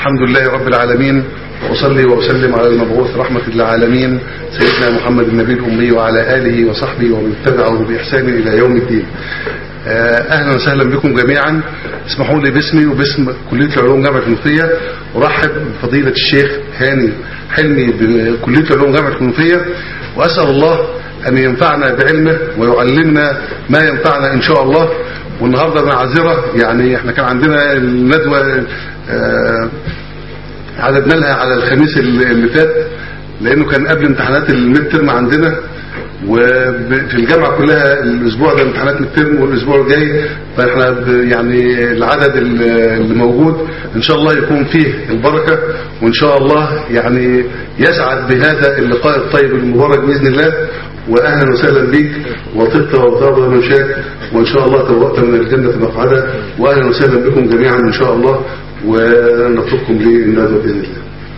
الحمد لله رب العالمين وأصلي وأسلم على المبعوث رحمة للعالمين سيدنا محمد النبي الأمي وعلى آله وصحبه ومن تبعه بإحسان إلى يوم الدين أهلا وسهلا بكم جميعا اسمحوا لي باسمي وباسم كلية العلوم جامعة المنوفية أرحب بفضيلة الشيخ هاني حلمي بكلية العلوم جامعة المنوفية وأسأل الله أن ينفعنا بعلمه ويعلمنا ما ينفعنا إن شاء الله والنهاردة معذرة يعني احنا كان عندنا الندوة آه عددنا لها على الخميس اللي فات لانه كان قبل امتحانات الميد ترم عندنا وفي الجامعة كلها الاسبوع ده امتحانات ميد ترم والاسبوع الجاي فاحنا يعني العدد اللي موجود ان شاء الله يكون فيه البركة وان شاء الله يعني يسعد بهذا اللقاء الطيب المبارك باذن الله واهلا وسهلا بك وطبت وطاب مشاك وان شاء الله توقت من الجنة مقعدة واهلا وسهلا بكم جميعا ان شاء الله ونترككم للندوة باذن الله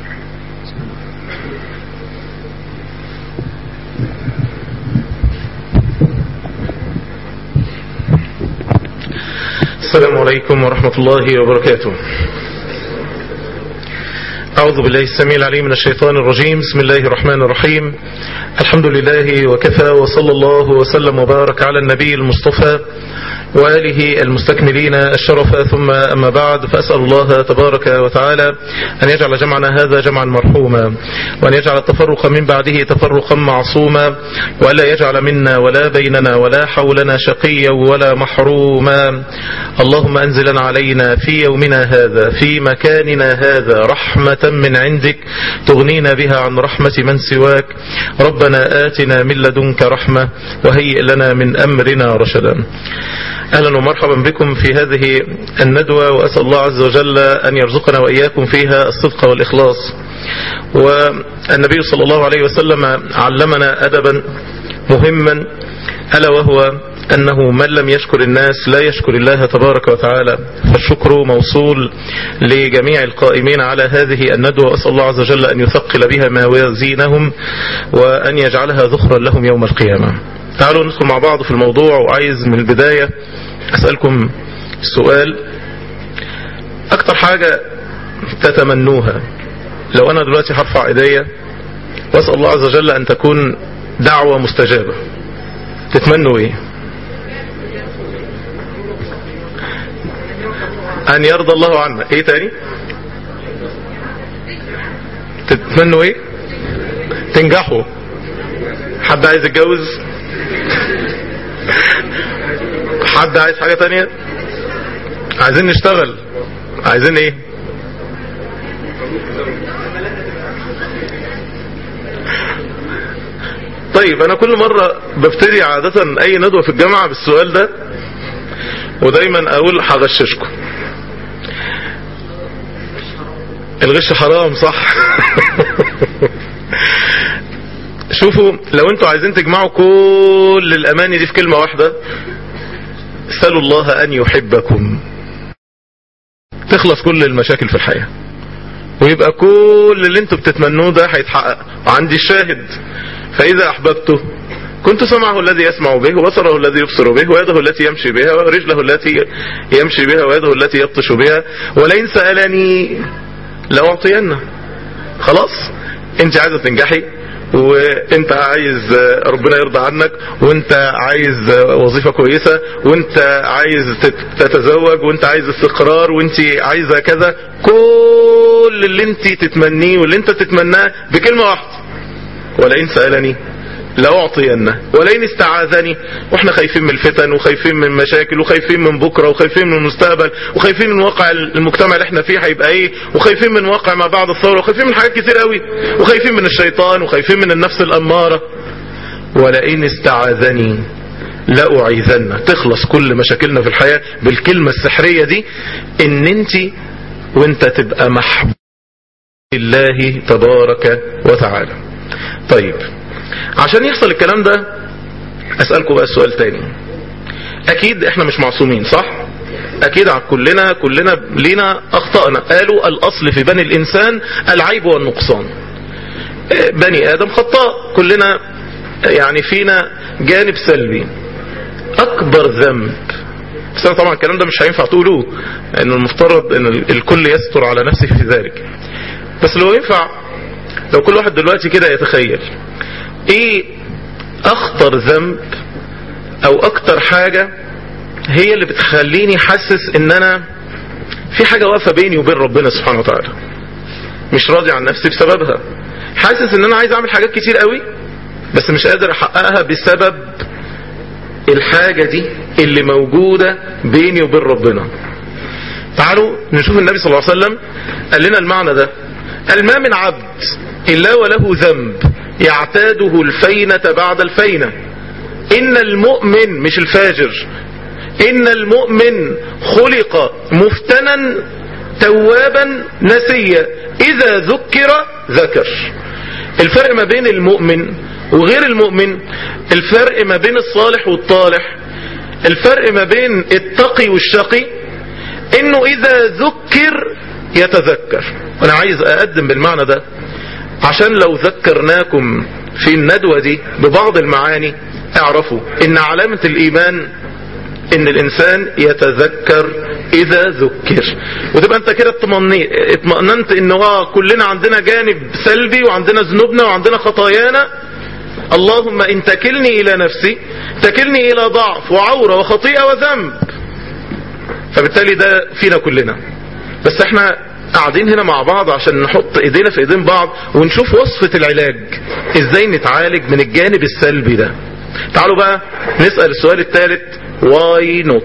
السلام عليكم ورحمة الله وبركاته أعوذ بالله السميع العليم من الشيطان الرجيم بسم الله الرحمن الرحيم الحمد لله وكفى وصلى الله وسلم وبارك على النبي المصطفى وآله المستكملين الشرف ثم أما بعد فأسأل الله تبارك وتعالى أن يجعل جمعنا هذا جمعا مرحوما وأن يجعل التفرق من بعده تفرقا معصوما وألا يجعل منا ولا بيننا ولا حولنا شقيا ولا محروما اللهم أنزلنا علينا في يومنا هذا في مكاننا هذا رحمة من عندك تغنينا بها عن رحمة من سواك ربنا آتنا من لدنك رحمة وهيئ لنا من أمرنا رشدا أهلا ومرحبا بكم في هذه الندوة وأسأل الله عز وجل أن يرزقنا وإياكم فيها الصدق والإخلاص والنبي صلى الله عليه وسلم علمنا أدبا مهما ألا وهو أنه من لم يشكر الناس لا يشكر الله تبارك وتعالى فالشكر موصول لجميع القائمين على هذه الندوة وأسأل الله عز وجل أن يثقل بها موازينهم وأن يجعلها ذخرا لهم يوم القيامة تعالوا ندخل مع بعض في الموضوع وعايز من البداية أسألكم سؤال أكتر حاجة تتمنوها لو أنا دلوقتي هرفع إيديا وأسأل الله عز وجل أن تكون دعوة مستجابة تتمنوا إيه أن يرضى الله عنا إيه تاني تتمنوا إيه تنجحوا حد عايز يتجوز حد عايز حاجة تانية عايزين نشتغل عايزين ايه طيب انا كل مرة ببتدي عادة اي ندوة في الجامعة بالسؤال ده ودايما اقول هغششكم الغش حرام صح شوفوا لو انتوا عايزين تجمعوا كل الاماني دي في كلمة واحدة اسألوا الله ان يحبكم تخلص كل المشاكل في الحياة ويبقى كل اللي انتوا بتتمنوه ده هيتحقق وعندي الشاهد فاذا احببته كنت سمعه الذي يسمع به وبصره الذي يبصر به ويده التي يمشي بها ورجله التي يمشي بها ويده التي يبطش بها ولئن سألني لأعطينه خلاص انت عايزة تنجحي وانت عايز ربنا يرضى عنك وانت عايز وظيفة كويسة وانت عايز تتزوج وانت عايز استقرار وانت عايزة كذا كل اللي انت تتمنيه واللي انت تتمناه بكلمة واحدة ولئن سألني لأعطينه ولئن استعاذني واحنا خايفين من الفتن وخايفين من مشاكل وخايفين من بكرة وخايفين من المستقبل وخايفين من واقع المجتمع اللي احنا فيه هيبقى ايه وخايفين من واقع ما بعد الثورة وخايفين من حاجات كتير قوي وخايفين من الشيطان وخايفين من النفس الأمارة ولئن استعاذني لأعيذن تخلص كل مشاكلنا في الحياة بالكلمة السحرية دي ان انت وانت تبقى محبوب الله تبارك وتعالى طيب عشان يحصل الكلام ده اسألكم بقى السؤال تاني اكيد احنا مش معصومين صح اكيد كلنا كلنا لينا اخطأنا قالوا الاصل في بني الانسان العيب والنقصان بني ادم خطاء كلنا يعني فينا جانب سلبي اكبر ذنب بس طبعا الكلام ده مش هينفع تقولوه لان المفترض ان الكل يستر على نفسه في ذلك بس لو ينفع لو كل واحد دلوقتي كده يتخيل ايه اخطر ذنب او اكتر حاجة هي اللي بتخليني حاسس ان انا في حاجة واقفة بيني وبين ربنا سبحانه وتعالى مش راضي عن نفسي بسببها حاسس ان انا عايز اعمل حاجات كتير قوي بس مش قادر احققها بسبب الحاجة دي اللي موجودة بيني وبين ربنا تعالوا نشوف النبي صلى الله عليه وسلم قال لنا المعنى ده قال ما من عبد إلا وله ذنب يعتاده الفينة بعد الفينة إن المؤمن مش الفاجر إن المؤمن خلق مفتنا توابا نسيا إذا ذكر ذكر الفرق ما بين المؤمن وغير المؤمن الفرق ما بين الصالح والطالح الفرق ما بين التقي والشقي انه اذا ذكر يتذكر انا عايز اقدم بالمعنى ده عشان لو ذكرناكم في الندوة دي ببعض المعاني اعرفوا ان علامة الايمان ان الانسان يتذكر اذا ذكر وتبقى انت كده اطمئننت ان اه كلنا عندنا جانب سلبي وعندنا ذنوبنا وعندنا خطايانا اللهم ان تكلني الى نفسي تكلني الى ضعف وعورة وخطيئة وذنب فبالتالي ده فينا كلنا بس احنا قاعدين هنا مع بعض عشان نحط ايدينا في ايدين بعض ونشوف وصفة العلاج ازاي نتعالج من الجانب السلبي ده تعالوا بقى نسأل السؤال الثالث واي نوت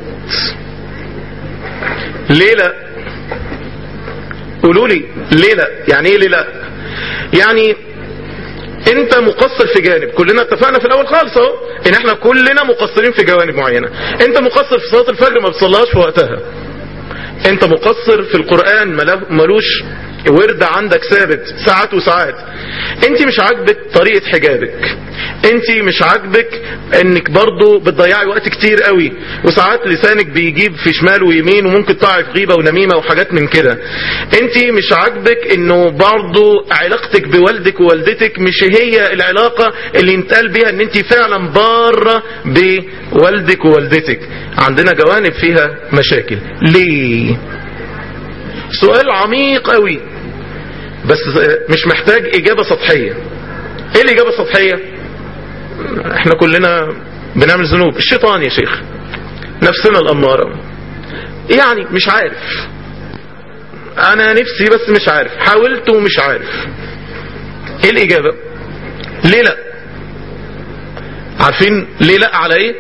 ليه لا قولوا لي ليه لا يعني ايه ليه لا يعني انت مقصر في جانب كلنا اتفقنا في الاول خالص اهو ان احنا كلنا مقصرين في جوانب معينة انت مقصر في صلاة الفجر ما بتصليهاش في وقتها انت مقصر في القرآن ملوش ورد عندك ثابت ساعات وساعات انت مش عاجبك طريقة حجابك انت مش عاجبك انك برضو بتضيعي وقت كتير قوي وساعات لسانك بيجيب في شمال ويمين وممكن تقع في غيبة ونميمة وحاجات من كده انت مش عاجبك انه برضو علاقتك بوالدك ووالدتك مش هي العلاقة اللي ينتقال بيها ان انت فعلا بارة بوالدك ووالدتك عندنا جوانب فيها مشاكل ليه سؤال عميق قوي بس مش محتاج اجابة سطحية ايه الاجابة السطحية احنا كلنا بنعمل ذنوب الشيطان يا شيخ نفسنا الامارة يعني مش عارف انا نفسي بس مش عارف حاولت ومش عارف ايه الاجابة ليه لا عارفين ليه لا على ايه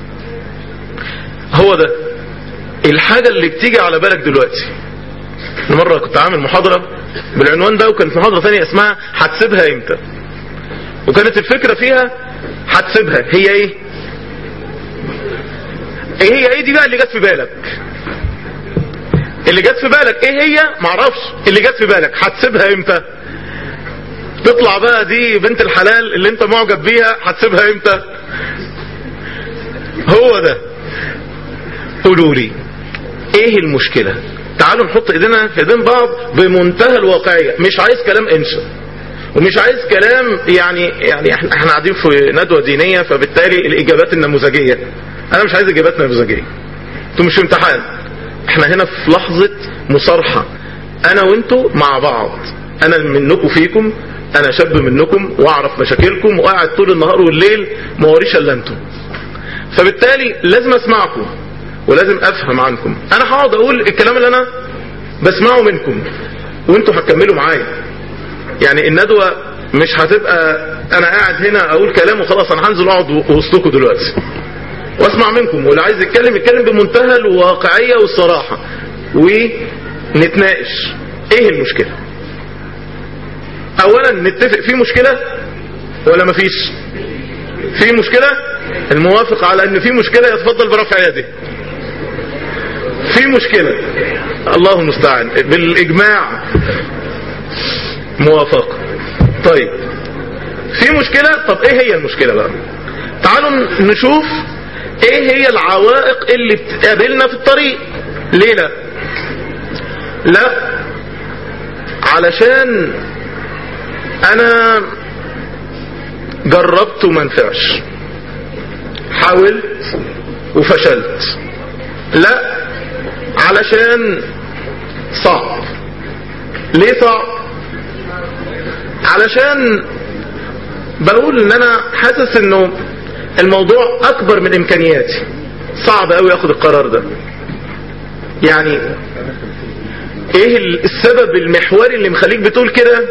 هو ده الحاجة اللي بتيجي على بالك دلوقتي مرة كنت عامل محاضرة بالعنوان ده وكانت محاضرة ثانية اسمها هتسيبها امتى وكانت الفكرة فيها هتسيبها هي ايه ايه هي ايه دي بقى اللي جت في بالك اللي جت في بالك ايه هي معرفش اللي جت في بالك هتسيبها امتى تطلع بقى دي بنت الحلال اللي انت معجب بيها هتسيبها امتى هو ده قولوا لي ايه المشكلة تعالوا نحط ايدينا في ايدين بعض بمنتهى الواقعية مش عايز كلام انشا ومش عايز كلام يعني يعني احنا احنا قاعدين في ندوة دينية فبالتالي الاجابات النموذجية انا مش عايز اجابات نموذجية انتوا مش في امتحان احنا هنا في لحظة مصارحة انا وانتوا مع بعض انا منكم فيكم انا شاب منكم واعرف مشاكلكم وقاعد طول النهار والليل ما وريش الا انتوا فبالتالي لازم اسمعكم ولازم افهم عنكم انا هقعد اقول الكلام اللي انا بسمعه منكم وانتوا هتكملوا معايا يعني الندوة مش هتبقى انا قاعد هنا اقول كلام وخلاص انا هنزل اقعد وسطكم دلوقتي واسمع منكم واللي عايز يتكلم يتكلم بمنتهى الواقعية والصراحة ونتناقش ايه المشكلة اولا نتفق في مشكلة ولا مفيش في مشكلة الموافق على ان في مشكلة يتفضل برفع يده في مشكلة الله المستعان بالاجماع موافقة طيب في مشكلة طب ايه هي المشكلة بقى تعالوا نشوف ايه هي العوائق اللي بتقابلنا في الطريق ليه لا لا علشان انا جربت وما نفعش حاولت وفشلت لا علشان صعب ليه صعب علشان بقول ان انا حاسس انه الموضوع اكبر من امكانياتي صعب قوي اخد القرار ده يعني ايه السبب المحوري اللي مخليك بتقول كده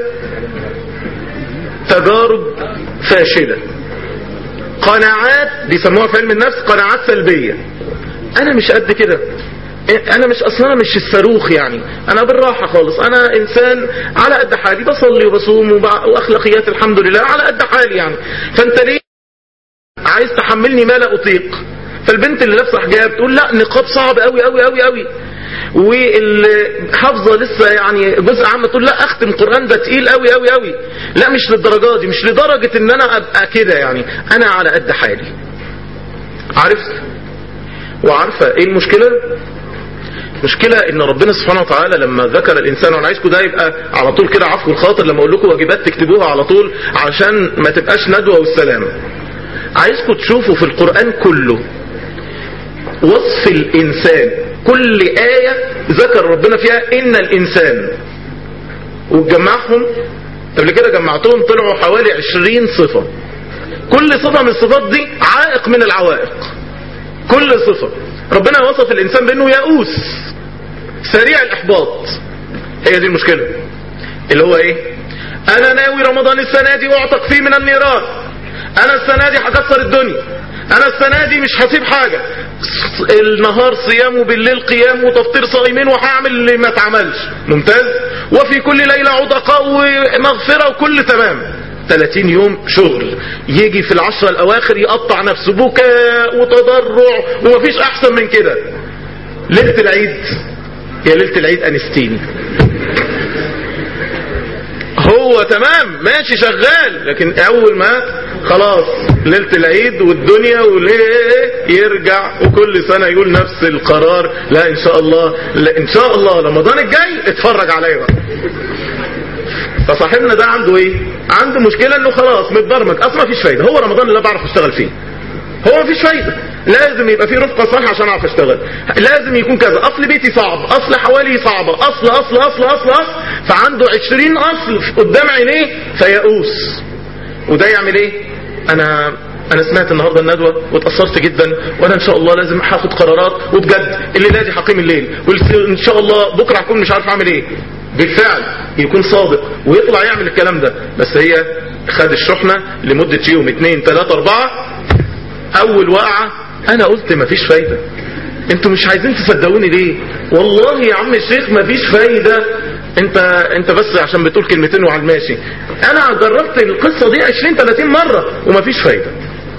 تجارب فاشلة قناعات بيسموها في علم النفس قناعات سلبية انا مش قد كده انا مش اصلا مش الصاروخ يعني انا بالراحة خالص انا انسان على قد حالي بصلي وبصوم واخلاقيات الحمد لله على قد حالي يعني فانت ليه عايز تحملني ما لا اطيق فالبنت اللي لابسه حجاب تقول لا نقاب صعب قوي قوي قوي قوي والحافظه لسه يعني جزء عام تقول لا اختم قران ده تقيل قوي قوي قوي لا مش للدرجه دي مش لدرجه ان انا ابقى كده يعني انا على قد حالي عرفت وعارفه ايه المشكله مشكلة ان ربنا سبحانه وتعالى لما ذكر الانسان وانا عايزكم ده يبقى على طول كده عفو الخاطر لما اقول لكم واجبات تكتبوها على طول عشان ما تبقاش ندوة والسلام عايزكم تشوفوا في القرآن كله وصف الانسان كل آية ذكر ربنا فيها ان الانسان وتجمعهم قبل كده جمعتهم طلعوا حوالي عشرين صفة كل صفة من الصفات دي عائق من العوائق كل صفة ربنا وصف الانسان بانه يئوس سريع الاحباط هي دي المشكلة اللي هو ايه انا ناوي رمضان السنة دي واعتق فيه من النيران انا السنة دي هكسر الدنيا انا السنة دي مش هسيب حاجة النهار صيام وبالليل قيام وتفطير صائمين وهعمل اللي ما اتعملش ممتاز وفي كل ليلة عتقاء ومغفرة وكل تمام 30 يوم شغل يجي في العشرة الاواخر يقطع نفسه بكاء وتضرع ومفيش احسن من كده ليلة العيد يا ليلة العيد انستين هو تمام ماشي شغال لكن اول ما خلاص ليلة العيد والدنيا وليه يرجع وكل سنة يقول نفس القرار لا ان شاء الله لا ان شاء الله رمضان الجاي اتفرج عليا بقى فصاحبنا ده عنده ايه عنده مشكلة انه خلاص متبرمج اصلا مفيش فايدة هو رمضان اللي بعرف اشتغل فيه هو مفيش فايدة لازم يبقى في رفقة صح عشان اعرف اشتغل لازم يكون كذا اصل بيتي صعب اصل حوالي صعبة اصل اصل اصل اصل اصل فعنده عشرين اصل قدام عينيه فيئوس وده يعمل ايه انا انا سمعت النهاردة الندوة واتأثرت جدا وانا ان شاء الله لازم هاخد قرارات وبجد الليلة دي هقيم الليل وان شاء الله بكرة هكون مش عارف اعمل ايه بالفعل يكون صادق ويطلع يعمل الكلام ده بس هي خد الشحنة لمدة يوم اتنين تلاتة اربعة اول وقعة انا قلت مفيش فايدة انتوا مش عايزين تصدقوني ليه والله يا عم الشيخ مفيش فايدة انت انت بس عشان بتقول كلمتين وعلى الماشي انا جربت القصة دي 20 30 مرة ومفيش فايدة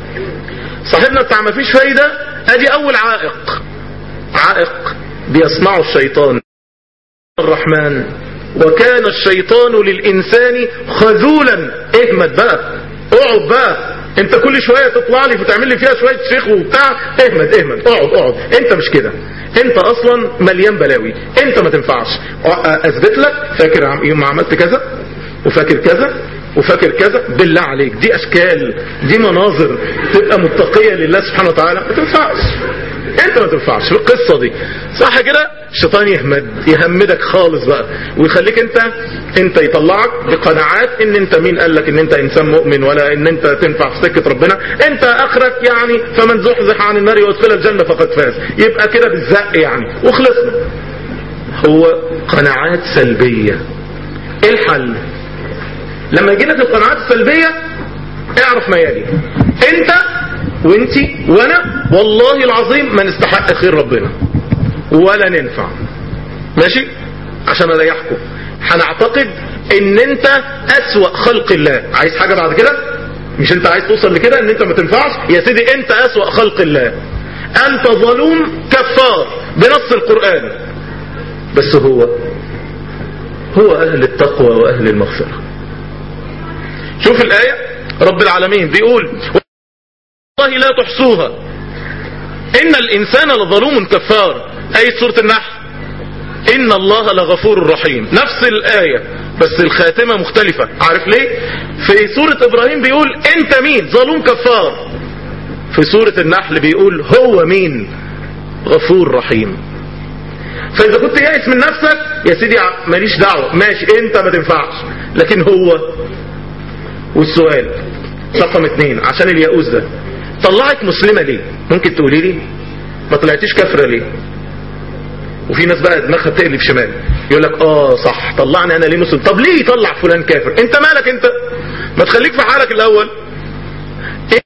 صاحبنا بتاع مفيش فايدة ادي اول عائق عائق بيصنعه الشيطان الرحمن وكان الشيطان للإنسان خذولا اهمد بقى اقعد بقى انت كل شوية تطلع لي وتعمل لي فيها شوية شيخ وبتاع اهمد اهمد اقعد اقعد انت مش كده انت اصلا مليان بلاوي انت ما تنفعش اثبت لك فاكر يوم ما عملت كذا وفاكر كذا وفاكر كذا بالله عليك دي اشكال دي مناظر تبقى متقية لله سبحانه وتعالى ما تنفعش انت ما تنفعش في القصة دي صح كده الشيطان يهمد يهمدك خالص بقى ويخليك انت انت يطلعك بقناعات ان انت مين قال لك ان انت انسان مؤمن ولا ان انت تنفع في سكة ربنا انت اخرك يعني فمن زحزح عن النار وادخل الجنة فقد فاز يبقى كده بالزق يعني وخلصنا هو قناعات سلبية ايه الحل لما يجي لك القناعات السلبية اعرف ما يلي انت وانتي وانا والله العظيم ما نستحق خير ربنا ولا ننفع ماشي عشان اريحكم هنعتقد ان انت اسوأ خلق الله عايز حاجة بعد كده مش انت عايز توصل لكده ان انت ما تنفعش يا سيدي انت اسوأ خلق الله انت ظلوم كفار بنص القرآن بس هو هو اهل التقوى واهل المغفرة شوف الآية رب العالمين بيقول والله لا تحصوها إن الإنسان لظلوم كفار أي سورة النحل إن الله لغفور رحيم نفس الآية بس الخاتمة مختلفة عارف ليه في سورة إبراهيم بيقول أنت مين ظلوم كفار في سورة النحل بيقول هو مين غفور رحيم فاذا كنت يائس من نفسك يا سيدي ماليش دعوة ماشي انت ما تنفعش لكن هو والسؤال رقم اتنين عشان الياقوس ده طلعك مسلمة ليه ممكن تقولي لي ما طلعتيش كافرة ليه وفي ناس بقى دماغها بتقلب شمال يقول لك اه صح طلعني انا ليه مسلم طب ليه يطلع فلان كافر انت مالك انت ما تخليك في حالك الاول إيه؟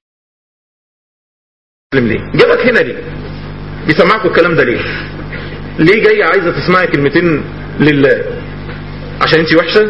مسلم ليه جابك هنا ليه بيسمعكوا الكلام ده ليه ليه جاي عايزه تسمعي كلمتين لله عشان انت وحشه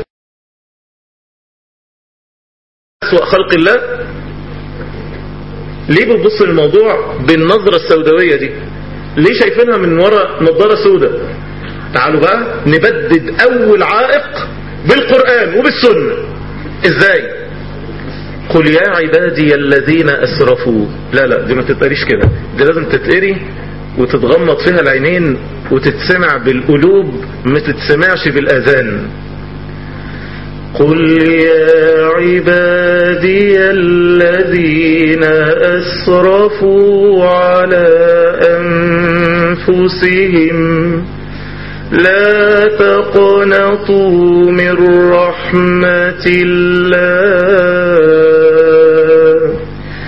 اسوأ خلق الله ليه بتبص للموضوع بالنظرة السوداوية دي ليه شايفينها من وراء نظارة سوداء تعالوا بقى نبدد اول عائق بالقرآن وبالسنة ازاي قل يا عبادي الذين اسرفوا لا لا دي ما تتقريش كده دي لازم تتقري وتتغمض فيها العينين وتتسمع بالقلوب ما تتسمعش بالاذان قل يا عبادي الذين أسرفوا على أنفسهم لا تقنطوا من رحمة الله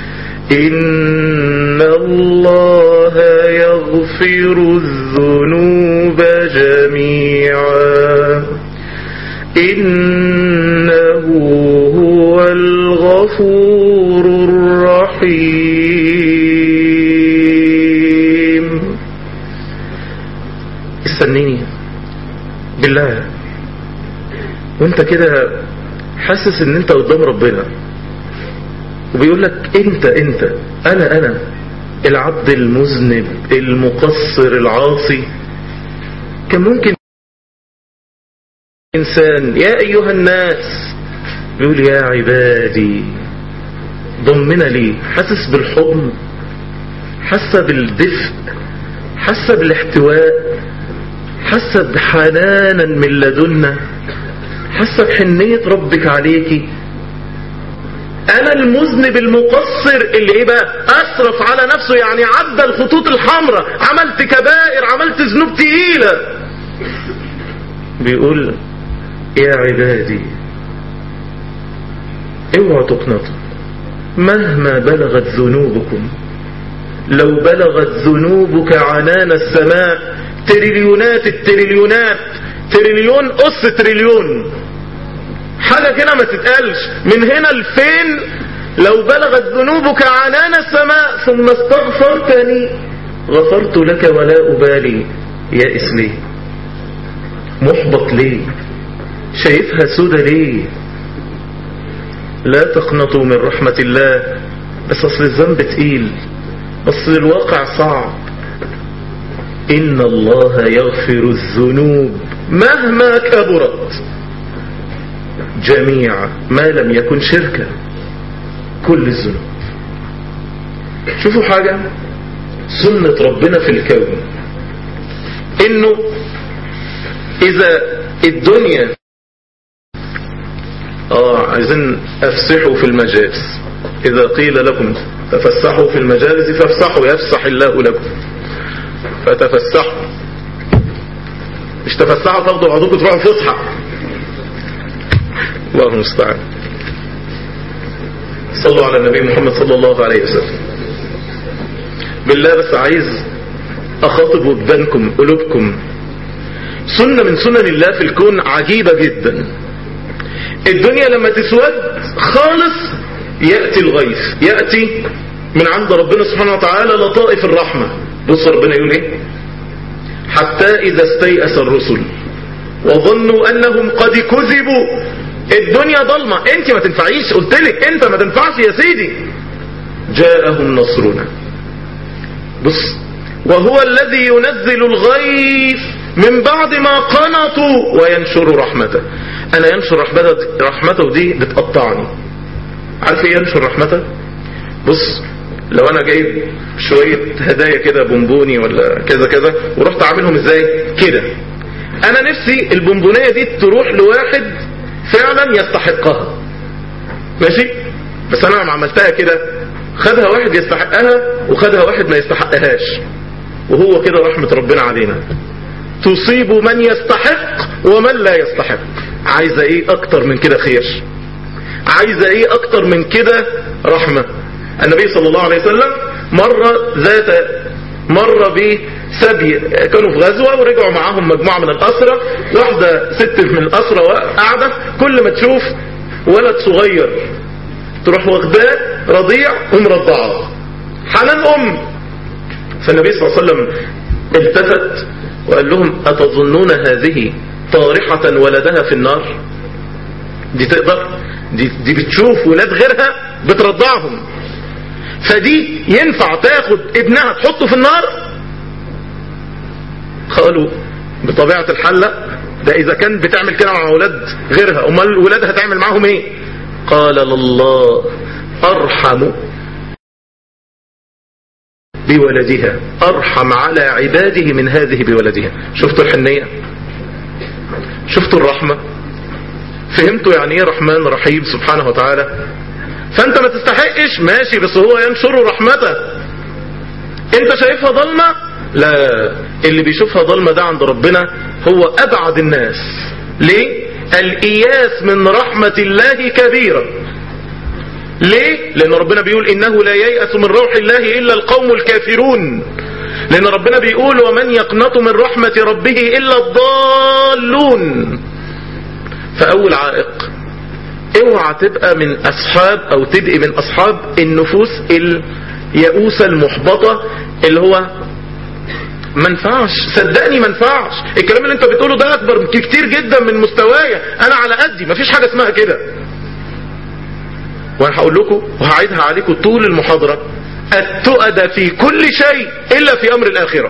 إن الله يغفر الذنوب جميعا إنه هو الغفور الرحيم استنيني بالله وانت كده حاسس ان انت قدام ربنا وبيقول لك انت انت انا انا العبد المذنب المقصر العاصي كان ممكن إنسان يا أيها الناس بيقول يا عبادي ضمنا لي حاسس بالحضن حاسة بالدفء حاسة بالاحتواء حاسة بحنانا من لدنا حاسة بحنية ربك عليكي انا المذنب المقصر اللي ايه بقى اسرف على نفسه يعني عدى الخطوط الحمراء عملت كبائر عملت ذنوب تقيله بيقول يا عبادي اوعوا تقنطوا مهما بلغت ذنوبكم لو بلغت ذنوبك عنان السماء تريليونات التريليونات تريليون أس تريليون حاجة كده ما تتقالش من هنا لفين لو بلغت ذنوبك عنان السماء ثم استغفرتني غفرت لك ولا أبالي يائس ليه محبط ليه شايفها سودة ليه لا تقنطوا من رحمة الله بس أصل الذنب تقيل أصل الواقع صعب إن الله يغفر الذنوب مهما كبرت جميعا ما لم يكن شركا كل الذنوب شوفوا حاجة سنة ربنا في الكون انه اذا الدنيا اه عايزين افسحوا في المجالس اذا قيل لكم تفسحوا في المجالس فافسحوا يفسح الله لكم فتفسحوا مش تفسحوا تاخدوا بعضكم تروحوا فسحة الله المستعان صلوا على النبي محمد صلى الله عليه وسلم بالله بس عايز اخاطب وجدانكم قلوبكم سنة من سنن الله في الكون عجيبة جدا الدنيا لما تسود خالص يأتي الغيث يأتي من عند ربنا سبحانه وتعالى لطائف الرحمة بص ربنا يقول ايه حتى اذا استيأس الرسل وظنوا انهم قد كذبوا الدنيا ضلمة انت ما تنفعيش قلت لك انت ما تنفعش يا سيدي جاءهم نصرنا بص وهو الذي ينزل الغيث من بعد ما قنطوا وينشر رحمته انا ينشر رحمته رحمته دي بتقطعني عارف ايه ينشر رحمته بص لو انا جايب شوية هدايا كده بونبوني ولا كذا كذا ورحت عاملهم ازاي كده انا نفسي البونبونية دي تروح لواحد فعلا يستحقها ماشي بس انا لما عملتها كده خدها واحد يستحقها وخدها واحد ما يستحقهاش وهو كده رحمة ربنا علينا تصيب من يستحق ومن لا يستحق عايزة ايه اكتر من كده خير عايزة ايه اكتر من كده رحمة النبي صلى الله عليه وسلم مرة ذات مرة بسبي كانوا في غزوة ورجعوا معاهم مجموعة من الأسرة واحدة ست من الأسرة قاعدة كل ما تشوف ولد صغير تروح واخداه رضيع ومرضعه حنان أم فالنبي صلى الله عليه وسلم التفت وقال لهم أتظنون هذه طارحة ولدها في النار دي تقدر دي, دي بتشوف ولاد غيرها بترضعهم فدي ينفع تاخد ابنها تحطه في النار قالوا بطبيعة الحال لا ده اذا كان بتعمل كده مع اولاد غيرها امال ولادها تعمل معاهم ايه قال الله ارحم بولدها ارحم على عباده من هذه بولدها شفتوا الحنية شفتوا الرحمة فهمتوا يعني ايه رحمن رحيم سبحانه وتعالى فانت ما تستحقش ماشي بس هو ينشر رحمته انت شايفها ظلمة لا اللي بيشوفها ظلمة ده عند ربنا هو ابعد الناس ليه الاياس من رحمة الله كبيرة ليه لان ربنا بيقول انه لا ييأس من روح الله الا القوم الكافرون لان ربنا بيقول ومن يقنط من رحمة ربه الا الضالون فاول عائق اوعى تبقى من اصحاب او تبقي من اصحاب النفوس اليئوسة المحبطة اللي هو ما ينفعش صدقني ما ينفعش الكلام اللي انت بتقوله ده اكبر كتير جدا من مستوايا انا على قدي مفيش حاجة اسمها كده وانا هقول لكم وهعيدها عليكم طول المحاضرة التؤد في كل شيء الا في امر الاخرة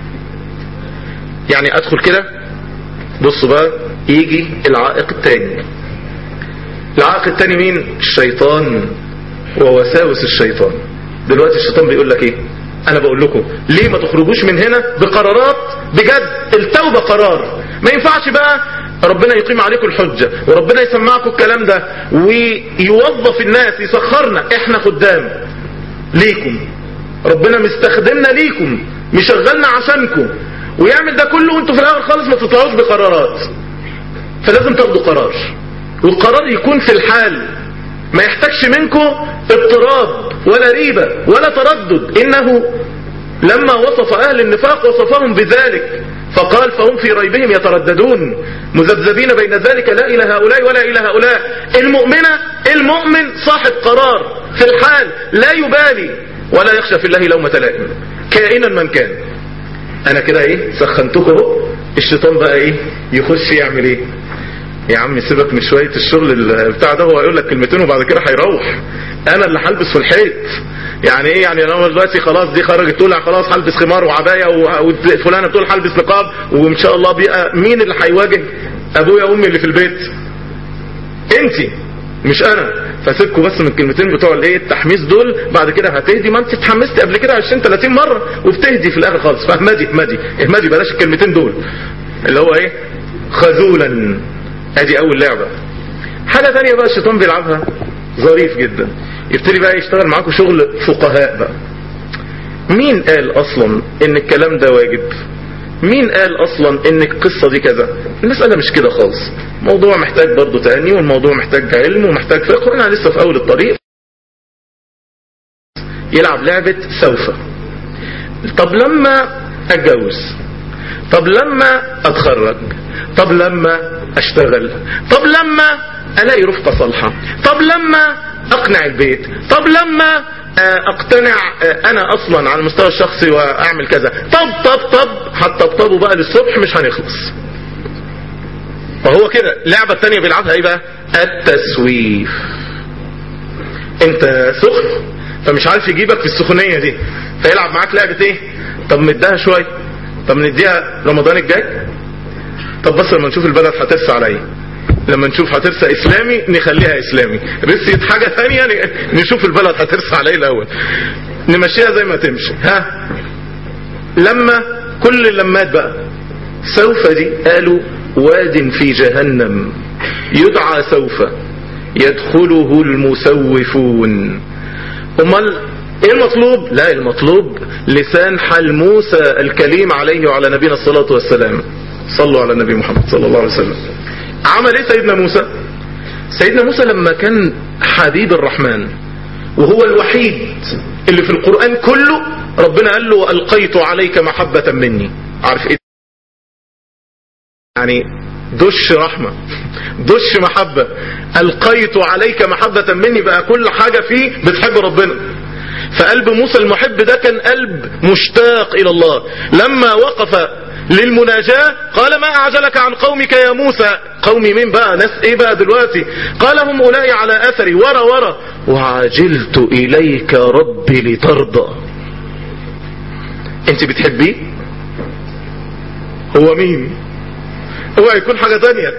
يعني ادخل كده بصوا بقى يجي العائق التاني العائق التاني مين الشيطان ووساوس الشيطان دلوقتي الشيطان بيقول لك ايه انا بقول لكم ليه ما تخرجوش من هنا بقرارات بجد التوبة قرار ما ينفعش بقى ربنا يقيم عليكم الحجة وربنا يسمعكم الكلام ده ويوظف الناس يسخرنا احنا خدام ليكم ربنا مستخدمنا ليكم مشغلنا عشانكم ويعمل ده كله وانتوا في الاخر خالص ما تطلعوش بقرارات فلازم تاخدوا قرار والقرار يكون في الحال ما يحتاجش منكم اضطراب ولا ريبة ولا تردد انه لما وصف اهل النفاق وصفهم بذلك فقال فهم في ريبهم يترددون مذبذبين بين ذلك لا الى هؤلاء ولا الى هؤلاء المؤمنة المؤمن صاحب قرار في الحال لا يبالي ولا يخشى في الله لومة لائم كائنا من كان انا كده ايه سخنتكم الشيطان بقى ايه يخش يعمل ايه يا عم سيبك من شوية الشغل بتاع ده هو هيقول لك كلمتين وبعد كده هيروح انا اللي هلبس في الحيط يعني ايه يعني انا دلوقتي خلاص دي خرجت تقول خلاص هلبس خمار وعبايه وفلانه تقول هلبس نقاب وان شاء الله بيبقى مين اللي هيواجه ابويا وامي اللي في البيت انت مش انا فسيبكوا بس من الكلمتين بتوع الايه التحميس دول بعد كده هتهدي ما انت اتحمستي قبل كده 20 30 مره وبتهدي في الاخر خالص فاهمدي اهمدي اهمدي بلاش الكلمتين دول اللي هو ايه خذولا ادي اول لعبة حاجة تانية بقى الشيطان بيلعبها ظريف جدا يبتدي بقى يشتغل معاكم شغل فقهاء بقى مين قال اصلا ان الكلام ده واجب مين قال اصلا ان القصة دي كذا المسألة مش كده خالص موضوع محتاج برضو تاني والموضوع محتاج علم ومحتاج فقه وانا لسه في اول الطريق يلعب لعبة سوف طب لما اتجوز طب لما اتخرج طب لما اشتغل طب لما الاقي رفقة صالحة طب لما اقنع البيت طب لما اقتنع انا اصلا على المستوى الشخصي واعمل كذا طب طب طب هتطبطبوا بقى للصبح مش هنخلص فهو كده اللعبة التانية بيلعبها ايه بقى التسويف انت سخن فمش عارف يجيبك في السخونية دي فيلعب معاك لعبة ايه طب نديها شوية طب نديها رمضان الجاي طب بس لما نشوف البلد هترسى على ايه لما نشوف هترسى اسلامي نخليها اسلامي رسيت حاجة ثانية نشوف البلد هترسى على ايه الاول نمشيها زي ما تمشي ها لما كل اللمات بقى سوف دي قالوا واد في جهنم يدعى سوف يدخله المسوفون امال ايه المطلوب لا المطلوب لسان حال موسى الكليم عليه وعلى نبينا الصلاة والسلام صلوا على النبي محمد صلى الله عليه وسلم عمل ايه سيدنا موسى سيدنا موسى لما كان حبيب الرحمن وهو الوحيد اللي في القرآن كله ربنا قال له ألقيت عليك محبة مني عارف ايه يعني دش رحمة دش محبة ألقيت عليك محبة مني بقى كل حاجة فيه بتحب ربنا فقلب موسى المحب ده كان قلب مشتاق إلى الله لما وقف للمناجاة قال ما أعجلك عن قومك يا موسى قومي مين بقى ناس ايه بقى دلوقتي قال هم أولئي على أثري ورا ورا وعجلت إليك ربي لترضى انت بتحبيه هو مين هو هيكون حاجة تانية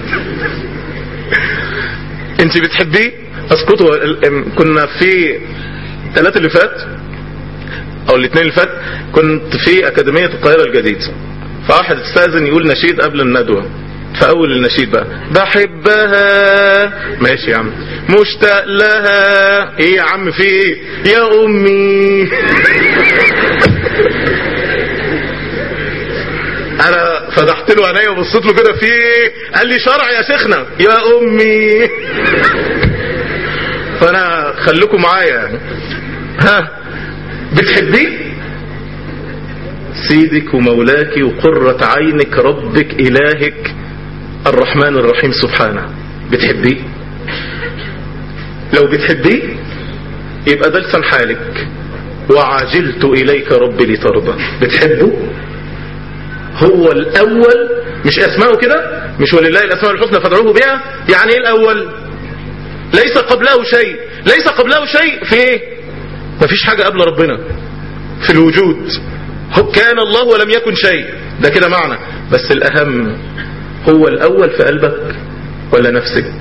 انت بتحبيه اسكتوا كنا في الثلاث اللي فات او الاثنين اللي فات كنت في اكاديمية القاهرة الجديد فواحد استاذن يقول نشيد قبل الندوة فاول النشيد بقى بحبها ماشي يا عم مشتاق لها ايه يا عم في ايه يا امي انا فتحت له عينيا وبصيت له كده في ايه قال لي شرع يا شيخنا يا امي فانا خليكم معايا ها بتحبيه سيدك ومولاك وقرة عينك ربك إلهك الرحمن الرحيم سبحانه بتحبيه لو بتحبيه يبقى ده لسان حالك وعجلت إليك ربي لترضى بتحبه هو الأول مش أسماءه كده مش ولله الأسماء الحسنى فادعوه بها يعني إيه الأول ليس قبله شيء ليس قبله شيء في إيه مفيش حاجة قبل ربنا في الوجود كان الله ولم يكن شيء ده كده معنى بس الأهم هو الأول في قلبك ولا نفسك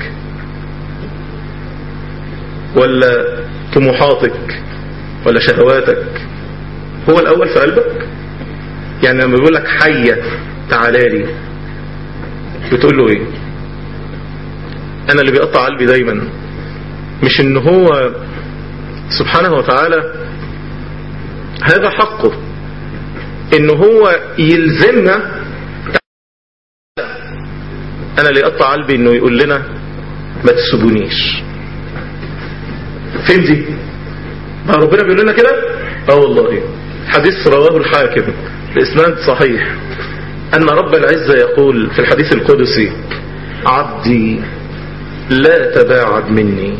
ولا طموحاتك ولا شهواتك هو الأول في قلبك يعني لما بيقول لك حية تعالى لي بتقول له ايه انا اللي بيقطع قلبي دايما مش ان هو سبحانه وتعالى هذا حقه ان هو يلزمنا انا اللي يقطع قلبي انه يقول لنا ما تسيبونيش فين دي ما ربنا بيقول لنا كده اه والله حديث رواه الحاكم بإسناد صحيح أن رب العزة يقول في الحديث القدسي عبدي لا تباعد مني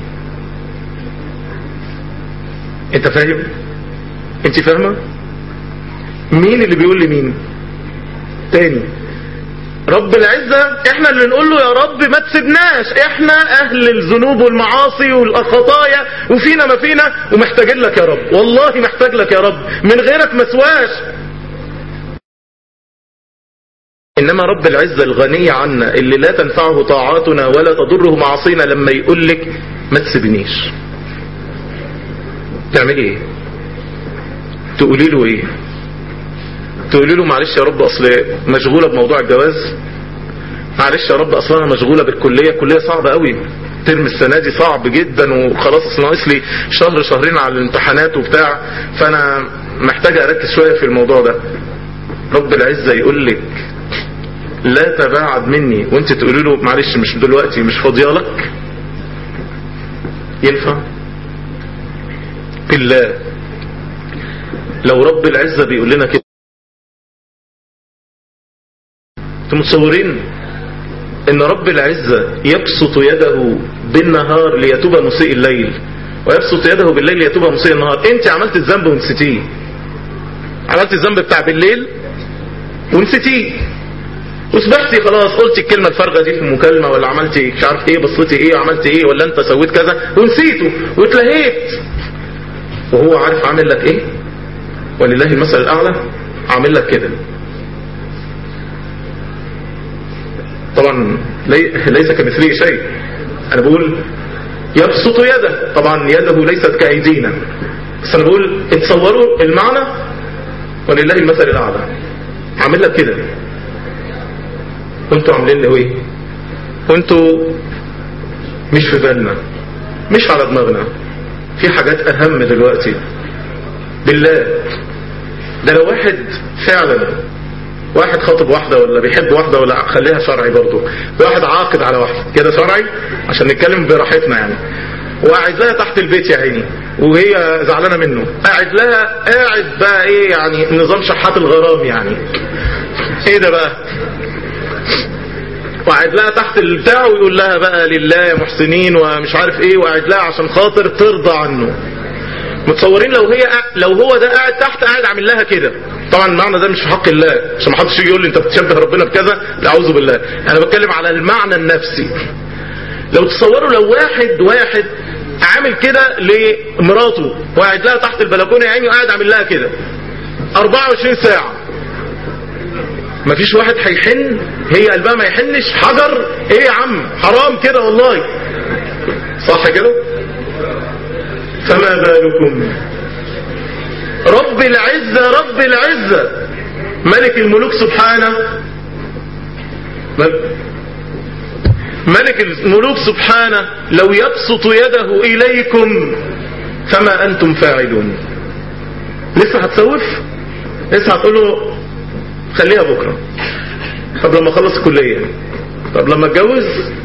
انت فاهم انت فاهمة مين اللي بيقول لمين تاني رب العزة احنا اللي نقول له يا رب ما تسيبناش احنا اهل الذنوب والمعاصي والخطايا وفينا ما فينا ومحتاجين لك يا رب والله محتاج لك يا رب من غيرك ما سواش انما رب العزة الغني عنا اللي لا تنفعه طاعاتنا ولا تضره معاصينا لما يقول لك ما تسيبنيش تعملي ايه تقولي له ايه تقولي له معلش يا رب اصل مشغولة بموضوع الجواز معلش يا رب اصل انا مشغولة بالكلية كلية صعبة قوي ترم السنة دي صعب جدا وخلاص اصل ناقص لي شهر شهرين على الامتحانات وبتاع فانا محتاجة اركز شوية في الموضوع ده رب العزة يقول لك لا تباعد مني وانت تقولي له معلش مش دلوقتي مش فاضيالك ينفع بالله لو رب العزة بيقول لنا كده انتم متصورين ان رب العزة يبسط يده بالنهار ليتوب مسيء الليل ويبسط يده بالليل ليتوب مسيء النهار انت عملت الذنب ونسيتيه عملت الذنب بتاع بالليل ونسيتيه وصبحتي خلاص قلت الكلمة الفارغة دي في المكالمة ولا عملتي مش عارف ايه بصيتي ايه عملت ايه ولا انت سويت كذا ونسيته واتلهيت وهو عارف عامل لك ايه ولله المثل الاعلى عامل لك كده طبعا لي ليس كمثله شيء انا بقول يبسط يده طبعا يده ليست كايدينا بس انا بقول اتصوروا المعنى ولله المثل الاعلى عامل لك كده وانتوا عاملين له ايه وانتوا مش في بالنا مش على دماغنا في حاجات اهم دلوقتي بالله ده لو واحد فعلا واحد خاطب واحدة ولا بيحب واحدة ولا خليها شرعي برضو واحد عاقد على واحدة كده شرعي عشان نتكلم براحتنا يعني وقاعد لها تحت البيت يا عيني وهي زعلانة منه قاعد لها قاعد بقى ايه يعني نظام شحات الغرام يعني ايه ده بقى وقاعد لها تحت البتاع ويقول لها بقى لله يا محسنين ومش عارف ايه وقاعد لها عشان خاطر ترضى عنه متصورين لو هي لو هو ده قاعد تحت قاعد عامل لها كده طبعا المعنى ده مش في حق الله عشان ما حدش يجي يقول لي انت بتشبه ربنا بكذا لا اعوذ بالله انا بتكلم على المعنى النفسي لو تصوروا لو واحد واحد عامل كده لمراته وقاعد لها تحت البلكونه يا عيني وقاعد عامل لها كده 24 ساعه مفيش واحد هيحن هي قلبها ما يحنش حجر ايه يا عم حرام كده والله صح كده فما بالكم رب العزة رب العزة ملك الملوك سبحانه ملك الملوك سبحانه لو يبسط يده إليكم فما أنتم فاعلون لسه هتسوف لسه هتقولوا خليها بكرة طب لما اخلص الكلية طب لما اتجوز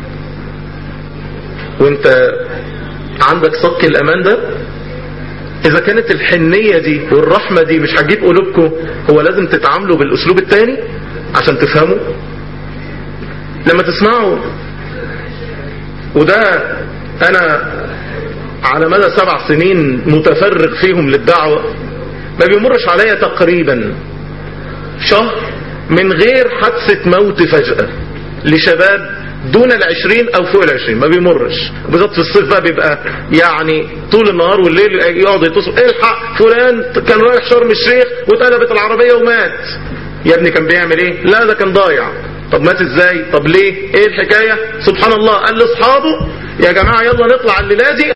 وانت عندك صك الامان ده اذا كانت الحنية دي والرحمة دي مش هتجيب قلوبكم هو لازم تتعاملوا بالاسلوب التاني عشان تفهموا لما تسمعوا وده انا على مدى سبع سنين متفرغ فيهم للدعوة ما بيمرش عليا تقريبا شهر من غير حادثة موت فجأة لشباب دون العشرين او فوق العشرين ما بيمرش بالذات في الصيف بقى بيبقى يعني طول النهار والليل يقعد يتصل الحق فلان كان رايح شرم الشيخ واتقلبت العربية ومات يا ابني كان بيعمل ايه لا ده كان ضايع طب مات ازاي طب ليه ايه الحكاية سبحان الله قال لاصحابه يا جماعة يلا نطلع الليلة دي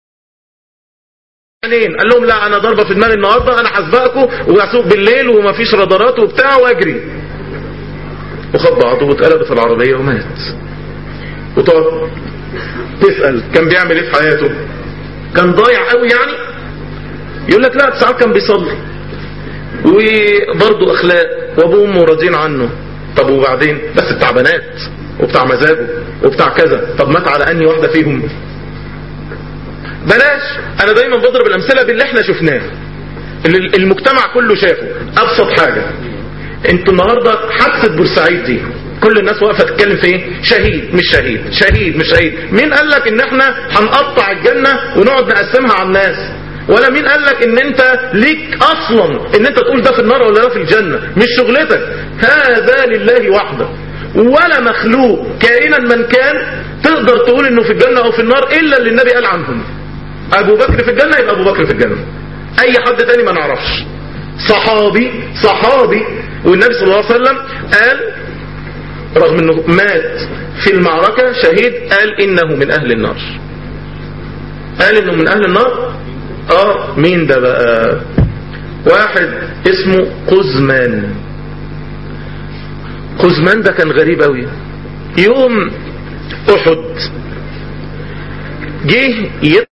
قال لهم لا انا ضربة في دماغي النهاردة انا هسبقكم واسوق بالليل ومفيش رادارات وبتاع واجري وخد بعضه واتقلبت العربية ومات وتقعد تسأل كان بيعمل ايه في حياته كان ضايع قوي يعني يقول لك لا ساعات كان بيصلي وبرضه اخلاق وابوه وامه راضيين عنه طب وبعدين بس بتاع بنات وبتاع مزاجه وبتاع كذا طب مات على انهي واحده فيهم بلاش انا دايما بضرب الامثله باللي احنا شفناه اللي المجتمع كله شافه ابسط حاجه انتوا النهارده حادثه بورسعيد دي كل الناس واقفه تتكلم في ايه شهيد مش شهيد شهيد مش شهيد مين قال لك ان احنا هنقطع الجنه ونقعد نقسمها على الناس ولا مين قال لك ان انت ليك اصلا ان انت تقول ده في النار ولا ده في الجنه مش شغلتك هذا لله وحده ولا مخلوق كائنا من كان تقدر تقول انه في الجنه او في النار الا اللي النبي قال عنهم ابو بكر في الجنه يبقى ابو بكر في الجنه اي حد تاني ما نعرفش صحابي صحابي والنبي صلى الله عليه وسلم قال رغم انه مات في المعركة شهيد قال انه من اهل النار قال انه من اهل النار اه مين ده بقى واحد اسمه قزمان قزمان ده كان غريب قوي يوم احد جه يط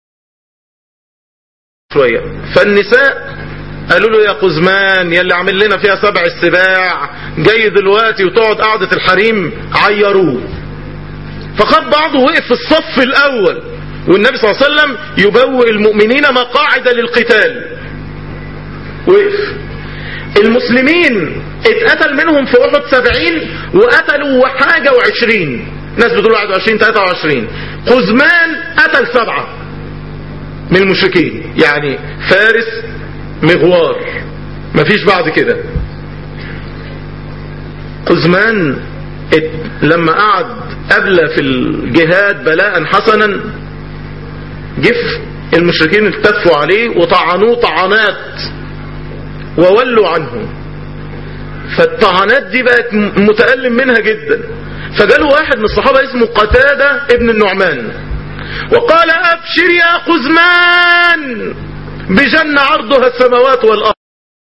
شوية فالنساء قالوا له يا قزمان يا اللي عامل لنا فيها سبع السباع جاي دلوقتي وتقعد قعدة الحريم عيروه فخد بعضه وقف في الصف الاول والنبي صلى الله عليه وسلم يبوئ المؤمنين مقاعد للقتال وقف المسلمين اتقتل منهم في احد سبعين وقتلوا حاجة وعشرين ناس بتقول 21 23 قزمان قتل سبعة من المشركين يعني فارس مغوار مفيش بعد كده قزمان لما قعد قبل في الجهاد بلاء حسنا جف المشركين التفوا عليه وطعنوه طعنات وولوا عنه فالطعنات دي بقت متألم منها جدا فجاله واحد من الصحابة اسمه قتادة ابن النعمان وقال ابشر يا قزمان بجنة عرضها السماوات والأرض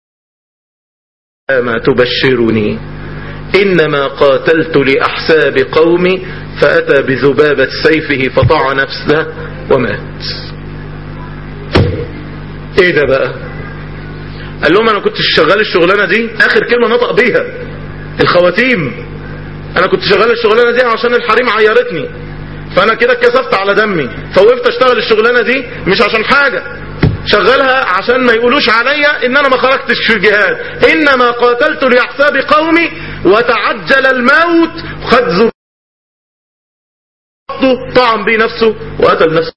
ما تبشرني إنما قاتلت لأحساب قومي فأتى بذبابة سيفه فطع نفسه ومات ايه ده بقى قال لهم انا كنت شغال الشغلانه دي اخر كلمه نطق بيها الخواتيم انا كنت شغال الشغلانه دي عشان الحريم عيرتني فانا كده اتكسفت على دمي فوقفت اشتغل الشغلانه دي مش عشان حاجه شغلها عشان ما يقولوش عليا ان انا ما خرجتش في الجهاد انما قاتلت لاحساب قومي وتعجل الموت خد زبطه طعن بيه نفسه وقتل نفسه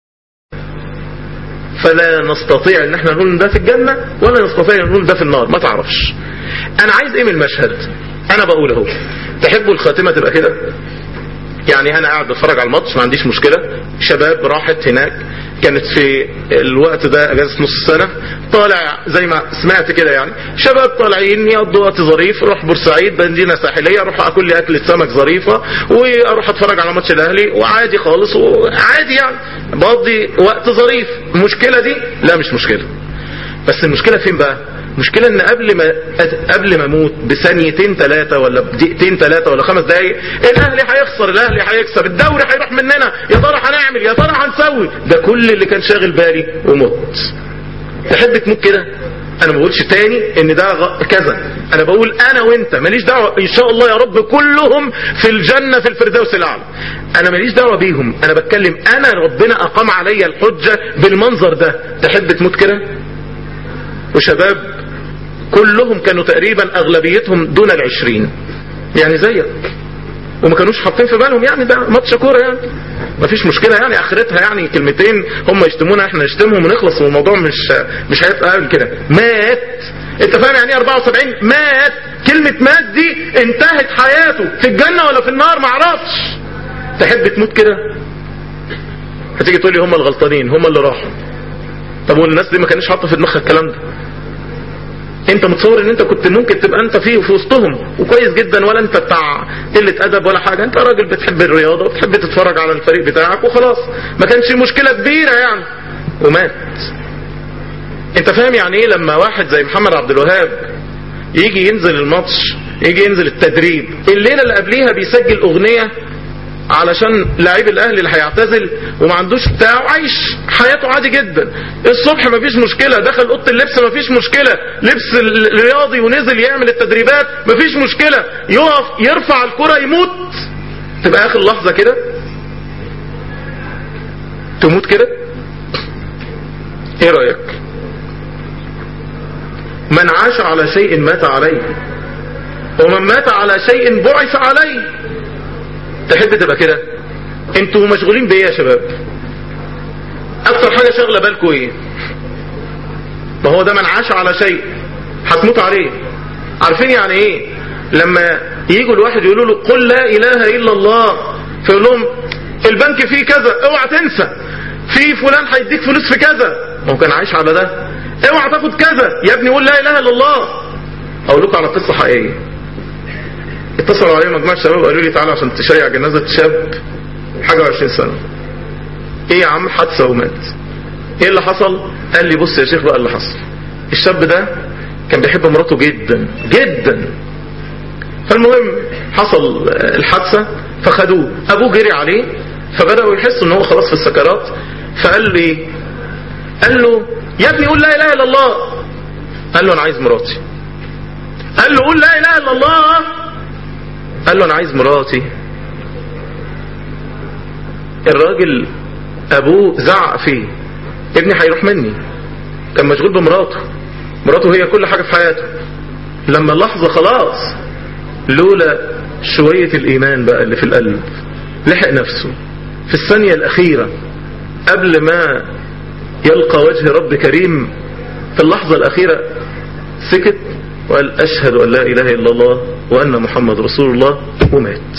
فلا نستطيع ان احنا نقول ده في الجنة ولا نستطيع ان نقول ده في النار ما تعرفش انا عايز ايه من المشهد انا بقول اهو تحبوا الخاتمة تبقى كده يعني انا قاعد بتفرج على الماتش ما عنديش مشكلة شباب راحت هناك كانت في الوقت ده اجازة نص السنة طالع زي ما سمعت كده يعني شباب طالعين يقضوا وقت ظريف اروح بورسعيد مدينة ساحلية اروح اكل لي اكلة سمك ظريفة واروح اتفرج على ماتش الاهلي وعادي خالص وعادي يعني بقضي وقت ظريف المشكلة دي لا مش مشكلة بس المشكلة فين بقى مشكلة ان قبل ما قبل ما اموت بثانيتين ثلاثة ولا بدقيقتين ثلاثة ولا خمس دقايق الاهلي هيخسر الاهلي هيكسب الدوري هيروح مننا يا ترى هنعمل يا ترى هنسوي ده كل اللي كان شاغل بالي ومت تحب تموت كده انا ما بقولش تاني ان ده غ... كذا انا بقول انا وانت ماليش دعوه ان شاء الله يا رب كلهم في الجنه في الفردوس الاعلى انا ماليش دعوه بيهم انا بتكلم انا ربنا اقام عليا الحجه بالمنظر ده تحب تموت كده وشباب كلهم كانوا تقريبا اغلبيتهم دون العشرين يعني زيك وما كانوش حاطين في بالهم يعني ده ماتش كوره يعني ما فيش مشكله يعني اخرتها يعني كلمتين هم يشتمونا احنا نشتمهم ونخلص والموضوع مش مش هيبقى كده مات انت فاهم يعني ايه 74 مات كلمه مات دي انتهت حياته في الجنه ولا في النار ما اعرفش تحب تموت كده هتيجي تقول لي هم الغلطانين هم اللي راحوا طب والناس دي ما كانش حاطه في دماغها الكلام ده انت متصور ان انت كنت ممكن تبقى انت فيه في وسطهم وكويس جدا ولا انت بتاع قلة ادب ولا حاجة انت راجل بتحب الرياضة وبتحب تتفرج على الفريق بتاعك وخلاص ما كانش مشكلة كبيرة يعني ومات انت فاهم يعني ايه لما واحد زي محمد عبد الوهاب يجي ينزل الماتش يجي ينزل التدريب الليلة اللي قبليها بيسجل اغنية علشان لعيب الاهلي اللي هيعتزل وما عندوش بتاع وعايش حياته عادي جدا الصبح ما فيش مشكلة دخل اوضه اللبس ما فيش مشكلة لبس الرياضي ونزل يعمل التدريبات ما فيش مشكلة يقف يرفع الكرة يموت تبقى اخر لحظة كده تموت كده ايه رأيك من عاش على شيء مات عليه ومن مات على شيء بعث عليه تحب تبقى كده انتوا مشغولين بايه يا شباب اكتر حاجة شغلة بالكوا ايه ما هو ده من عاش على شيء هتموت عليه عارفين يعني ايه لما يجوا الواحد يقولوا له قل لا اله الا الله فيقول لهم البنك فيه كذا اوعى تنسى في فلان هيديك فلوس في كذا ما هو كان عايش على ده اوعى تاخد كذا يا ابني قول لا اله الا الله اقول لكم على قصه حقيقيه اتصلوا علي مجموعة شباب قالوا لي تعالى عشان تشيع جنازة شاب حاجة وعشرين سنة ايه يا عم حادثة ومات ايه اللي حصل قال لي بص يا شيخ بقى اللي حصل الشاب ده كان بيحب مراته جدا جدا فالمهم حصل الحادثة فخدوه ابوه جري عليه فبدأوا يحسوا ان هو خلاص في السكرات فقال لي قال له يا ابني قول لا اله الا الله قال له انا عايز مراتي قال له قول لا اله الا الله قال له انا عايز مراتي الراجل ابوه زعق فيه ابني هيروح مني كان مشغول بمراته مراته هي كل حاجة في حياته لما اللحظة خلاص لولا شوية الايمان بقى اللي في القلب لحق نفسه في الثانية الاخيرة قبل ما يلقى وجه رب كريم في اللحظة الاخيرة سكت وقال أشهد أن لا إله إلا الله وأن محمد رسول الله ومات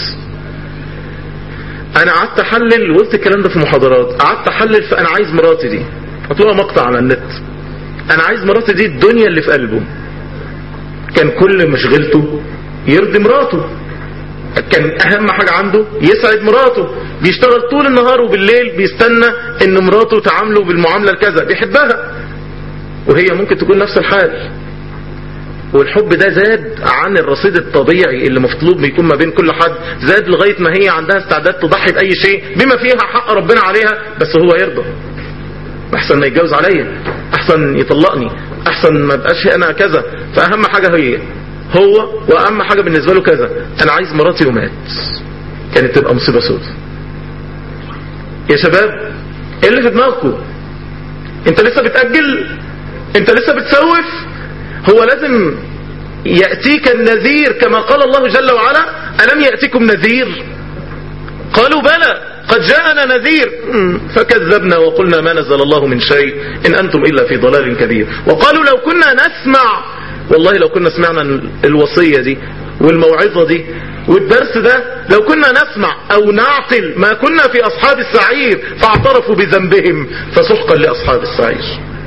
أنا قعدت أحلل وقلت الكلام ده في محاضرات قعدت أحلل فأنا عايز مراتي دي هتلاقوا مقطع على النت أنا عايز مراتي دي الدنيا اللي في قلبه كان كل مشغلته يرضي مراته كان أهم حاجة عنده يسعد مراته بيشتغل طول النهار وبالليل بيستنى إن مراته تعامله بالمعاملة الكذا بيحبها وهي ممكن تكون نفس الحال والحب ده زاد عن الرصيد الطبيعي اللي مطلوب يكون ما بين كل حد زاد لغاية ما هي عندها استعداد تضحي بأي شيء بما فيها حق ربنا عليها بس هو يرضى احسن ما يتجوز عليا احسن يطلقني احسن ما بقاش انا كذا فاهم حاجة هي هو واهم حاجة بالنسبة له كذا انا عايز مراتي ومات كانت تبقى مصيبة سودة يا شباب ايه اللي في دماغكم انت لسه بتأجل انت لسه بتسوف هو لازم يأتيك النذير كما قال الله جل وعلا ألم يأتيكم نذير قالوا بلى قد جاءنا نذير فكذبنا وقلنا ما نزل الله من شيء إن أنتم إلا في ضلال كبير وقالوا لو كنا نسمع والله لو كنا سمعنا الوصية دي والموعظة دي والدرس ده لو كنا نسمع أو نعقل ما كنا في أصحاب السعير فاعترفوا بذنبهم فسحقا لأصحاب السعير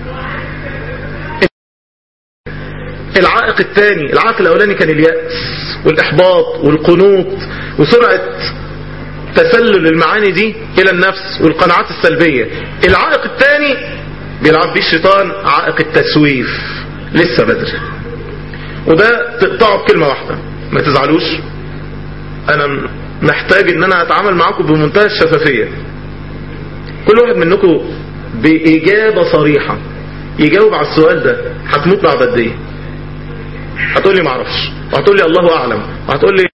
العائق الثاني العائق الاولاني كان اليأس والاحباط والقنوط وسرعة تسلل المعاني دي الى النفس والقناعات السلبية العائق الثاني بيلعب بيه الشيطان عائق التسويف لسه بدري وده تقطعه بكلمة واحدة ما تزعلوش انا محتاج ان انا اتعامل معاكم بمنتهى الشفافية كل واحد منكم باجابة صريحة يجاوب على السؤال ده هتموت بعد قد ايه هتقول لي معرفش وهتقول لي الله اعلم وهتقول لي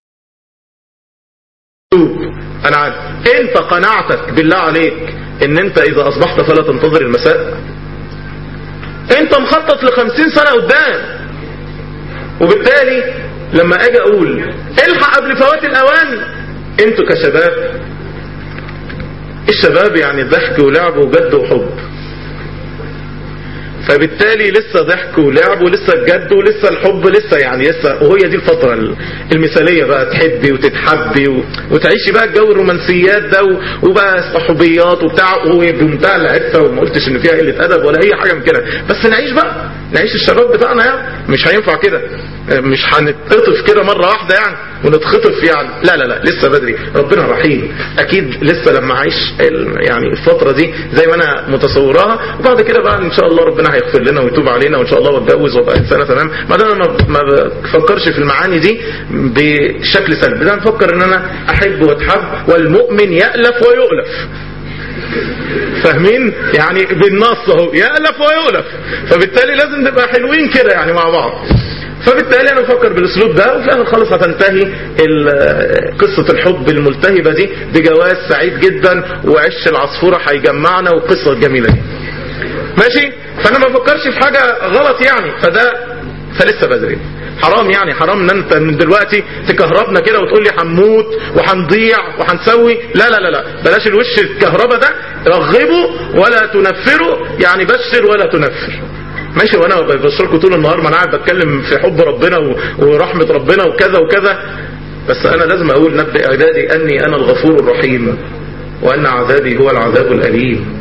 انا عارف انت قناعتك بالله عليك ان انت اذا اصبحت فلا تنتظر المساء انت مخطط لخمسين سنة قدام وبالتالي لما اجي اقول الحق قبل فوات الاوان انتوا كشباب الشباب يعني ضحك ولعب وجد وحب فبالتالي لسه ضحك ولعب ولسه الجد ولسه الحب لسه يعني لسه وهي دي الفترة المثالية بقى تحبي وتتحبي و... وتعيشي بقى الجو الرومانسيات ده و... وبقى صحوبيات وبتاع وبمنتهى العفة وما قلتش ان فيها قلة ادب ولا اي حاجة من كده بس نعيش بقى نعيش الشباب بتاعنا يعني مش هينفع كده مش هنتقطف كده مرة واحدة يعني ونتخطف يعني لا لا لا لسه بدري ربنا رحيم اكيد لسه لما اعيش يعني الفترة دي زي ما انا متصوراها وبعد كده بقى ان شاء الله ربنا هيغفر لنا ويتوب علينا وان شاء الله واتجوز وابقى انسانه تمام ما دام انا ما بفكرش في المعاني دي بشكل سلبي ده بفكر ان انا احب واتحب والمؤمن يألف ويؤلف فاهمين يعني بالنص اهو يألف ويؤلف فبالتالي لازم نبقى حلوين كده يعني مع بعض فبالتالي انا بفكر بالاسلوب ده وفي الاخر خالص هتنتهي قصة الحب الملتهبة دي بجواز سعيد جدا وعش العصفورة هيجمعنا والقصة الجميلة دي ماشي فانا ما بفكرش في حاجة غلط يعني فده فلسه بدري حرام يعني حرام ان انت من دلوقتي تكهربنا كده وتقول لي هنموت وهنضيع وهنسوي لا لا لا لا بلاش الوش الكهرباء ده رغبه ولا تنفره يعني بشر ولا تنفر ماشي وانا ببشركم طول النهار ما انا قاعد بتكلم في حب ربنا ورحمة ربنا وكذا وكذا بس انا لازم اقول نبئ عبادي اني انا الغفور الرحيم وان عذابي هو العذاب الاليم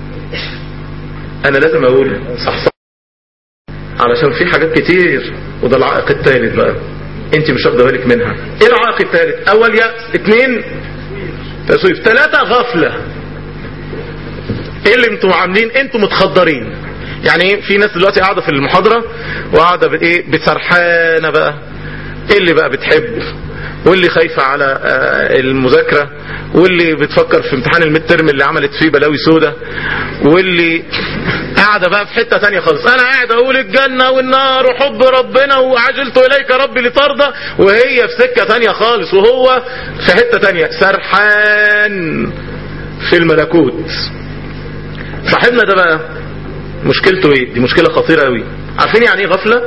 انا لازم اقول صح صح علشان في حاجات كتير وده العائق الثالث بقى انت مش واخده بالك منها ايه العائق الثالث اول يأس اثنين تسويف ثلاثة غفلة ايه اللي انتوا عاملين انتوا متخدرين يعني ايه في ناس دلوقتي قاعدة في المحاضرة وقاعدة بايه بسرحانة بقى ايه اللي بقى بتحب واللي خايفة على المذاكرة واللي بتفكر في امتحان الميد ترم اللي عملت فيه بلاوي سودة واللي قاعدة بقى في حتة تانية خالص انا قاعد اقول الجنة والنار وحب ربنا وعجلت اليك ربي لترضى وهي في سكة تانية خالص وهو في حتة تانية سرحان في الملكوت صاحبنا ده بقى مشكلته ايه دي مشكلة خطيرة قوي عارفين يعني ايه غفلة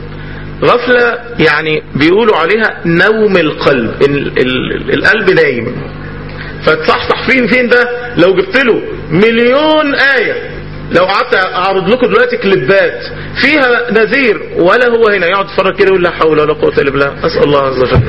غفلة يعني بيقولوا عليها نوم القلب ال ال القلب نايم فتصحصح فين فين ده لو جبت له مليون آية لو قعدت اعرض لكم دلوقتي كليبات فيها نذير ولا هو هنا يقعد يتفرج كده يقول لا حول ولا قوه الا بالله اسال الله عز وجل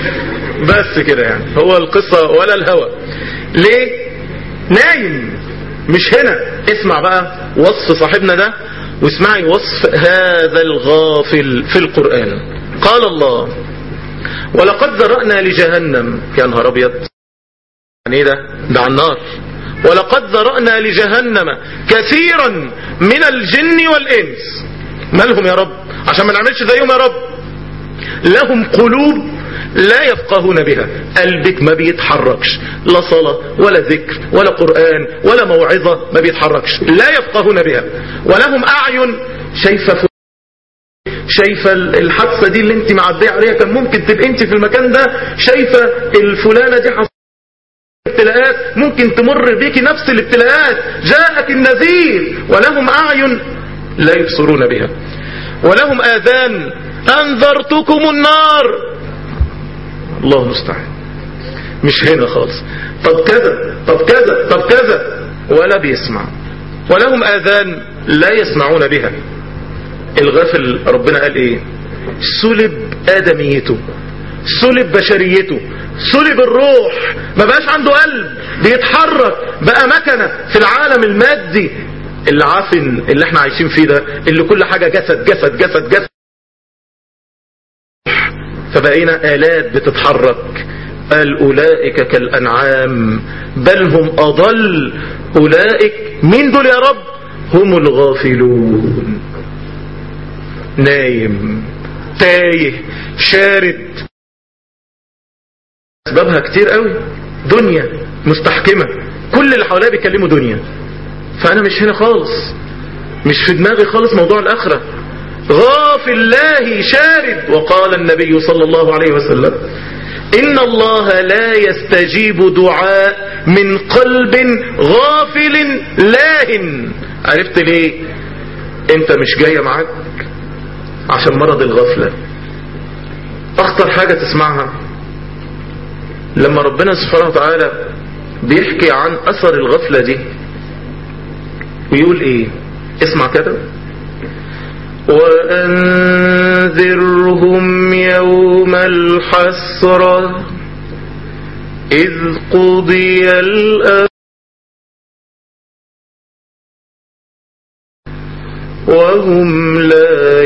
بس كده يعني هو القصه ولا الهوى ليه نايم مش هنا اسمع بقى وصف صاحبنا ده واسمعي وصف هذا الغافل في القرآن قال الله ولقد ذرأنا لجهنم يا نهار ابيض يعني ايه ده ده على النار ولقد ذرأنا لجهنم كثيرا من الجن والإنس مالهم يا رب عشان ما نعملش زيهم يا رب لهم قلوب لا يفقهون بها قلبك ما بيتحركش لا صلاة ولا ذكر ولا قرآن ولا موعظة ما بيتحركش لا يفقهون بها ولهم أعين شايفة شايفة الحادثة دي اللي انت معدية عليها كان ممكن تبقى انت في المكان ده شايفة الفلانة دي حصلت ابتلاءات ممكن تمر بيك نفس الابتلاءات جاءك النذير ولهم أعين لا يبصرون بها ولهم آذان أنذرتكم النار الله المستعان مش هنا خالص طب كذا طب كذا طب كذا ولا بيسمع ولهم آذان لا يسمعون بها الغافل ربنا قال ايه سلب آدميته سلب بشريته سلب الروح ما بقاش عنده قلب بيتحرك بقى مكنة في العالم المادي العافن اللي احنا عايشين فيه ده اللي كل حاجة جسد جسد جسد جسد فبقينا آلات بتتحرك قال أولئك كالأنعام بل هم أضل أولئك مين دول يا رب هم الغافلون نايم تايه شارد اسبابها كتير قوي دنيا مستحكمة كل اللي حواليها بيتكلموا دنيا فانا مش هنا خالص مش في دماغي خالص موضوع الاخرة غافل الله شارد وقال النبي صلى الله عليه وسلم ان الله لا يستجيب دعاء من قلب غافل لاهن عرفت ليه انت مش جاية معاك عشان مرض الغفلة اخطر حاجة تسمعها لما ربنا سبحانه وتعالى بيحكي عن اثر الغفلة دي ويقول ايه اسمع كده وأنذرهم يوم الحسرة إذ قضي الأمر وهم لا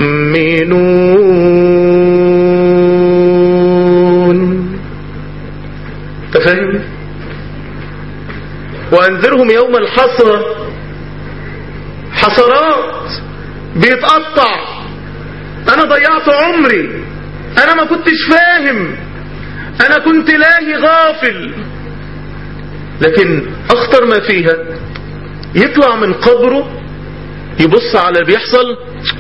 يؤمنون تفهم وأنذرهم يوم الحسرة حسرات بيتقطع انا ضيعت عمري انا ما كنتش فاهم انا كنت لاهي غافل لكن اخطر ما فيها يطلع من قبره يبص على اللي بيحصل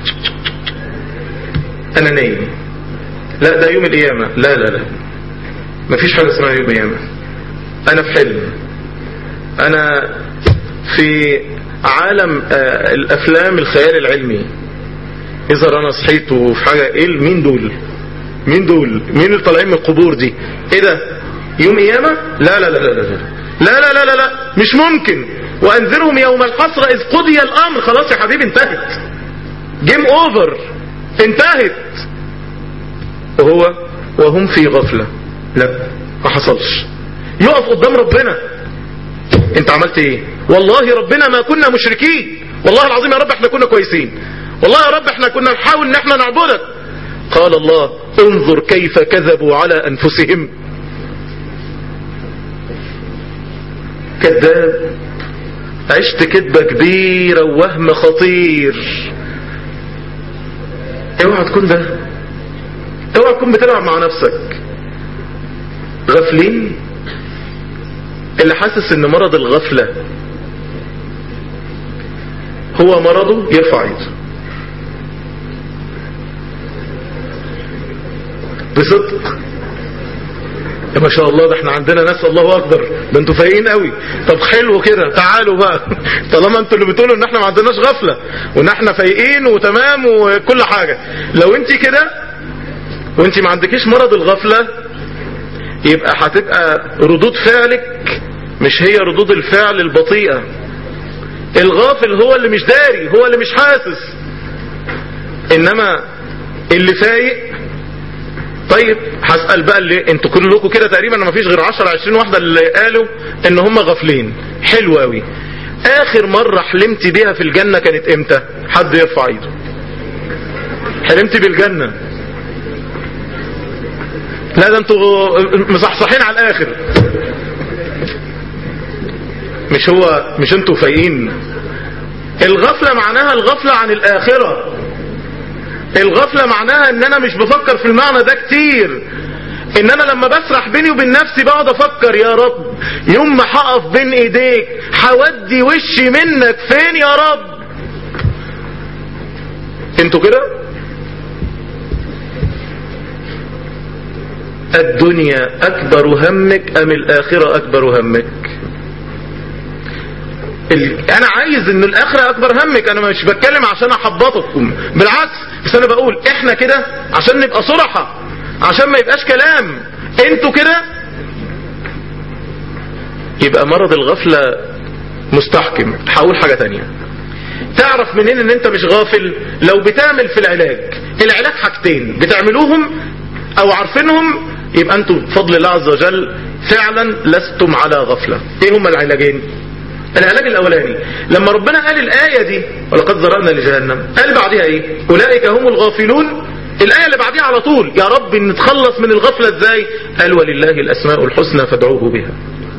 انا نايم لا ده يوم القيامة لا لا لا مفيش حاجة اسمها يوم القيامة انا في حلم انا في عالم آه الافلام الخيال العلمي اذا انا صحيت وفي حاجة ايه مين دول مين دول مين اللي طالعين من القبور دي ايه ده يوم قيامة لا لا لا لا لا لا لا لا لا لا مش ممكن وانذرهم يوم الحسرة اذ قضي الامر خلاص يا حبيبي انتهت جيم اوفر انتهت وهو وهم في غفلة لا ما حصلش يقف قدام ربنا انت عملت ايه والله ربنا ما كنا مشركين والله العظيم يا رب احنا كنا كويسين والله يا رب احنا كنا نحاول ان احنا نعبدك قال الله انظر كيف كذبوا على انفسهم كذاب عشت كذبة كبيرة ووهم خطير اوعى تكون ده اوعى تكون بتلعب مع نفسك غافلين اللي حاسس ان مرض الغفلة هو مرضه يرفع ايده بصدق ما شاء الله ده احنا عندنا ناس الله اكبر ده انتوا فايقين قوي طب حلو كده تعالوا بقى طالما انتوا اللي بتقولوا ان احنا ما عندناش غفلة وان احنا فايقين وتمام وكل حاجة لو انت كده وانت ما عندكيش مرض الغفلة يبقى هتبقى ردود فعلك مش هي ردود الفعل البطيئة الغافل هو اللي مش داري هو اللي مش حاسس انما اللي فايق طيب هسأل بقى اللي انتوا كلكم كده تقريبا ما فيش غير 10 20 واحدة اللي قالوا ان هم غافلين حلو قوي اخر مرة حلمت بيها في الجنة كانت امتى حد يرفع ايده حلمت بالجنة لا ده انتوا مصحصحين على الاخر مش هو مش انتوا فايقين الغفلة معناها الغفلة عن الاخرة الغفلة معناها ان انا مش بفكر في المعنى ده كتير ان انا لما بسرح بيني وبين نفسي بقعد افكر يا رب يوم ما هقف بين ايديك هودي وشي منك فين يا رب انتوا كده الدنيا أكبر همك أم الآخرة أكبر همك ال... أنا عايز إن الآخرة أكبر همك أنا مش بتكلم عشان أحبطكم بالعكس بس أنا بقول إحنا كده عشان نبقى صرحة عشان ما يبقاش كلام انتوا كده يبقى مرض الغفلة مستحكم هقول حاجة تانية تعرف منين ان انت مش غافل لو بتعمل في العلاج العلاج حاجتين بتعملوهم او عارفينهم يبقى انتم بفضل الله عز وجل فعلا لستم على غفلة ايه هما العلاجين العلاج الاولاني لما ربنا قال الاية دي ولقد ذرأنا لجهنم قال بعدها ايه اولئك هم الغافلون الآية اللي بعديها على طول يا رب نتخلص من الغفلة ازاي قال ولله الأسماء الحسنى فادعوه بها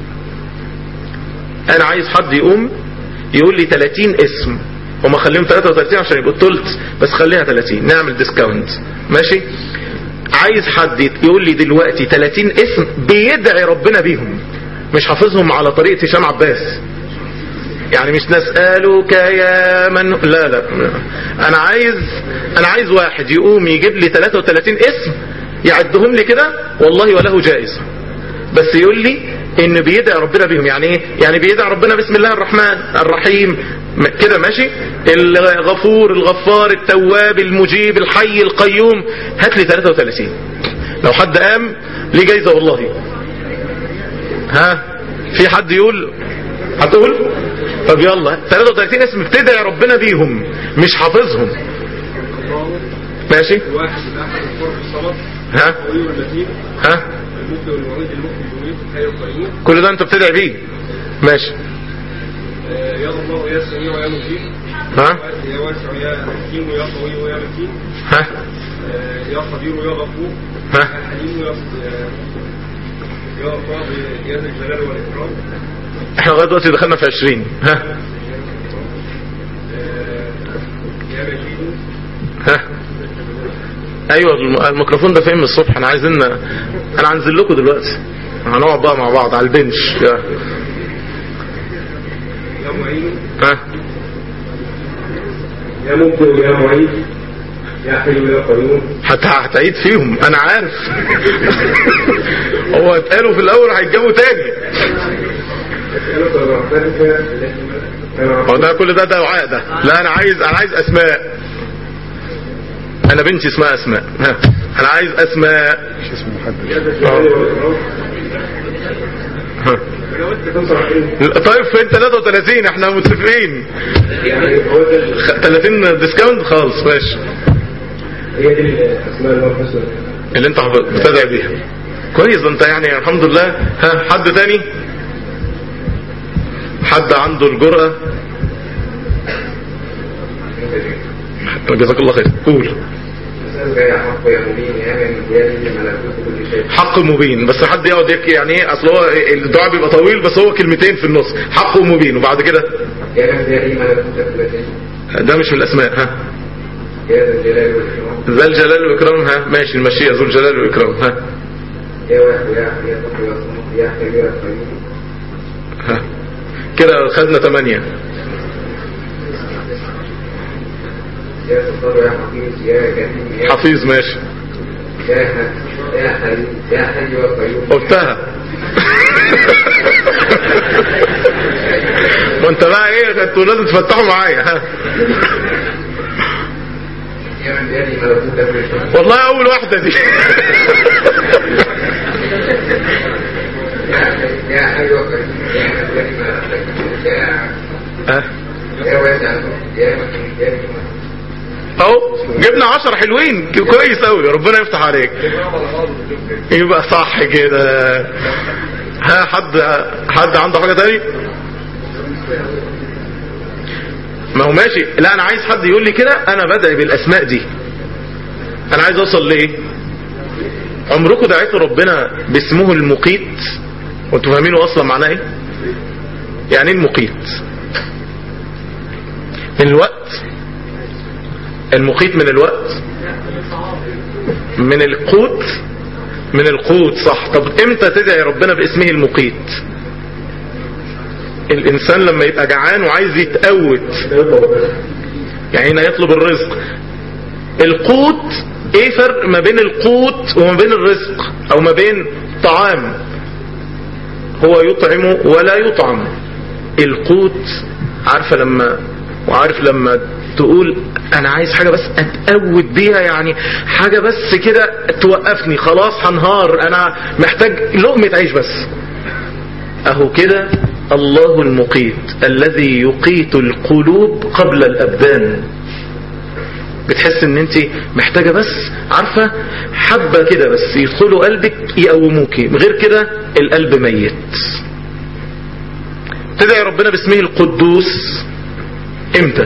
أنا عايز حد يقوم يقول لي 30 اسم هما خليهم 33 عشان يبقوا التلت بس خليها 30 نعمل ديسكاونت ماشي عايز حد يقول لي دلوقتي 30 اسم بيدعي ربنا بيهم مش حافظهم على طريقة هشام عباس يعني مش نسألك يا من لا لا انا عايز انا عايز واحد يقوم يجيب لي 33 اسم يعدهم لي كده والله وله جائزة بس يقول لي ان بيدعي ربنا بيهم يعني ايه يعني بيدعي ربنا بسم الله الرحمن الرحيم كده ماشي الغفور الغفار التواب المجيب الحي القيوم هات لي 33 لو حد قام ليه جايزة والله ها في حد يقول هتقول طب يلا 33 اسم بتدعي ربنا بيهم مش حافظهم ماشي الواحد الاحد الفرق الصمد ها القوي والمتين ها المبدع والمعيد المخرج المميت الحي القيوم كل ده انت بتدعي بيه ماشي آه، يا الله يا سميع يا مجيب ها يا واسع يا حكيم يا قوي ويا متين ها آه، يا قدير يا غفور ها يا حليم يا يا الله يا ذا الجلال والاكرام احنا لغايه دلوقتي دخلنا في 20 ها آه، يا مجيد ها ايوه الم- الميكروفون ده فين من الصبح انا عايزين انا هنزل لكم دلوقتي هنقعد بقى مع بعض على البنش يا يا معين ها يا مبدع يا معيد يا حي يا قيوم هت- هتعيد فيهم انا عارف هو اتقالوا في الاول هيتجابوا تاني اسالك برحمتك التي هو ده كل ده دعاء ده لا انا عايز انا عايز اسماء انا بنتي اسمها اسماء ها انا عايز اسماء مش اسمه محدد يا ذا الجلال والاكرام ها. جاوزت 25 طيب فين 33 احنا متفقين يعني هو ده خ- 30 ديسكاونت خالص ماشي هي دي الاسماء الله الحسنى اللي انت بتدعي بيها كويس ده انت يعني الحمد لله ها حد تاني حد عنده الجرأة جزاك الله خير قول نسألك يا حق يا مبين يا من بيده ملكوت كل شيء حق مبين بس حد يقعد يحكي يعني ايه اصل هو الدعاء بيبقى طويل بس هو كلمتين في النص حق مبين وبعد كده يا من بيده ملكوت كل شيء ده مش من الاسماء ها يا ذا الجلال والإكرام ذا الجلال والاكرام ها ماشي المشيئة ذو الجلال والاكرام ها يا واحد يا أحد يا صبر يا صمد يا حي يا قيوم ها كده خدنا ثمانية يا ستار يا حفيظ يا كريم يا حفيظ ماشي يا حي يا حي يا حي يا قيوم قلتها ما انت بقى ايه انتوا لازم تفتحوا معايا ها يا من بيده ملكوت كل شيء والله اول واحدة دي يا حي يا حي يا قيوم يا من بيده ملكوت كل شيء ها يا واسع يا مكين يا مكين اهو جبنا عشر حلوين كويس قوي ربنا يفتح عليك يبقى صح كده ها حد حد عنده حاجة تاني ما هو ماشي لا انا عايز حد يقول لي كده انا بدعي بالاسماء دي انا عايز اوصل لايه عمركم دعيتوا ربنا باسمه المقيت وانتوا فاهمين هو اصلا معناه ايه يعني ايه المقيت من الوقت المقيت من الوقت من القوت من القوت صح طب امتى تدعي ربنا باسمه المقيت الانسان لما يبقى جعان وعايز يتقوت يعني هنا يطلب الرزق القوت ايه فرق ما بين القوت وما بين الرزق او ما بين طعام هو يطعم ولا يطعم القوت عارفة لما وعارف لما تقول انا عايز حاجة بس اتقود بيها يعني حاجة بس كده توقفني خلاص هنهار انا محتاج لقمة عيش بس اهو كده الله المقيت الذي يقيت القلوب قبل الابدان بتحس ان انت محتاجة بس عارفة حبة كده بس يدخلوا قلبك يقوموكي غير كده القلب ميت تدعي ربنا باسمه القدوس امتى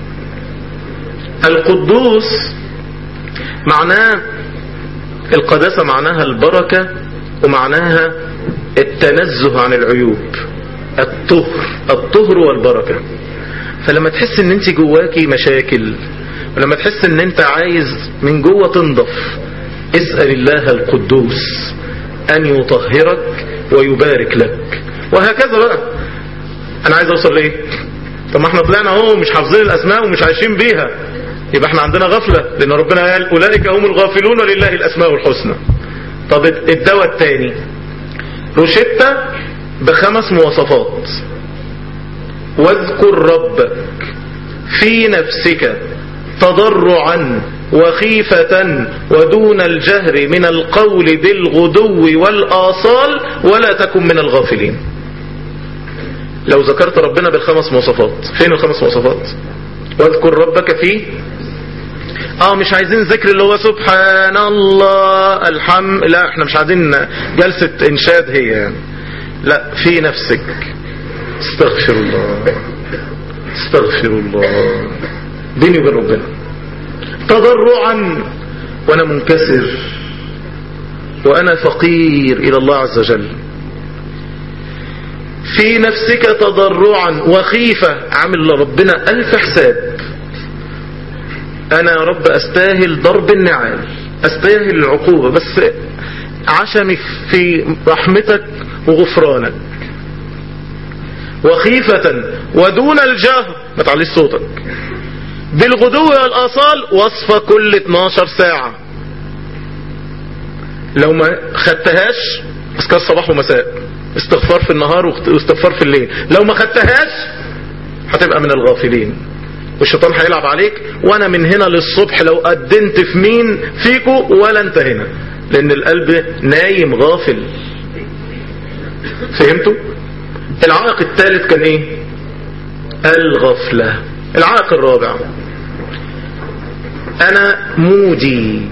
القدوس معناه القداسة معناها البركة ومعناها التنزه عن العيوب الطهر الطهر والبركة فلما تحس ان انت جواكي مشاكل ولما تحس ان انت عايز من جوه تنضف اسأل الله القدوس ان يطهرك ويبارك لك وهكذا بقى انا عايز اوصل لايه طب ما احنا طلعنا اهو مش حافظين الاسماء ومش عايشين بيها يبقى احنا عندنا غفلة لان ربنا قال اولئك هم الغافلون ولله الاسماء الحسنى طب الدواء الثاني روشتة بخمس مواصفات واذكر ربك في نفسك تضرعا وخيفة ودون الجهر من القول بالغدو والآصال ولا تكن من الغافلين لو ذكرت ربنا بالخمس مواصفات فين الخمس مواصفات واذكر ربك في اه مش عايزين ذكر اللي هو سبحان الله الحم لا احنا مش عايزين جلسة انشاد هي يعني لا في نفسك استغفر الله استغفر الله بيني وبين ربنا تضرعا وانا منكسر وانا فقير الى الله عز وجل في نفسك تضرعا وخيفة عامل لربنا ألف حساب أنا يا رب أستاهل ضرب النعال أستاهل العقوبة بس عشمي في رحمتك وغفرانك وخيفة ودون الجهر ما تعليش صوتك بالغدو والآصال وصفة كل 12 ساعة لو ما خدتهاش اذكار صباح ومساء استغفار في النهار واستغفار في الليل لو ما خدتهاش هتبقى من الغافلين والشيطان هيلعب عليك وانا من هنا للصبح لو قدمت في مين فيكو ولا انت هنا لان القلب نايم غافل فهمتوا العائق الثالث كان ايه الغفلة العائق الرابع انا مودي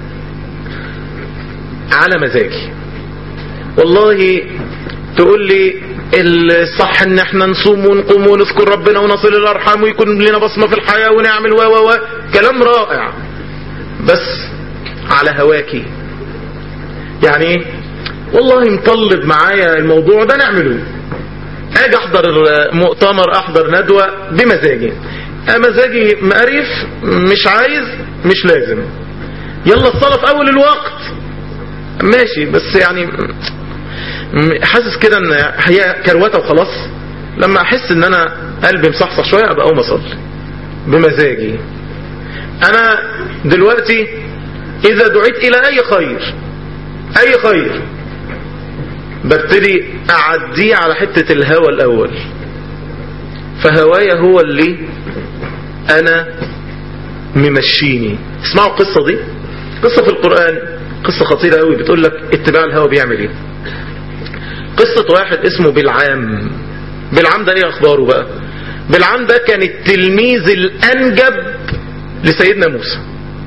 على مزاجي والله تقول لي الصح ان احنا نصوم ونقوم ونذكر ربنا ونصل الارحام ويكون لنا بصمة في الحياة ونعمل و و و كلام رائع بس على هواكي يعني ايه والله مطلب معايا الموضوع ده نعمله اجي احضر مؤتمر احضر ندوة بمزاجي مزاجي مقرف مش عايز مش لازم يلا الصلاة في اول الوقت ماشي بس يعني حاسس كده ان هي كروته وخلاص لما احس ان انا قلبي مصحصح شويه ابقى اقوم اصلي بمزاجي انا دلوقتي اذا دعيت الى اي خير اي خير ببتدي اعديه على حتة الهوى الاول فهوايا هو اللي انا ممشيني اسمعوا القصة دي قصة في القرآن قصة خطيرة قوي بتقول لك اتباع الهوى بيعمل ايه قصة واحد اسمه بلعام بلعام ده ايه اخباره بقى بلعام ده كان التلميذ الانجب لسيدنا موسى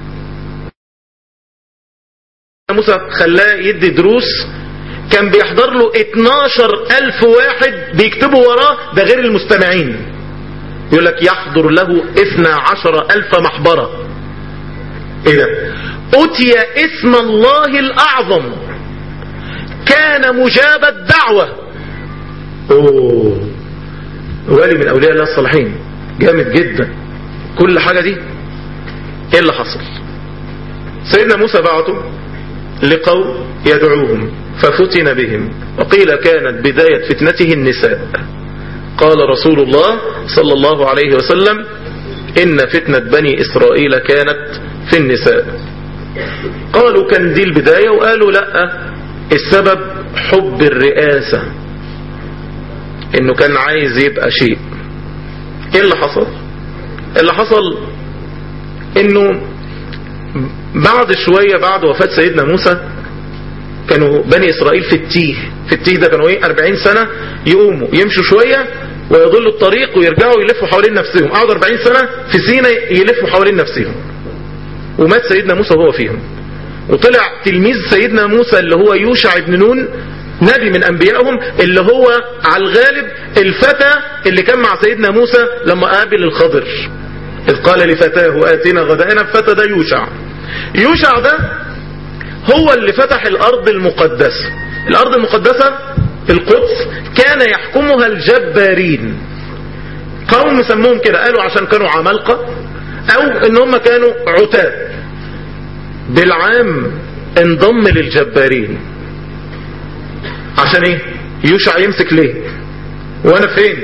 موسى خلاه يدي دروس كان بيحضر له 12 ألف واحد بيكتبوا وراه ده غير المستمعين يقول لك يحضر له 12 ألف محبرة ايه ده أتي اسم الله الأعظم كان مجاب الدعوة اوه ولي من أولياء الله الصالحين جامد جدا كل حاجة دي ايه اللي حصل سيدنا موسى بعته لقوم يدعوهم ففتن بهم وقيل كانت بداية فتنته النساء قال رسول الله صلى الله عليه وسلم إن فتنة بني إسرائيل كانت في النساء قالوا كان دي البداية وقالوا لا السبب حب الرئاسة انه كان عايز يبقى شيء ايه اللي حصل اللي حصل انه بعد شوية بعد وفاة سيدنا موسى كانوا بني اسرائيل في التيه في التيه ده كانوا ايه 40 سنة يقوموا يمشوا شوية ويضلوا الطريق ويرجعوا يلفوا حوالين نفسهم قعدوا 40 سنة في سينا يلفوا حوالين نفسهم ومات سيدنا موسى وهو فيهم وطلع تلميذ سيدنا موسى اللي هو يوشع بن نون نبي من انبيائهم اللي هو على الغالب الفتى اللي كان مع سيدنا موسى لما قابل الخضر اذ قال لفتاه اتنا غداءنا الفتى ده يوشع يوشع ده هو اللي فتح الارض المقدسة الارض المقدسة القدس كان يحكمها الجبارين قوم سموهم كده قالوا عشان كانوا عمالقة او ان هم كانوا عتاد بالعام انضم للجبارين عشان ايه يوشع يمسك ليه وانا فين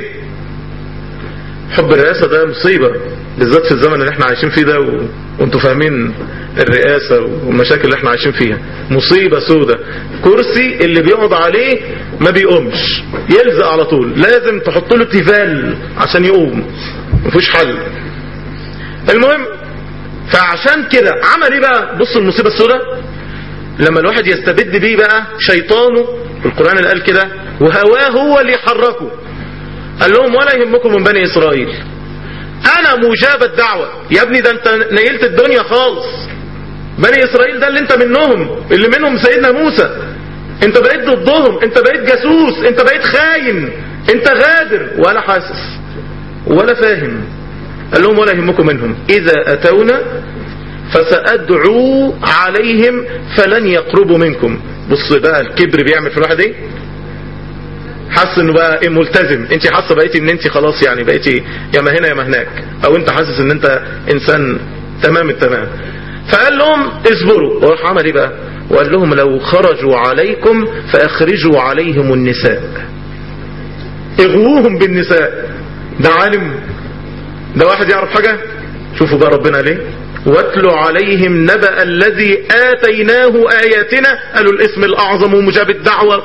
حب الرئاسة ده مصيبة بالذات في الزمن اللي احنا عايشين فيه ده و... وانتوا فاهمين الرئاسة والمشاكل اللي احنا عايشين فيها مصيبة سودة كرسي اللي بيقعد عليه ما بيقومش يلزق على طول لازم تحط له تيفال عشان يقوم مفيش حل المهم فعشان كده عمل ايه بقى بص المصيبة السوداء لما الواحد يستبد بيه بقى شيطانه القرآن اللي قال كده وهواه هو اللي يحركه قال لهم ولا يهمكم من بني إسرائيل أنا مجاب الدعوة يا ابني ده أنت نيلت الدنيا خالص بني إسرائيل ده اللي أنت منهم اللي منهم سيدنا موسى أنت بقيت ضدهم أنت بقيت جاسوس أنت بقيت خاين أنت غادر ولا حاسس ولا فاهم قال لهم ولا يهمكم منهم إذا أتونا فسأدعو عليهم فلن يقربوا منكم بص بقى الكبر بيعمل في الواحد ايه حاسس انه بقى ايه ملتزم انت حاسه بقيتي ان انت خلاص يعني بقيتي يا ما هنا يا ما هناك او انت حاسس ان انت انسان تمام التمام فقال لهم اصبروا وراح عمل ايه بقى وقال لهم لو خرجوا عليكم فاخرجوا عليهم النساء اغووهم بالنساء ده عالم ده واحد يعرف حاجة شوفوا بقى ربنا ليه واتلوا عليهم نبأ الذي آتيناه آياتنا قالوا الاسم الأعظم ومجاب الدعوة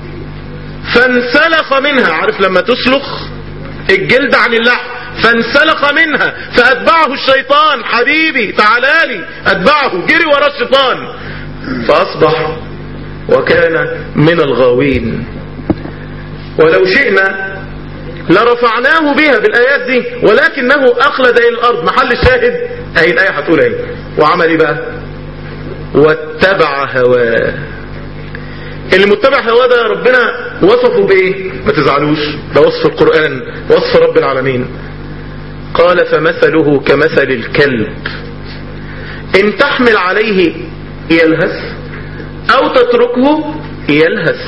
فانسلخ منها عارف لما تسلخ الجلد عن اللحم فانسلخ منها فأتبعه الشيطان حبيبي تعالالي أتبعه جري ورا الشيطان فأصبح وكان من الغاوين ولو شئنا لرفعناه بها بالآيات دي ولكنه أخلد إلى الأرض محل الشاهد أهي الآية هتقول أهي وعمل إيه بقى واتبع هواه اللي متبع هواه ده ربنا وصفه بإيه ما تزعلوش ده وصف القرآن وصف رب العالمين قال فمثله كمثل الكلب إن تحمل عليه يلهث أو تتركه يلهث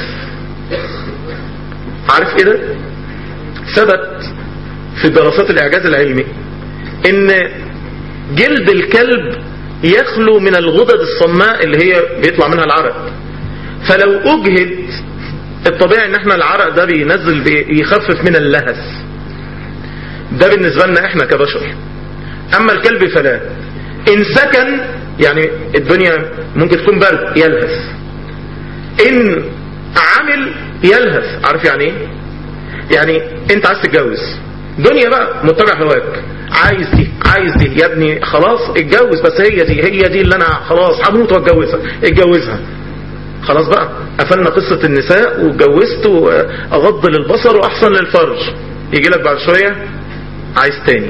عارف إيه ده ثبت في دراسات الإعجاز العلمي إن جلد الكلب يخلو من الغدد الصماء اللي هي بيطلع منها العرق فلو أجهد الطبيعي ان احنا العرق ده بينزل بيخفف من اللهث ده بالنسبة لنا احنا كبشر اما الكلب فلا ان سكن يعني الدنيا ممكن تكون برد يلهث ان عمل يلهث عارف يعني ايه يعني انت عايز تتجوز دنيا بقى متبع هواك عايز دي عايز دي يا ابني خلاص اتجوز بس هي دي هي دي اللي انا خلاص هموت واتجوزها اتجوزها خلاص بقى قفلنا قصة النساء واتجوزت واغض للبصر واحسن للفرج يجي لك بعد شوية عايز تاني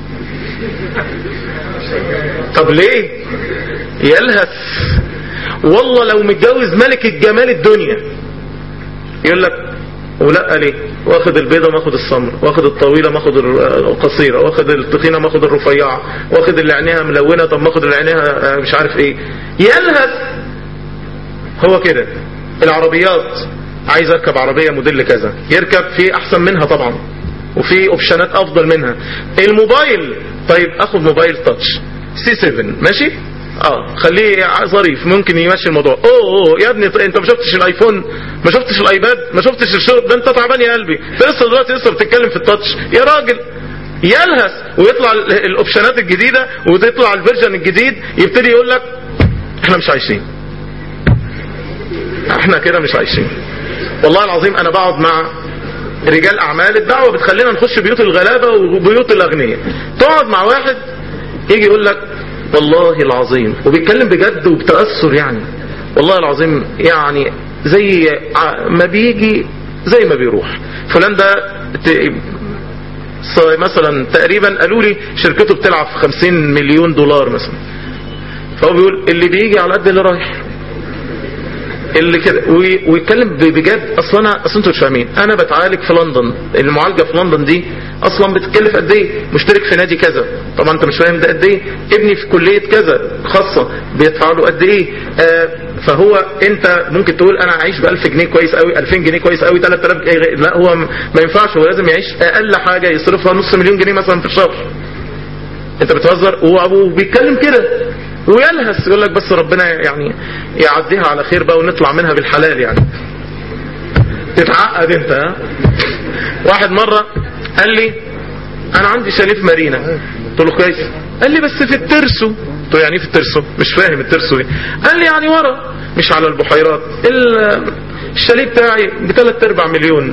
طب ليه يلهث والله لو متجوز ملك الجمال الدنيا يقول لك ولا ليه واخد البيضة ماخد السمر واخد الطويلة ماخد القصيرة واخد التخينة ماخد الرفيعة واخد اللي عينيها ملونة طب ماخد اللي عينيها مش عارف ايه يلهث هو كده العربيات عايز اركب عربية موديل كذا يركب في احسن منها طبعا وفي اوبشنات افضل منها الموبايل طيب اخد موبايل تاتش سي 7 ماشي اه خليه ظريف ممكن يمشي الموضوع اوه, أوه يا ابني انت ما شفتش الايفون ما شفتش الايباد ما شفتش الشغل ده انت تعبان يا قلبي انت لسه دلوقتي لسه بتتكلم في التاتش يا راجل يلهس ويطلع ال- الاوبشنات الجديده وتطلع الفيرجن الجديد يبتدي يقول لك احنا مش عايشين احنا كده مش عايشين والله العظيم انا بقعد مع رجال اعمال الدعوه بتخلينا نخش بيوت الغلابه وبيوت الاغنياء تقعد مع واحد يجي يقول لك والله العظيم وبيتكلم بجد وبتاثر يعني والله العظيم يعني زي ع- ما بيجي زي ما بيروح فلان ده ت- ص- مثلا تقريبا قالوا لي شركته بتلعب في 50 مليون دولار مثلا فهو بيقول اللي بيجي على قد اللي رايح اللي كده وي- ويتكلم ب- بجد اصلا انا اصلا انتوا مش فاهمين انا بتعالج في لندن المعالجه في لندن دي اصلا بتتكلف قد ايه مشترك في نادي كذا طبعا انت مش فاهم ده قد ايه ابني في كليه كذا خاصه بيدفع له قد ايه آه فهو انت ممكن تقول انا عايش ب 1000 جنيه كويس قوي 2000 جنيه كويس قوي 3000 جنيه لا هو م- ما ينفعش هو لازم يعيش اقل حاجه يصرفها نص مليون جنيه مثلا في الشهر انت بتهزر وابوه بيتكلم كده ويلهس يقول لك بس ربنا يعني يعديها على خير بقى ونطلع منها بالحلال يعني تتعقد انت ها واحد مرة قال لي انا عندي شاليه في مارينا قلت له كويس قال لي بس في الترسو قلت له يعني ايه في الترسو مش فاهم الترسو ايه قال لي يعني ورا مش على البحيرات ال- الشاليه بتاعي بثلاث ارباع مليون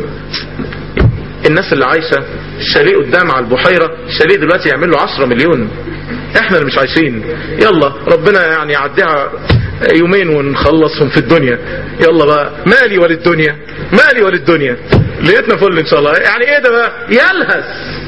الناس اللي عايشة الشاليه قدام على البحيرة الشاليه دلوقتي يعمل له 10 مليون احنا اللي مش عايشين يلا ربنا يعني يعديها يومين ونخلصهم في الدنيا يلا بقى مالي وللدنيا مالي وللدنيا لقيتنا فل ان شاء الله يعني ايه ده بقى يلهس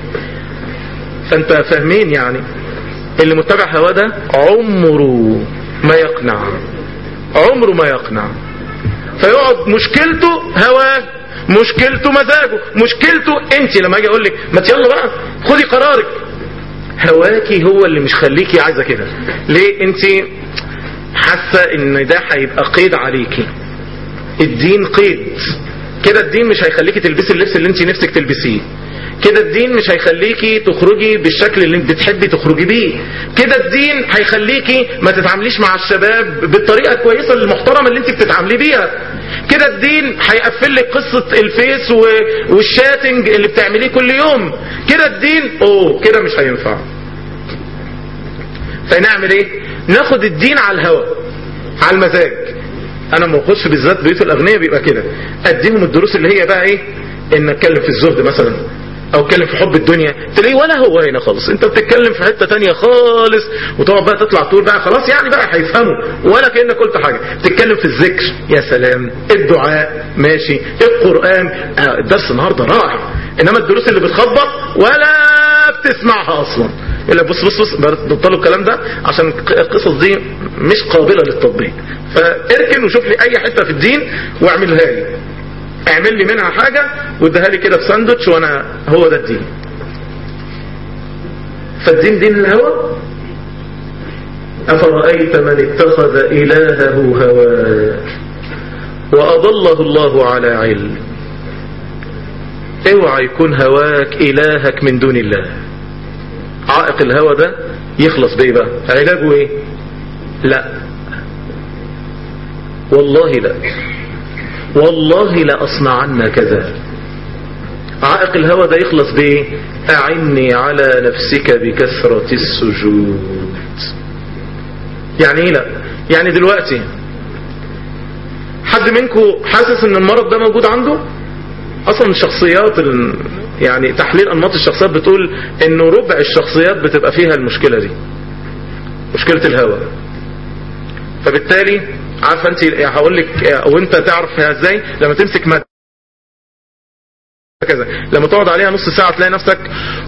فانت فاهمين يعني اللي متبع هوا ده عمره ما يقنع عمره ما يقنع فيقعد مشكلته هواه مشكلته مزاجه مشكلته انت لما اجي اقول لك ما يلا بقى خدي قرارك هواكي هو اللي مش خليكي عايزه كده ليه انت حاسه ان ده هيبقى قيد عليكي الدين قيد كده الدين مش هيخليكي تلبسي اللبس اللي انت نفسك تلبسيه كده الدين مش هيخليكي تخرجي بالشكل اللي انت بتحبي تخرجي بيه كده الدين هيخليكي ما تتعامليش مع الشباب بالطريقه الكويسه المحترمه اللي انت بتتعاملي بيها كده الدين هيقفل لك قصه الفيس و... والشاتنج اللي بتعمليه كل يوم كده الدين اوه كده مش هينفع فنعمل ايه ناخد الدين على الهوى على المزاج انا لما اخش بالذات بيوت الاغنياء بيبقى كده اديهم الدروس اللي هي بقى ايه ان اتكلم في الزهد مثلا او اتكلم في حب الدنيا تلاقيه ولا هو هنا خالص انت بتتكلم في حته تانية خالص وتقعد بقى تطلع تقول بقى خلاص يعني بقى هيفهموا ولا كانك قلت حاجه تتكلم في الذكر يا سلام الدعاء ماشي القران آه الدرس النهارده رائع انما الدروس اللي بتخبط ولا بتسمعها اصلا الا بص بص بص بطلوا الكلام ده عشان القصص دي مش قابله للتطبيق فاركن وشوف لي اي حته في الدين واعملها لي اعمل لي منها حاجة واديها لي كده في ساندوتش وانا هو ده الدين فالدين دين الهوى أفرأيت من اتخذ إلهه هواه وأضله الله على علم اوعى يكون هواك إلهك من دون الله عائق الهوى ده يخلص بيه بقى علاجه ايه لا والله لا والله لأصنعن كذا عائق الهوى ده يخلص بايه أعني على نفسك بكثرة السجود يعني ايه لا يعني دلوقتي حد منكم حاسس ان المرض ده موجود عنده اصلا الشخصيات ال... يعني تحليل انماط الشخصيات بتقول انه ربع الشخصيات بتبقى فيها المشكلة دي مشكلة الهوى فبالتالي عارفه انت هقول لك وانت تعرف ازاي لما تمسك ماده كذا لما تقعد عليها نص ساعه تلاقي نفسك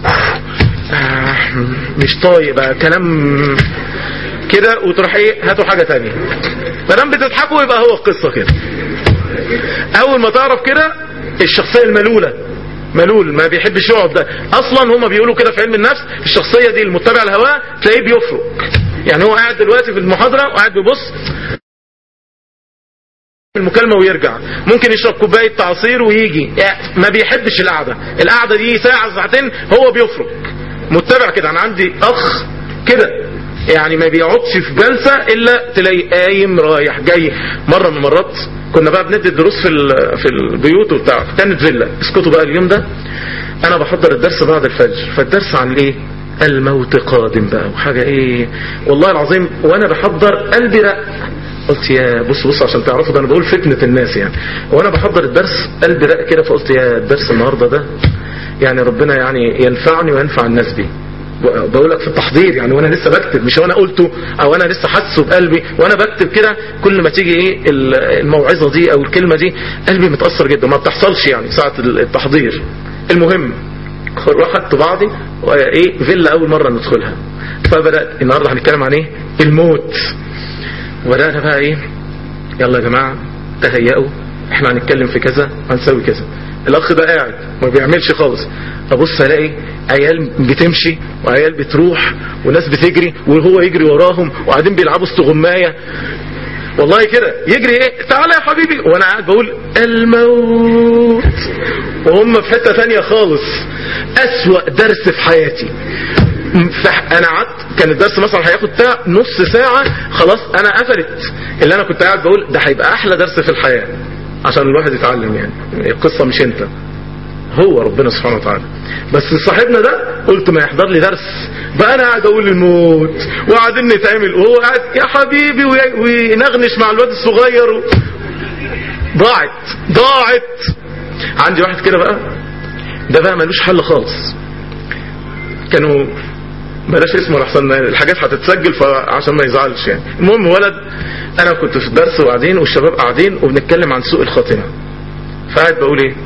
مش طايق بقى كلام كده وتروح ايه هاتوا حاجه تانية ما دام بتضحكوا يبقى هو القصه كده اول ما تعرف كده الشخصيه الملوله ملول ما بيحبش يقعد ده اصلا هما بيقولوا كده في علم النفس الشخصيه دي المتبع الهواء تلاقيه بيفرق يعني هو قاعد دلوقتي في المحاضره وقاعد بيبص المكالمة ويرجع ممكن يشرب كوباية عصير ويجي يعني ما بيحبش القعدة القعدة دي ساعة ساعتين هو بيفرق متبع كده انا عندي اخ كده يعني ما بيقعدش في جلسة الا تلاقي قايم رايح جاي مرة من المرات كنا بقى بندي الدروس في في البيوت وبتاع كانت فيلا اسكتوا بقى اليوم ده انا بحضر الدرس بعد الفجر فالدرس عن ايه الموت قادم بقى وحاجة ايه والله العظيم وانا بحضر قلبي رق قلت يا بص بص عشان تعرفوا ده انا بقول فتنة الناس يعني وانا بحضر الدرس قلبي رق كده فقلت يا الدرس النهاردة ده يعني ربنا يعني ينفعني وينفع الناس بيه بقول لك في التحضير يعني وانا لسه بكتب مش وانا قلته او انا لسه حاسه بقلبي وانا بكتب كده كل ما تيجي ايه الموعظه دي او الكلمه دي قلبي متاثر جدا ما بتحصلش يعني ساعه التحضير المهم رحت بعضي وايه فيلا اول مره ندخلها فبدات النهارده هنتكلم عن ايه الموت وبدانا بقى ايه يلا يا جماعه تهيئوا احنا هنتكلم في كذا هنسوي كذا الاخ ده قاعد ما بيعملش خالص ابص الاقي عيال بتمشي وعيال بتروح وناس بتجري وهو يجري وراهم وقاعدين بيلعبوا استغمايه والله كده يجري ايه تعالى يا حبيبي وانا قاعد بقول الموت وهم في حته ثانيه خالص اسوأ درس في حياتي انا قعدت كان الدرس مثلا هياخد بتاع نص ساعه خلاص انا قفلت اللي انا كنت قاعد بقول ده هيبقى احلى درس في الحياه عشان الواحد يتعلم يعني القصه مش انت هو ربنا سبحانه وتعالى بس صاحبنا ده قلت ما يحضر لي درس بقى انا قاعد اقول الموت وقاعدين نتعمل وهو قاعد يا حبيبي وينغنش مع الواد الصغير و... ضاعت ضاعت عندي واحد كده بقى ده بقى ملوش حل خالص كانوا بلاش اسمه لحسن الحاجات هتتسجل فعشان ما يزعلش يعني المهم ولد انا كنت في الدرس وقاعدين والشباب قاعدين وبنتكلم عن سوء الخاتمه فقاعد بقول ايه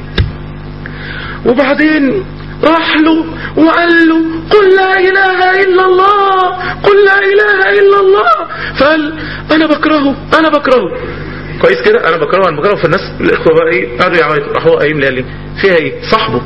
وبعدين راح له وقال له قل لا اله الا الله قل لا اله الا الله فقال انا بكرهه انا بكرهه كويس كده انا بكرهه انا بكرهه فالناس الاخوه بقى ايه قعدوا يعيطوا راح هو قايم لي قال لي فيها ايه صاحبه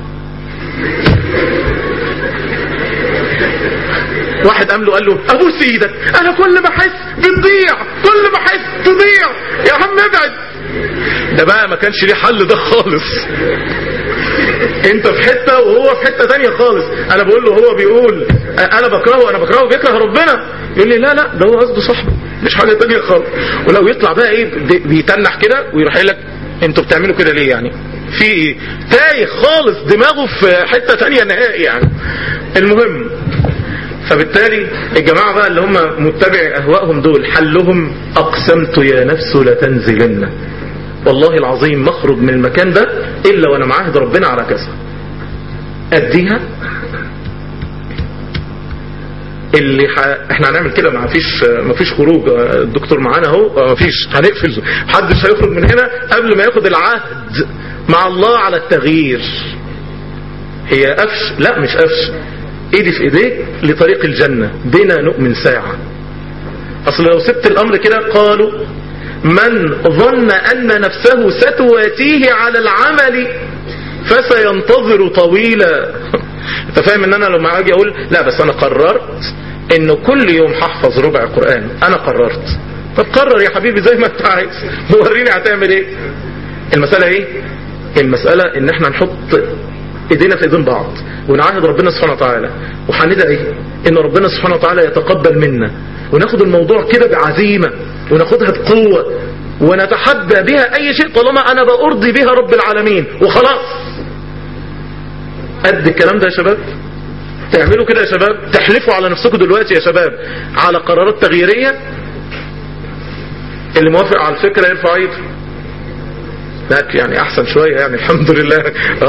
واحد قام له قال له ابوس ايدك انا كل ما احس بتضيع كل ما احس تضيع يا عم ابعد ده بقى ما كانش ليه حل ده خالص انت في حته وهو في حته تانية خالص انا بقول له هو بيقول انا بكرهه انا بكرهه بيكره ربنا يقول لي لا لا ده هو قصده صاحبه مش حاجه تانية خالص ولو يطلع بقى ايه بيتنح كده ويروح قايل لك انتوا بتعملوا كده ليه يعني في ايه تايه خالص دماغه في حته تانية نهائي يعني المهم فبالتالي الجماعة بقى اللي هم متبعي أهوائهم دول حلهم أقسمت يا نفس لتنزلن والله العظيم ما اخرج من المكان ده إلا وأنا معاهد ربنا على كذا أديها اللي ح... احنا هنعمل كده ما فيش ما فيش خروج الدكتور معانا اهو ما فيش هنقفل محدش هيخرج من هنا قبل ما ياخد العهد مع الله على التغيير هي قفش لا مش قفش ايدي في ايديك لطريق الجنة بنا نؤمن ساعة اصل لو سبت الامر كده قالوا من ظن ان نفسه ستواتيه على العمل فسينتظر طويلا انت فاهم ان انا لما اجي اقول لا بس انا قررت انه كل يوم هحفظ ربع قرآن انا قررت طب قرر يا حبيبي زي ما انت عايز وريني هتعمل ايه المسألة ايه المسألة ان احنا نحط ايدينا في ايدين بعض ونعاهد ربنا سبحانه وتعالى وهندعي ان ربنا سبحانه وتعالى يتقبل منا وناخد الموضوع كده بعزيمة وناخدها بقوة ونتحدى بها اي شيء طالما انا بأرضي بها رب العالمين وخلاص قد الكلام ده يا شباب تعملوا كده يا شباب تحلفوا على نفسكم دلوقتي يا شباب على قرارات تغييرية اللي موافق على الفكرة يرفع ايده لا يعني احسن شوية يعني الحمد لله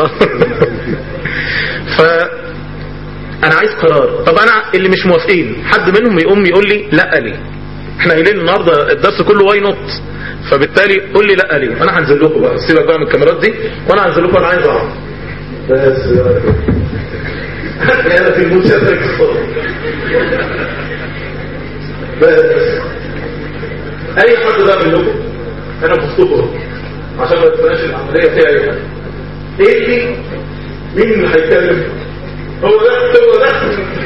ف انا عايز قرار طب انا اللي مش موافقين حد منهم يقوم يقول لي لا ليه احنا قايلين النهارده الدرس كله واي نوت فبالتالي قول لي لا ليه انا هنزل لكم بقى سيبك بقى من الكاميرات دي وانا هنزل لكم انا عايز اعرف بس انا في الموت بس اي حد بقى منكم انا بخطبه عشان ما تبقاش العمليه فيها ايه ايه اللي مين اللي هيتكلم هو ده هو ده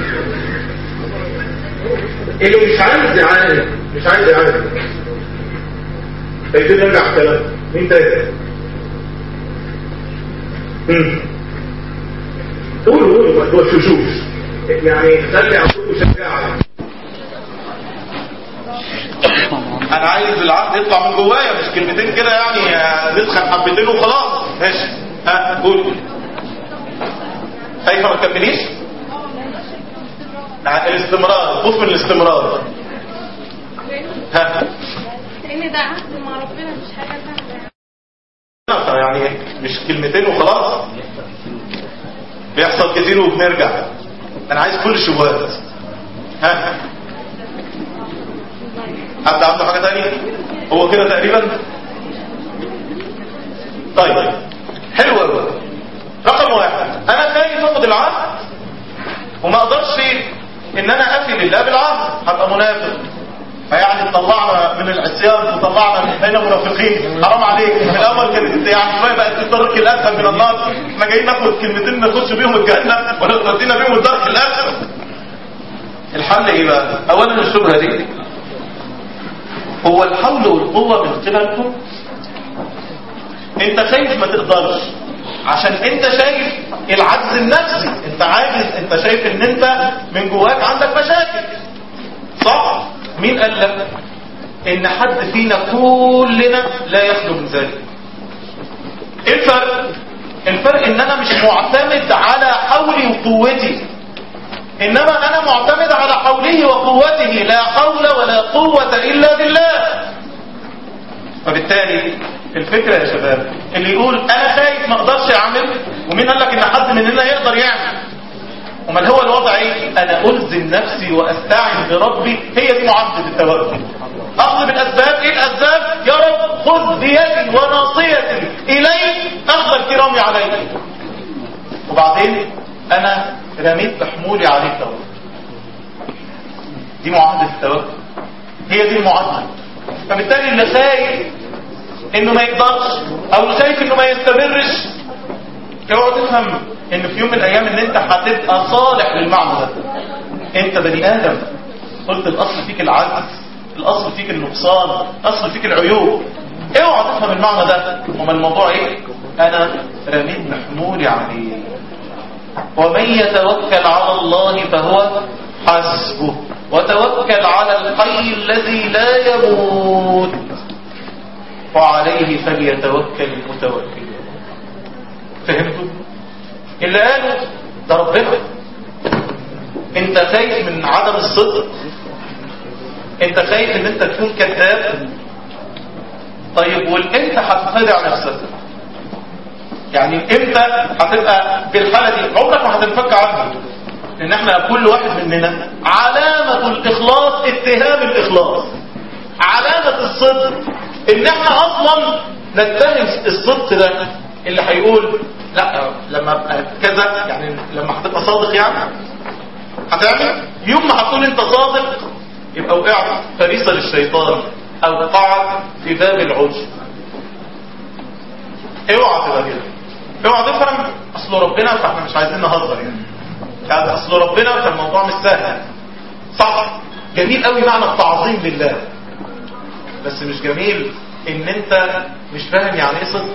اللي مش عايز يعاني مش عايز يعاني هيبتدي نرجع الكلام مين تاني قولوا قولوا ما توشوشوش يعني خلي عندكم شجاعه انا عايز العقد يطلع من جوايا مش كلمتين كده يعني نسخن حبتين وخلاص ماشي ها قول خايفه ما تكمليش ع- الاستمرار الخوف من الاستمرار ها لان ده عهد مع ربنا مش حاجه سهله يعني يعني مش كلمتين وخلاص بيحصل كتير وبنرجع انا عايز كل الشبهات ها حد عنده حاجه تانية هو كده تقريبا طيب حلو قوي رقم واحد انا خايف اخد العهد وما اقدرش ان انا افي لله بالعهد هبقى منافق فيعني طلعنا من العصيان وطلعنا بين منافقين حرام عليك في الاول كانت يعني شويه بقت الدرك الاسفل من النار احنا جايين ناخد كلمتين نخش بيهم الجنه ولا تودينا بيهم الدرك الاسفل الحل ايه بقى اولا الشبهه دي هو الحول والقوه من قبلكم انت خايف ما تقدرش عشان انت شايف العجز النفسي انت عاجز انت شايف ان انت من جواك عندك مشاكل صح مين قال لك ان حد فينا كلنا لا يخلو من ذلك ايه الفرق الفرق ان انا مش معتمد على حولي وقوتي انما انا معتمد على حوله وقوته لا حول ولا قوة الا بالله فبالتالي الفكرة يا شباب اللي يقول انا خايف ما اقدرش اعمل ومين قال لك ان حد مننا يقدر يعمل امال هو الوضع ايه انا الزم نفسي واستعن بربي هي دي معادله التوكل اخذ بالاسباب ايه الاسباب يا رب خذ بيدي وناصيتي اليك اخذ الكرام عليك وبعدين انا رميت بحمولي عليك يا رب دي معادله التوكل هي دي المعادله فبالتالي اللي خايف انه ما يقدرش او خايف انه ما يستمرش اوعى تفهم ان في يوم من الايام ان انت هتبقى صالح للمعنى ده انت بني ادم قلت الاصل فيك العجز الاصل فيك النقصان الاصل فيك العيوب اوعى تفهم المعنى ده وما الموضوع ايه انا رميت محمولي عليه ومن يتوكل على الله فهو حسبه وتوكل على الحي الذي لا يموت وعليه فليتوكل المتوكلون فهمتوا اللي قالوا ده ربنا انت خايف من عدم الصدق انت خايف ان انت تكون كذاب طيب والامتى هتخدع نفسك يعني امتى هتبقى بالحاله دي عمرك ما هتنفك عنه لان احنا كل واحد مننا علامه الاخلاص اتهام الاخلاص علامه الصدق ان احنا اصلا نتهم الصدق ده اللي هيقول لا لما ابقى كذا يعني لما هتبقى صادق يعني هتعمل يوم ما هتقول انت صادق يبقى وقعت فريسة للشيطان او وقعت في باب العجب اوعى تبقى كده اوعى تفهم اصل ربنا فاحنا مش عايزين نهزر يعني يعني اصل ربنا فالموضوع مش سهل صح جميل قوي معنى التعظيم لله بس مش جميل ان انت مش فاهم يعني ايه صدق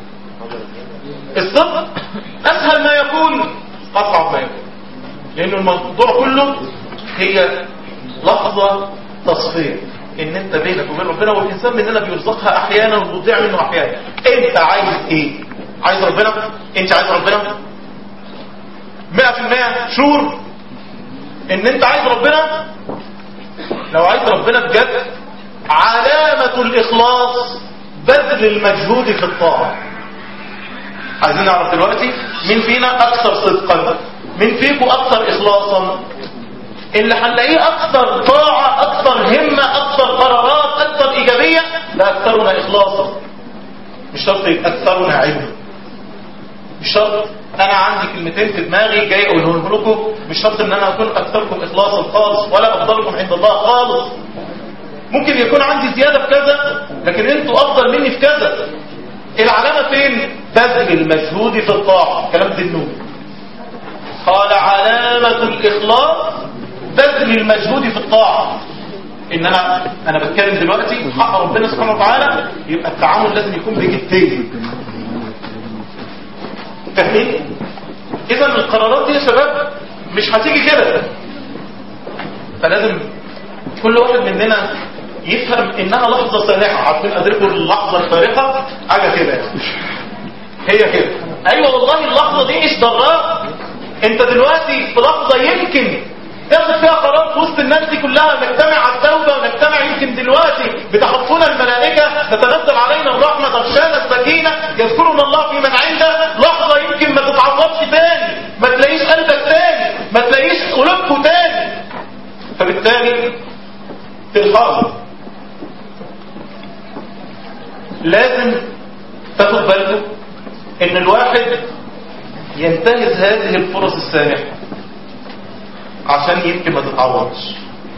الصدق اسهل ما يكون اصعب ما يكون لان الموضوع كله هي لحظة تصفية ان انت بينك وبين ربنا والانسان مننا بيرزقها احيانا وبيضيع منه احيانا انت عايز ايه عايز ربنا انت عايز ربنا مئة في المئة شور ان انت عايز ربنا لو عايز ربنا بجد علامة الاخلاص بذل المجهود في الطاعة عايزين نعرف دلوقتي مين فينا اكثر صدقا مين فيكم اكثر اخلاصا اللي هنلاقيه اكثر طاعة اكثر همة اكثر قرارات اكثر ايجابية ده اكثرنا اخلاصا مش شرط يبقى اكثرنا علم مش شرط انا عندي كلمتين في دماغي جاي اقولهم لكم مش شرط ان انا اكون اكثركم اخلاصا خالص ولا افضلكم عند الله خالص ممكن يكون عندي زيادة في كذا لكن انتوا افضل مني في كذا العلامة فين بذل المجهود في الطاعة كلام ذنوب قال علامة الإخلاص بذل المجهود في الطاعة إن أنا أنا بتكلم دلوقتي في حق ربنا سبحانه وتعالى يبقى التعامل لازم يكون بجدية فاهمين؟ إذا القرارات دي يا شباب مش هتيجي كده فلازم كل واحد مننا يفهم إنها لحظة سانحة عارفين أدركوا اللحظة الفارقة حاجة كده يعني. هي كده أيوة والله اللحظة دي مش ضراء انت دلوقتي في لحظة يمكن تاخد فيها قرار في وسط الناس دي كلها نجتمع على التوبة ونجتمع يمكن دلوقتي بتحفنا الملائكة تتنزل علينا الرحمة تغشانا السكينة يذكرنا الله في من عنده لحظة يمكن ما تتعوضش تاني ما تلاقيش قلبك تاني ما تلاقيش قلوبكم تاني فبالتالي تلحظوا لازم تاخد بالكم ان الواحد ينتهز هذه الفرص السانحة عشان يمكن ما تتعوضش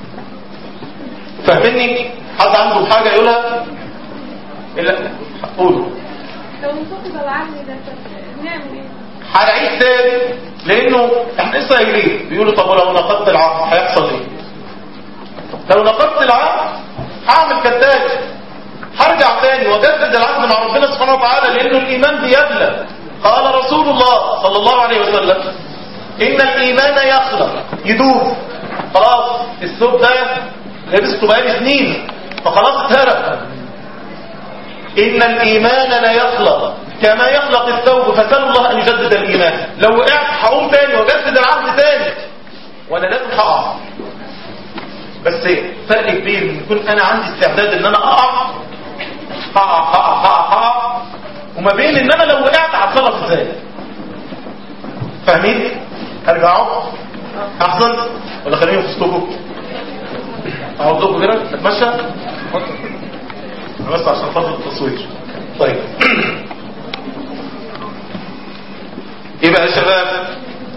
فاهمني حد عنده حاجة يقولها لا قولوا لو انتقد العقل ده طب نعمل ايه؟ هنعيد تاني لانه احنا لسه قايلين بيقولوا طب ولو نقضت العقد هيحصل ايه لو نقضت العقد هعمل كالتالي هرجع تاني واجدد العهد مع ربنا سبحانه وتعالى لانه الايمان بيبلى قال رسول الله صلى الله عليه وسلم ان الايمان يخلق يدوب خلاص الثوب ده لبسته بقالي سنين فخلاص اتهرق ان الايمان لا يخلق كما يخلق الثوب فسألوا الله ان يجدد الايمان لو وقعت هقوم تاني واجدد العهد تاني وانا لازم هقع بس فرق كبير ان يكون انا عندي استعداد ان انا اقع هقع هقع هقع هقع وما بين ان انا لو وقعت هتصرف ازاي فاهمين ارجعوا احسن ولا خليني في وسطكم اقعد لكم كده اتمشى بس عشان خاطر التصوير طيب ايه بقى يا شباب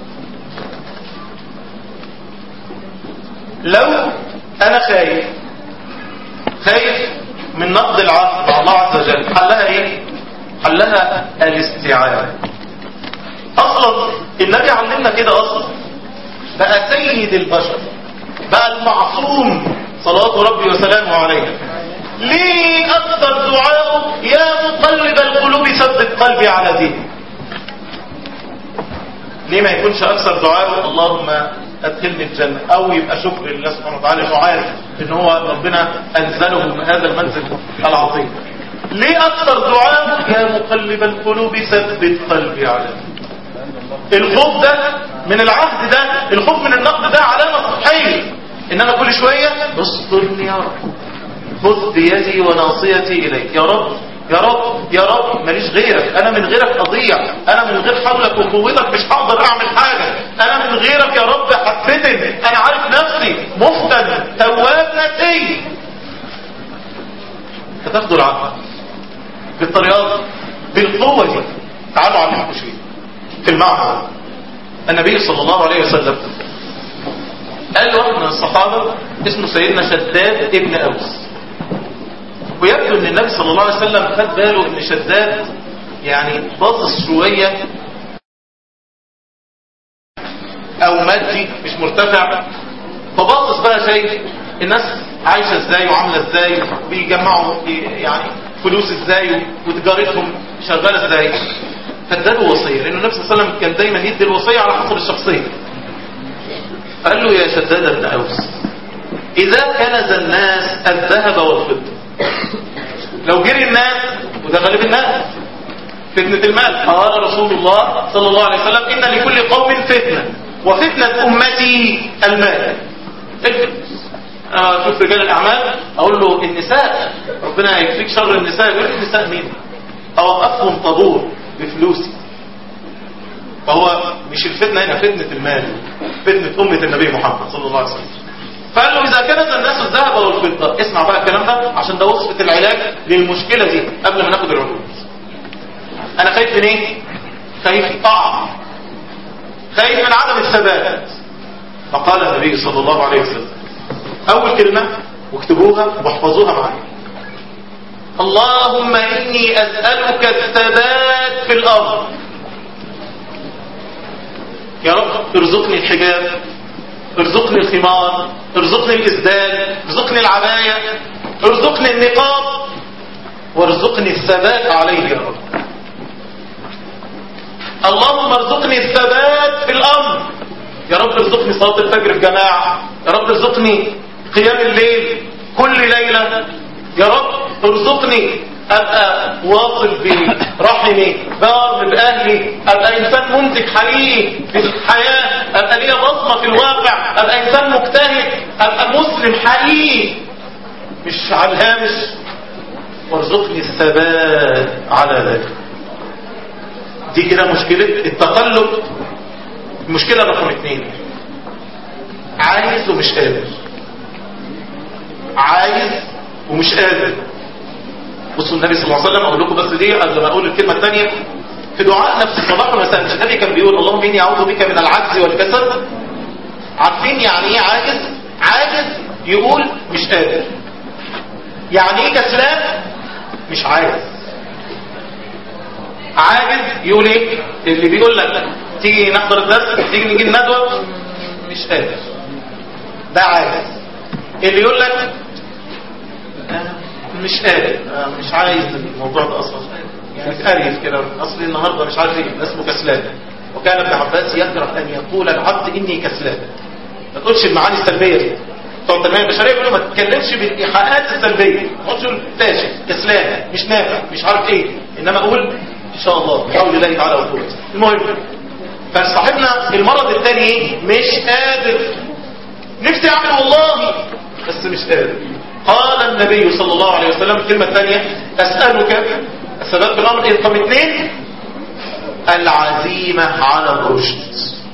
لو انا خايف خايف من نقض العهد مع الله عز وجل حلها ايه حلها الاستيعاب اصلا النبي علمنا كده اصلا بقى سيد البشر بقى المعصوم صلوات ربي وسلامه عليه ليه اكثر دعاءه يا مقلب القلوب ثبت قلبي على دينك ليه ما يكونش اكثر دعاءه اللهم ادخلني الجنة او يبقى شكر لله سبحانه وتعالى انه عارف ان هو ربنا انزله من هذا المنزل العظيم ليه اكثر دعاء يا مقلب القلوب ثبت قلبي على دينك الخوف ده من العهد ده الخوف من النقد ده علامة صحية ان انا كل شوية استرني يا رب خذ بيدي وناصيتي اليك يا رب يا رب يا رب ماليش غيرك انا من غيرك اضيع انا من غير حولك وقوتك مش هقدر اعمل حاجة انا من غيرك يا رب هتفتن انا عارف نفسي مفتن تواب نسي هتاخدوا العقل بالطريقة دي بالقوة دي تعالوا علمكم شيء في المعهد النبي صلى الله عليه وسلم قال واحد من الصحابة اسمه سيدنا شداد ابن أوس ويبدو ان النبي صلى الله عليه وسلم خد باله ان شداد يعني باصص شوية او مادي مش مرتفع فباصص بقى شايف الناس عايشة ازاي وعاملة ازاي بيجمعوا يعني فلوس ازاي وتجارتهم شغالة ازاي فاداله وصية لانه النبي صلى الله عليه وسلم كان دايما يدي الوصية على حسب الشخصية فقال له يا شداد بن اوس اذا كنز الناس الذهب والفضة لو جري الناس وده غالب الناس فتنة المال قال رسول الله صلى الله عليه وسلم إن لكل قوم فتنة وفتنة أمتي المال الفلوس أنا أشوف رجال الأعمال أقول له النساء ربنا يكفيك شر النساء يقول لي النساء مين أوقفهم طابور بفلوسي فهو مش الفتنة هنا فتنة المال فتنة أمة النبي محمد صلى الله عليه وسلم فقال له إذا كانت الناس الذهب والفضة اسمع بقى الكلام ده عشان ده وصفة العلاج للمشكلة دي قبل ما ناخد العلوم أنا خايف من إيه؟ خايف طعم خايف من عدم الثبات فقال النبي صلى الله عليه وسلم أول كلمة واكتبوها واحفظوها معايا اللهم إني أسألك الثبات في الأرض يا رب ارزقني الحجاب ارزقني الخمار ارزقني الإسدال ارزقني العباية ارزقني النقاب وارزقني الثبات عليه يا رب اللهم ارزقني الثبات في الأمر يا رب ارزقني صلاة الفجر في جماعة يا رب ارزقني قيام الليل كل ليلة يا رب ارزقني ابقى واصل برحمي بار باهلي ابقى انسان منتج حقيقي في الحياه ابقى ليا بصمه في الواقع ابقى انسان مجتهد ابقى مسلم حقيقي مش على الهامش وارزقني الثبات على ذلك دي كده مشكلة التقلب المشكلة رقم اتنين عايز ومش قادر عايز ومش قادر بصوا النبي صلى الله عليه وسلم اقول لكم بس دي قبل ما اقول الكلمة الثانية في دعاء نفس الصباح والمساء مش النبي كان بيقول اللهم اني اعوذ بك من العجز والكسل عارفين يعني ايه عاجز عاجز يقول مش قادر يعني ايه كسلان مش عاجز عاجز يقول ايه اللي بيقول لك تيجي نحضر الدرس تيجي نجي الندوه مش قادر ده عاجز اللي يقول لك أنا مش قادر أنا مش عايز الموضوع ده اصلا يعني اتقريف كده اصلي النهارده مش عارف ايه ده اسمه كسلان وكان ابن عباس يكره ان يقول العبد اني كسلان ما تقولش المعاني السلبيه دي بتوع التنميه البشريه بيقولوا ما تتكلمش بالايحاءات السلبيه ما تقولش فاشل كسلان مش نافع مش عارف ايه انما اقول ان شاء الله بحول الله تعالى وقوته المهم فصاحبنا المرض الثاني ايه مش قادر نفسي اعمل والله بس مش قادر قال النبي صلى الله عليه وسلم الكلمه الثانيه اسالك الثبات بالامر إيه رقم اثنين العزيمه على الرشد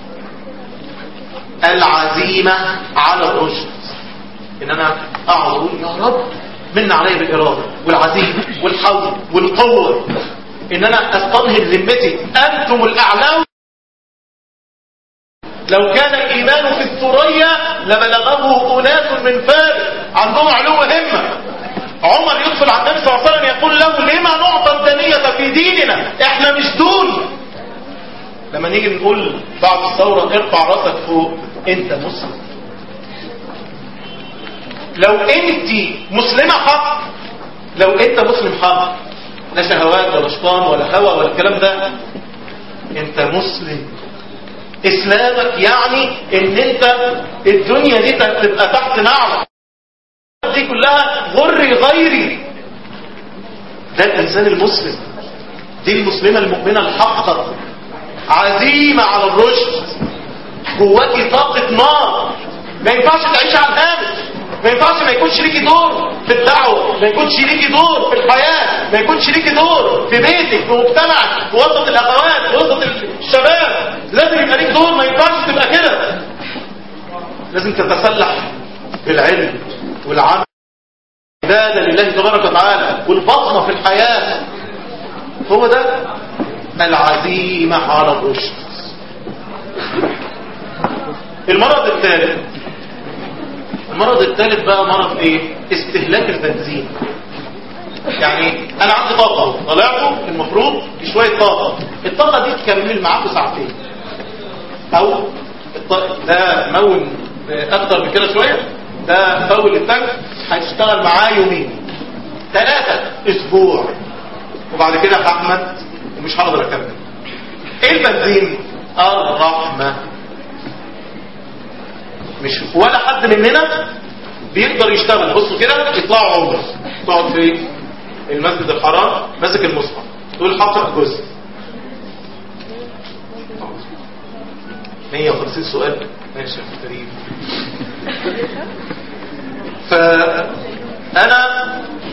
العزيمه على الرشد ان انا اقعد اقول يا رب من علي بالاراده والعزيمه والحول والقوه ان انا استنهض ذمتي انتم الاعلام لو كان الايمان في الثريا لبلغه اناس من فارس عندهم علو همه عمر يدخل على النبي صلى الله عليه وسلم يقول له لما نعطى الدنية في ديننا احنا مش دون لما نيجي نقول بعد الثورة ارفع راسك فوق انت مسلم لو انت مسلمة حق لو انت مسلم حق لا شهوات ولا شيطان ولا هوى ولا الكلام ده انت مسلم اسلامك يعني ان انت الدنيا دي تبقى تحت نعمة دي كلها غري غيري ده الانسان المسلم دي المسلمة المؤمنة الحقة عزيمة على الرشد جواكي طاقة نار ما ينفعش تعيش على الهامش ما ينفعش ما يكونش ليكي دور في الدعوة ما يكونش ليكي دور في الحياة ما يكونش ليكي دور في بيتك في مجتمعك في وسط الاخوات في وسط الشباب لازم يبقى ليك دور ما ينفعش تبقى كده لازم تتسلح بالعلم والعمل عبادة لله تبارك وتعالى والبطنة في الحياة هو ده العزيمة على الرشد المرض الثالث المرض الثالث بقى مرض ايه استهلاك البنزين يعني انا عندي طاقة طلعته المفروض بشوية طاقة الطاقة دي تكمل معاكم ساعتين او الط- ده مون اكتر من كده شوية ده فول التانك هيشتغل معاه يومين ثلاثة اسبوع وبعد كده هحمد ومش هقدر اكمل ايه البنزين الرحمة مش ولا حد مننا بيقدر يشتغل بصوا كده يطلعوا عمره تقعد في المسجد الحرام ماسك المصحف تقول حقق جزء 150 سؤال ماشي يا أخي كريم فانا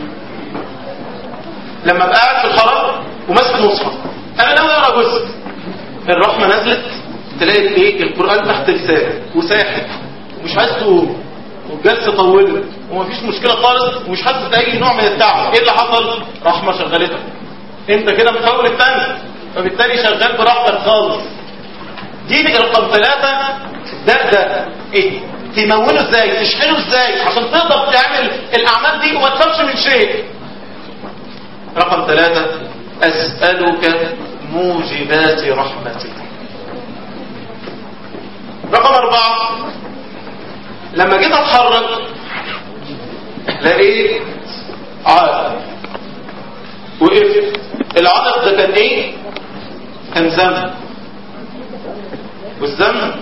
لما ابقى قاعد في الحرم وماسك المصحف انا ناوي اقرا جزء الرحمه نزلت تلاقي ايه القران تحت لسانك وساحب ومش عايز تقوم والجلسه طولت ومفيش مشكله خالص ومش حاسس باي نوع من التعب ايه اللي حصل رحمه شغلتك انت كده مفول الثاني فبالتالي شغال براحتك خالص دي رقم ثلاثة ده ده ايه تمونه ازاي تشحنه ازاي عشان تقدر تعمل الاعمال دي وما تخافش من شيء رقم ثلاثة اسألك موجبات رحمتك رقم اربعة لما جيت اتحرك لقيت عائق وقفت العائق ده كان ايه كان ذنب والذنب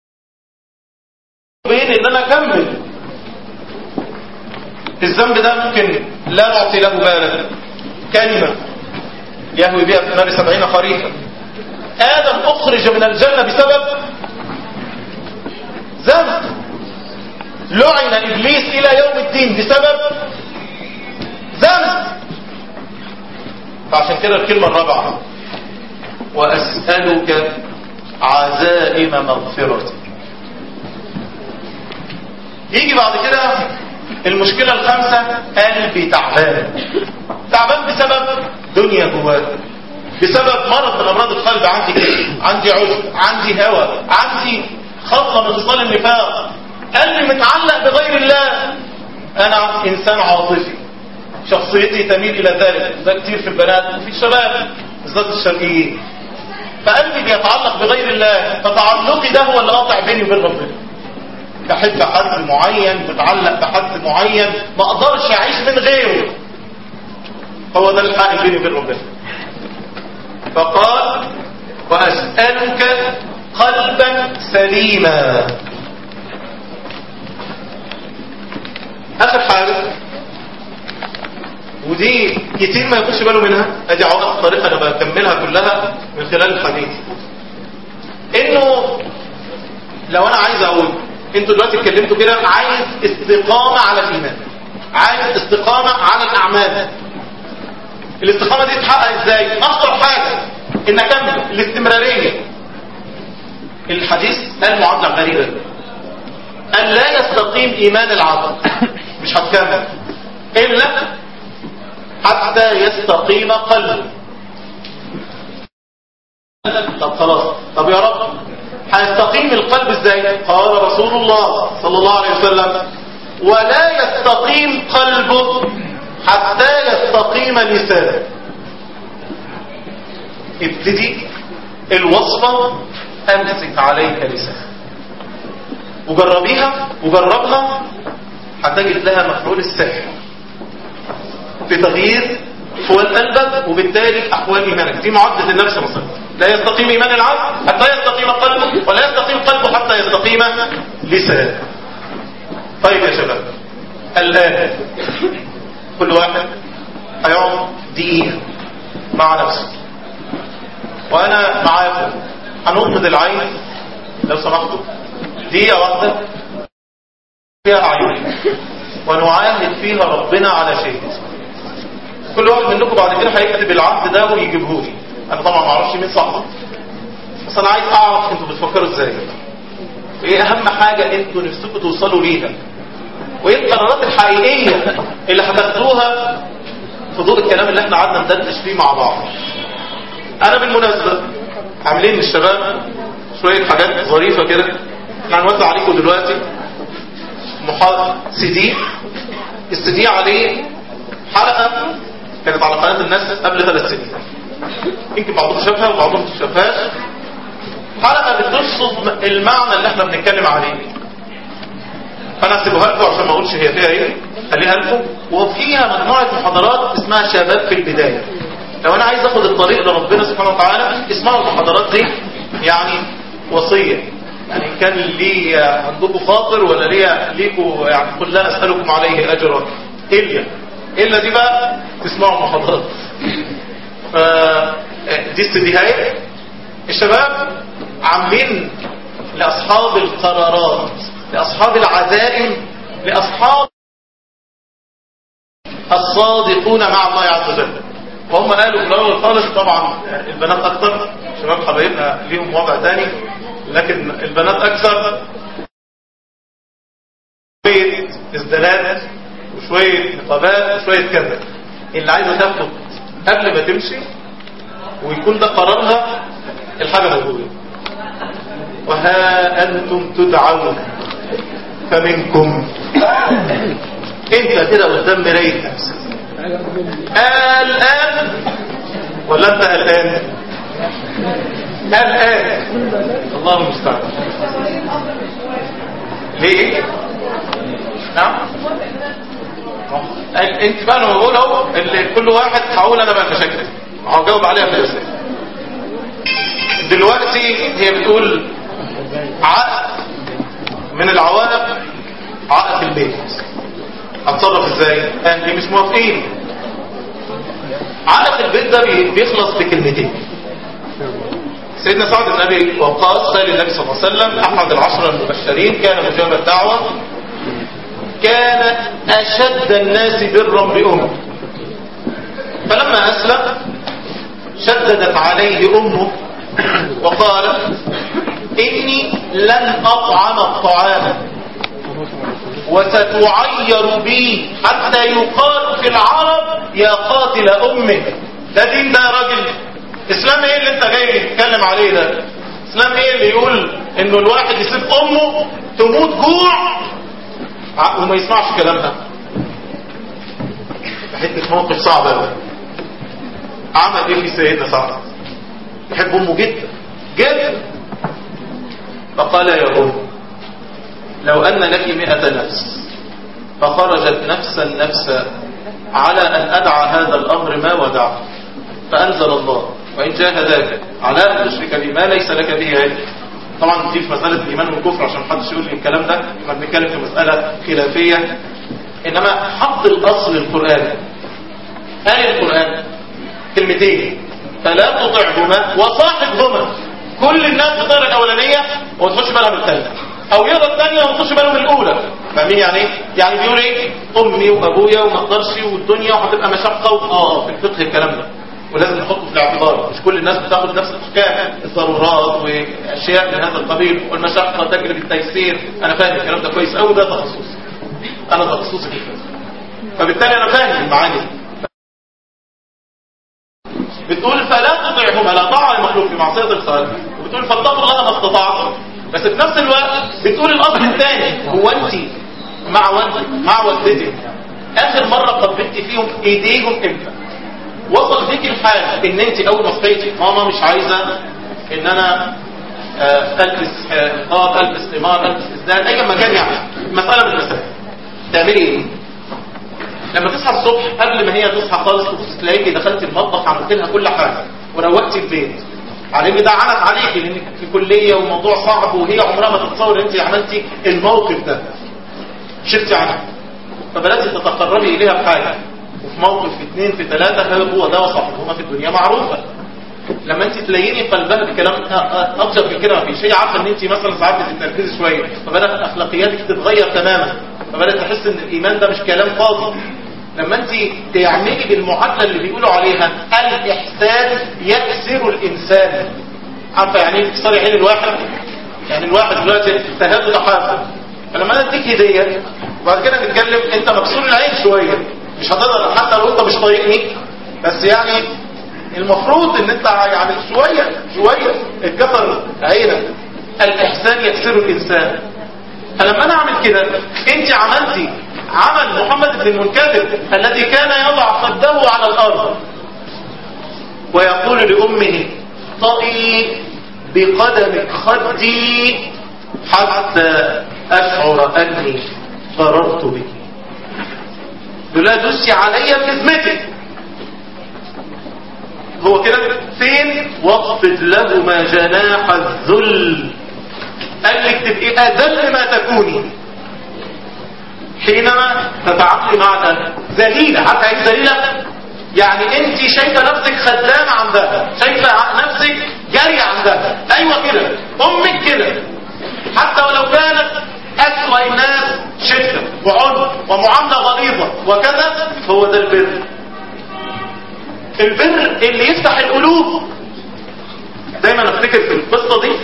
بين ان انا اكمل الذنب ده ممكن لا نعطي له بالا كلمة يهوي بها في النار سبعين خريفا آدم أخرج من الجنة بسبب ذنب لعن إبليس إلى يوم الدين بسبب ذنب فعشان كده الكلمة الرابعة وأسألك عزائم مغفرتك يجي بعد كده المشكلة الخامسة قلبي تعبان تعبان بسبب دنيا جواه بسبب مرض من امراض القلب عندي كده عندي عجب عندي هوى عندي خطة من خصال النفاق قلبي متعلق بغير الله انا انسان عاطفي شخصيتي تميل الى ذلك ده كتير في البنات وفي الشباب بالذات الشرقيين فقلبي بيتعلق بغير الله فتعلقي ده هو اللي قاطع بيني وبين ربنا بحب حد معين بتعلق بحد معين ما اقدرش اعيش من غيره هو ده الحق بيني وبين ربنا فقال واسالك قلبا سليما اخر حاجه ودي كتير ما يخش باله منها ادي عوائق طريقه انا بكملها كلها من خلال الحديث انه لو انا عايز اقول انتوا دلوقتي اتكلمتوا كده عايز استقامه على الايمان عايز استقامه على الاعمال الاستقامه دي تتحقق ازاي اخطر حاجه ان اكمل الاستمراريه الحديث قال معادله غريبه ان لا يستقيم ايمان العبد مش هتكمل الا حتى يستقيم قلبه طب خلاص طب يا رب هيستقيم القلب ازاي قال رسول الله صلى الله عليه وسلم ولا يستقيم قلبه حتى يستقيم لسانه ابتدي الوصفة امسك عليك لسانك وجربيها وجربها هتجد لها مفعول السحر في تغيير احوال قلبك وبالتالي احوال ايمانك دي معادله النبي صلى الله عليه وسلم لا يستقيم ايمان العبد حتى يستقيم قلبه ولا يستقيم قلبه حتى يستقيم لسانه طيب يا شباب الان كل واحد هيقعد دقيقه مع نفسه وانا معاكم هنغمض العين لو سمحتوا دقيقه واحده فيها اعين ونعاهد فيها ربنا على شيء كل واحد منكم بعد كده هيكتب العهد ده ويجيبه لي انا طبعا ما اعرفش مين صاحبه بس انا عايز اعرف انتوا بتفكروا ازاي وايه اهم حاجه انتوا نفسكم توصلوا ليها وايه القرارات الحقيقيه اللي هتاخدوها في ضوء الكلام اللي احنا قعدنا ندردش فيه مع بعض انا بالمناسبه عاملين للشباب شويه حاجات ظريفه كده احنا هنوزع عليكم دلوقتي محاضر سي دي السي دي عليه حلقه كانت على قناه الناس قبل ثلاث سنين يمكن بعضهم شافها وبعضهم ما شافهاش حلقه بترصد المعنى اللي احنا بنتكلم عليه فانا هسيبها لكم عشان ما اقولش هي فيها ايه خليها لكم وفيها مجموعه محاضرات اسمها شباب في البدايه لو انا عايز اخد الطريق لربنا سبحانه وتعالى اسمعوا المحاضرات دي يعني وصيه يعني كان لي عندكم خاطر ولا ليا ليكم يعني قل لا اسالكم عليه اجرا الا الا دي بقى تسمعوا المحاضرات ف دي استديهاية الشباب عاملين لاصحاب القرارات لاصحاب العزائم لاصحاب الصادقون مع الله عز وجل وهم قالوا في الاول خالص طبعا البنات اكتر شباب حبايبنا ليهم وضع تاني لكن البنات اكثر شويه ازدالات وشويه نقابات وشويه كذا اللي عايزه تاخد قبل ما تمشي ويكون ده قرارها الحاجه موجوده وها انتم تدعون فمنكم انت كده قدام مرايه نفسك الان ولا انت الان الان الله المستعان ليه نعم انت بقى انا بقول اهو اللي كل واحد هقول انا بقى المشاكل هجاوب عليها في الاسئله دلوقتي هي بتقول عقد من العوائق عقد البيت هتصرف ازاي اهلي مش موافقين عادة البيت ده بي- بيخلص بكلمتين سيدنا سعد بن ابي وقاص خال النبي صلى الله عليه وسلم احد العشره المبشرين كان مجاب الدعوه كان اشد الناس برا بامه فلما اسلم شددت عليه امه وقالت اني لن اطعم الطعام وستعير بي حتى يقال في العرب يا قاتل امك ده دين ده يا راجل اسلام ايه اللي انت جاي تتكلم عليه ده اسلام ايه اللي يقول انه الواحد يسيب امه تموت جوع ع- وما يسمعش كلامها حته موقف صعب قوي عمل ايه في سيدنا سعد يحب امه جدا جدا فقال يا ام لو ان لك مئة نفس فخرجت نفسا نفسا على ان ادعى هذا الامر ما ودعت فانزل الله وان جاهداك على ان تشرك بي ما ليس لك به علم طبعا دي في مساله الايمان والكفر عشان محدش يقول لي الكلام ده احنا بنتكلم في مساله خلافيه انما حط الاصل القراني قال القران كلمتين فلا تطعهما وصاحبهما كل الناس بتقرا الاولانيه وما تخش بالها من الثانيه او يقرا الثانيه وما تخش باله من الاولى فاهمين يعني ايه يعني بيقول ايه امي وابويا وما اقدرش والدنيا وهتبقى مشقه و... اه في الفقه الكلام ده ولازم نحطه في الاعتبار مش كل الناس بتاخد نفس الاحكام الضرورات واشياء من هذا القبيل والمشقه تجلب التيسير انا فاهم الكلام ده كويس قوي ده تخصصي انا تخصصي في الفقه فبالتالي انا فاهم المعاني دي بتقول فلا تطعهما لا طاعة المخلوق في معصية الخالق وبتقول فاتقوا الله ما استطعتم بس في نفس الوقت بتقول الأصل الثاني هو أنت مع والدك مع والدتك آخر مرة قبلت فيهم إيديهم إمتى وصل بيك الحال إن أنت أول ما صحيتي ماما مش عايزة إن أنا آه، ألبس آه، نقاب ألبس قمار ألبس إزدان أي مكان يعني مسألة من المسائل تعملي إيه؟ لما تصحى الصبح قبل ما هي تصحى خالص تبص تلاقيكي دخلت المطبخ عملت لها كل حاجه وروقتي البيت على ان ده عنت عليكي لانك في كليه وموضوع صعب وهي عمرها ما تتصور ان انت عملتي الموقف ده شلتي عنها فبداتي تتقربي اليها بحاجه وفي موقف في اثنين في ثلاثه هو ده وصاحبهما في الدنيا معروفه لما انت تلاقيني قلبها بكلام أ- أ- ابسط من كده مفيش هي عارفه ان انت مثلا ساعات بتتركزي شويه فبدات اخلاقياتك تتغير تماما فبدات تحس ان الايمان ده مش كلام فاضي لما انت تعملي بالمعادله اللي بيقولوا عليها الاحسان يكسر الانسان عارفه يعني ايه تكسري عين الواحد يعني الواحد دلوقتي تهاب تحاسب فلما انا اديك هديه وبعد كده نتكلم انت مكسور العين شويه مش هتقدر حتى لو انت مش طايقني بس يعني المفروض ان انت يعني شوية شوية اتكسر عينك الاحسان يكسر الانسان فلما انا اعمل كده انت عملتي عمل محمد بن المنكدر الذي كان يضع خده على الارض ويقول لامه طئي بقدمك خدي حتى اشعر اني ضررت بك لا دسي علي في ذمتك هو كده فين واخفض لهما جناح الذل قال لك تبقي اذل ما تكوني حينما تتعاملي مع ذليلة حتى هي ذليلة يعني انت شايفة نفسك خدامة عندها شايفة نفسك جارية عندها ايوه كده امك كده حتى ولو كانت اسوأ الناس شدة وعنف ومعاملة غليظة وكذا هو ده البر البر اللي يفتح القلوب دايما افتكر في القصة دي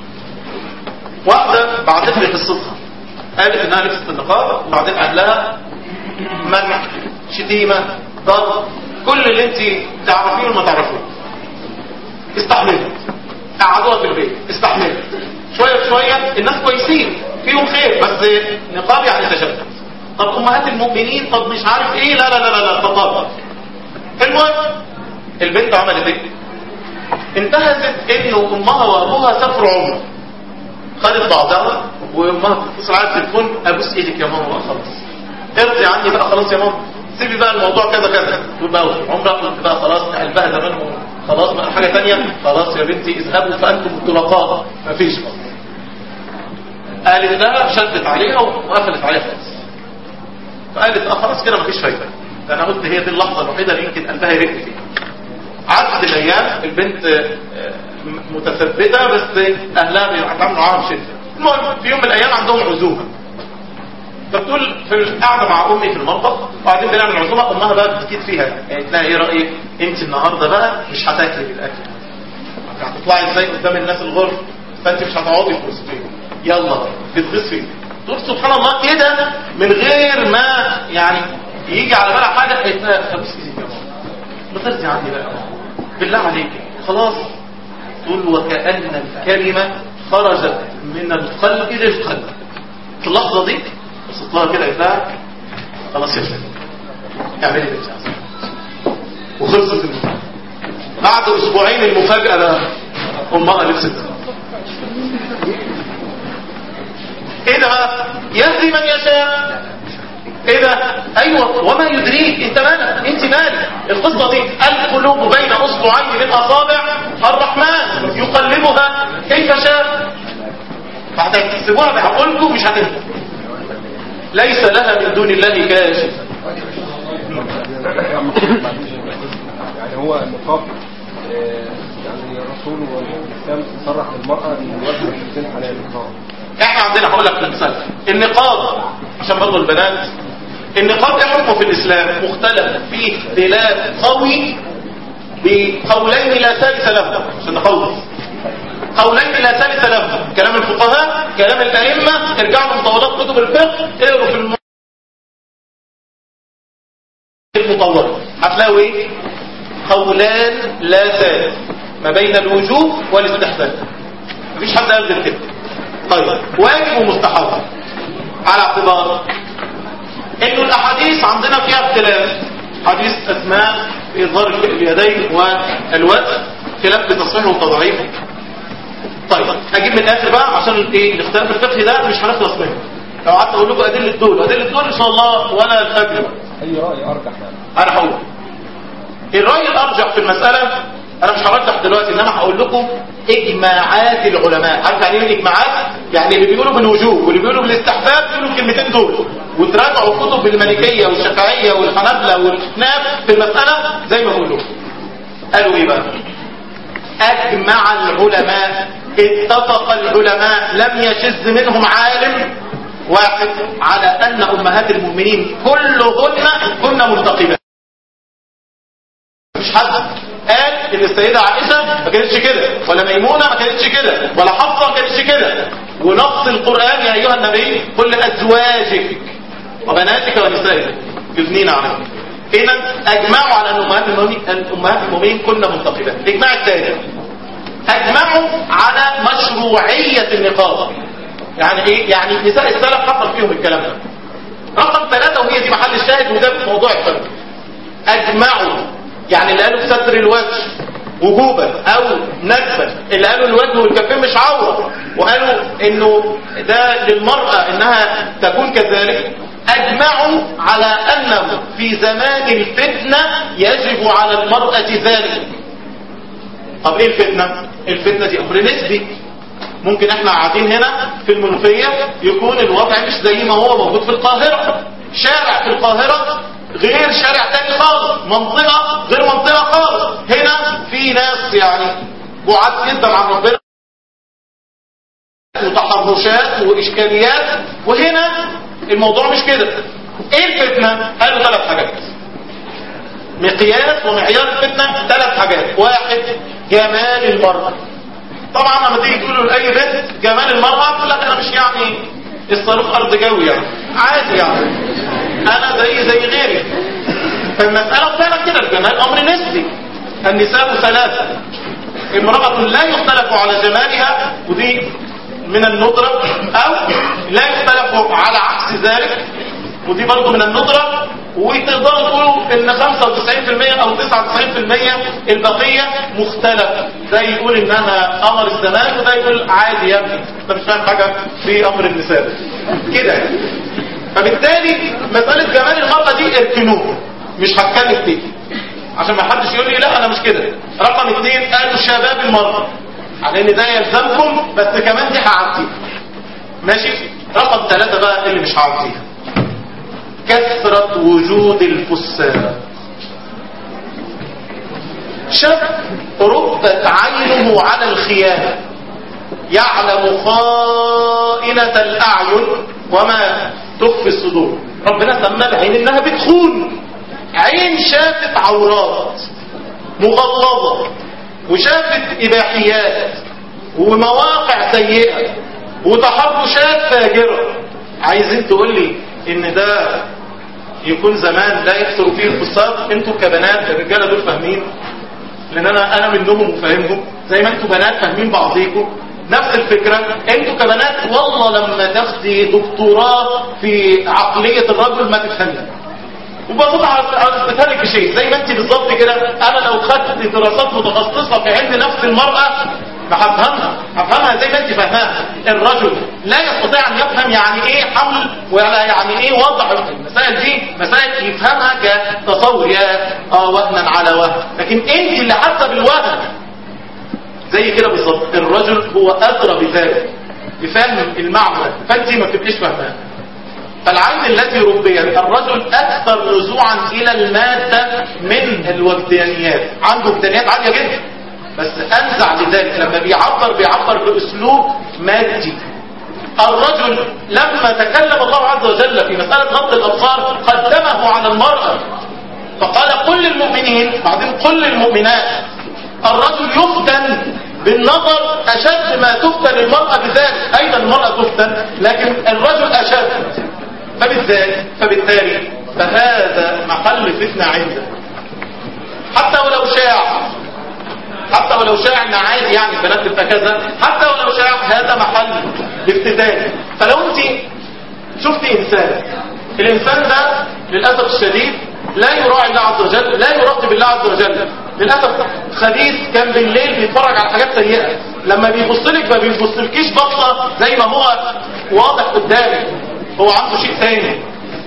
واحدة بعتت لي قصتها قالت انها لبست النقاب وبعدين اهلها منع شتيمة ضرب كل اللي انت تعرفيه وما تعرفوه استحملت قعدوها في البيت استحملت شوية بشوية الناس كويسين فيهم خير بس نقاب يعني تشدد طب امهات المؤمنين طب مش عارف ايه لا لا لا لا, لا تطابق المهم البنت عملت ايه انتهزت انه امها وابوها سافروا عمره خدت بعضها وامها بتتصل على التليفون ابوس ايدك يا ماما بقى خلاص ارضي عني بقى خلاص يا ماما سيبي بقى الموضوع كذا كذا تقول بقى عمرك قلت بقى خلاص قلبها زمان خلاص بقى حاجه ثانيه خلاص يا بنتي اذهبوا فانتم الطلقاء مفيش خلاص قالت لها شدت عليها وقفلت عليها خلاص فقالت اه خلاص كده مفيش فايده ده انا قلت هي دي اللحظه الوحيده اللي يمكن قلبها يرق فيها عدت الايام البنت آه، متثبته بس اهلها بيتعاملوا معاها بشده المهم في يوم من الايام عندهم عزومه فبتقول في القعده مع امي في المطبخ وبعدين بنعمل عزومه امها بقى بتكيد فيها قالت لها ايه رايك انت النهارده بقى مش هتاكلي بالاكل هتطلعي ازاي قدام الناس الغرب فانت مش هتقعدي في وسطهم يلا بتغيظ فيك تقول سبحان الله كده من غير ما يعني يجي على بالها حاجه قالت لها خلاص ايدك يا ماما ما ترضي عني بقى بالله عليك خلاص تقول وكأن الكلمة خرجت من القلب للقلب في اللحظة دي بصيت لها كده قلت لها خلاص يا شيخ اعملي اللي انت عايزاه وخلصت المفاجأة بعد اسبوعين المفاجأة ده امها لبست ايه ده بقى يهدي من يشاء ايه ده ايوه وما يدريك انت مالك انت مالك القصه دي القلوب بين اصبعين من اصابع الرحمن يقلبها كيف شاء فهتكسبوها بقول لكم مش هتنفع ليس لها من دون الله كاشف يعني هو النقاب آه، يعني الرسول والاسلام صرح للمراه ان الوجه والشفتين حلال النقاب احنا عندنا هقول لك مثال النقاب عشان برضه البنات النقاب ايه حكمه في الاسلام مختلف فيه خلاف قوي بقولين لا ثالث لهما عشان نخلص قولين لا ثالث لهما كلام الفقهاء كلام الائمه ارجعوا لمطولات كتب الفقه اقروا في الم... المطوره هتلاقوا ايه قولان لا ثالث ما بين الوجوب والاستحباب مفيش حد قال غير كده طيب واجب ومستحب على اعتبار انه الاحاديث عندنا فيها اختلاف حديث اسماء في اظهار اليدين والوجه خلاف في تصحيحه وتضعيفه طيب اجيب من الاخر بقى عشان الايه الاختلاف الفقهي ده مش هنخلص منه لو قعدت اقول لكم ادله دول ادله دول ان شاء الله ولا الفجر بقى. اي راي ارجح يعني انا هقول الرأي الارجح في المسألة انا مش هرجح دلوقتي انما هقول لكم اجماعات العلماء عارف يعني ايه الاجماعات يعني اللي بيقولوا بالوجوب واللي بيقولوا بالاستحباب بيقولوا الكلمتين دول وتراجعوا كتب المالكيه والشافعيه والحنابلة والحناف في المسألة زي ما بقولوا قالوا ايه بقى اجمع العلماء اتفق العلماء لم يشذ منهم عالم واحد على ان امهات المؤمنين كلهن كن منتقبات مش حد قال ان السيدة عائشة ما كانتش كده ولا ميمونة ما كانتش كده ولا حفصة ما كانتش كده ونص القرآن يا ايها النبي قل لأزواجك وبناتك ونسائك يثنين عليهم اذا اجمعوا على ان امهات المؤمنين أن امهات المؤمنين كن منتقبات الاجماع الثاني اجمعوا على مشروعية النقاب يعني ايه يعني نساء السلف حصل فيهم الكلام ده رقم ثلاثة وهي دي محل الشاهد وده موضوع الفرق اجمعوا يعني اللي قالوا بستر الوجه وجوبا او ندبا اللي قالوا الوجه والكفين مش عورة وقالوا انه ده للمرأة انها تكون كذلك اجمعوا على انه في زمان الفتنة يجب على المرأة ذلك طب ايه الفتنة الفتنة دي امر نسبي ممكن احنا قاعدين هنا في المنوفية يكون الوضع مش زي ما هو موجود في القاهرة شارع في القاهرة غير شارع تاني خالص منطقة غير منطقة خالص هنا في ناس يعني بعاد جدا عن ربنا وتحرشات وإشكاليات وهنا الموضوع مش كده ايه الفتنة؟ قالوا ثلاث حاجات مقياس ومعيار الفتنة ثلاث حاجات واحد جمال المرأة طبعا لما تيجي تقولوا لأي بنت جمال المرأة تقول لك انا مش يعني الصاروخ ارض جوي يعني عادي يعني انا زي زي غيري فالمسألة فعلا كده الجمال امر نسبي النساء ثلاثة امرأة لا يختلف على جمالها ودي من الندرة او لا يختلف على عكس ذلك ودي برضو من الندرة وتقدروا تقولوا ان 95% او 99% البقية مختلف ده يقول انها قمر الزمان وده يقول عادي يا ابني انت مش فاهم حاجة في امر النساء كده يعني. فبالتالي مسألة جمال المرأة دي اركنوه مش هتكلم فيه عشان ما حدش يقول لي لا انا مش كده رقم اثنين قالوا شباب المرأة على ان ده يلزمكم بس كمان دي هعديها ماشي رقم ثلاثة بقى اللي مش هعديها كثرة وجود الفساد شاب ربت عينه على الخيانة يعلم خائنة الأعين وما تخفي الصدور ربنا سمى العين انها بتخون عين شافت عورات مغلظة وشافت إباحيات ومواقع سيئة وتحرشات فاجرة عايزين تقول لي ان ده يكون زمان لا يحصل فيه الفساد انتوا كبنات الرجاله دول فاهمين لان انا انا منهم وفاهمهم زي ما انتوا بنات فاهمين بعضيكم نفس الفكرة انتوا كبنات والله لما تاخدي دكتوراه في عقلية الرجل ما تفهمي وبصوت على لك بشيء زي ما انت بالظبط كده انا لو خدت دراسات متخصصة في علم نفس المرأة ما هفهمها هفهمها زي ما انت فاهماها الرجل لا يستطيع ان يفهم يعني ايه حمل ولا يعني ايه وضع المسائل دي مسائل يفهمها كتصور يا اه وهنا على وهن لكن انت اللي حاسه بالوهن زي كده بالظبط الرجل هو ادرى بذلك بفهم المعنى فانت ما بتبقيش فاهمها فالعين التي ربيت الرجل اكثر رجوعا الى المادة من الوجدانيات عنده وجدانيات عالية جدا بس انزع لذلك لما بيعبر بيعبر باسلوب مادي الرجل لما تكلم الله عز وجل في مسألة غض الابصار قدمه على المرأة فقال قل للمؤمنين بعدين قل للمؤمنات الرجل يفتن بالنظر أشد ما تفتن المرأة بذلك أيضا المرأة تفتن لكن الرجل أشد فبالذات فبالتالي فهذا محل فتنة عنده حتى ولو شاع حتى ولو شاع ان عادي يعني البنات تبقى كذا حتى ولو شاع هذا محل افتتان فلو انت شفت انسان الانسان ده للاسف الشديد لا يراعي الله عز وجل لا يراقب الله عز وجل للاسف خبيث كان بالليل بيتفرج على حاجات سيئه لما بيبص لك ما بيبصلكيش بصه زي ما هو واضح قدامك هو عنده شيء ثاني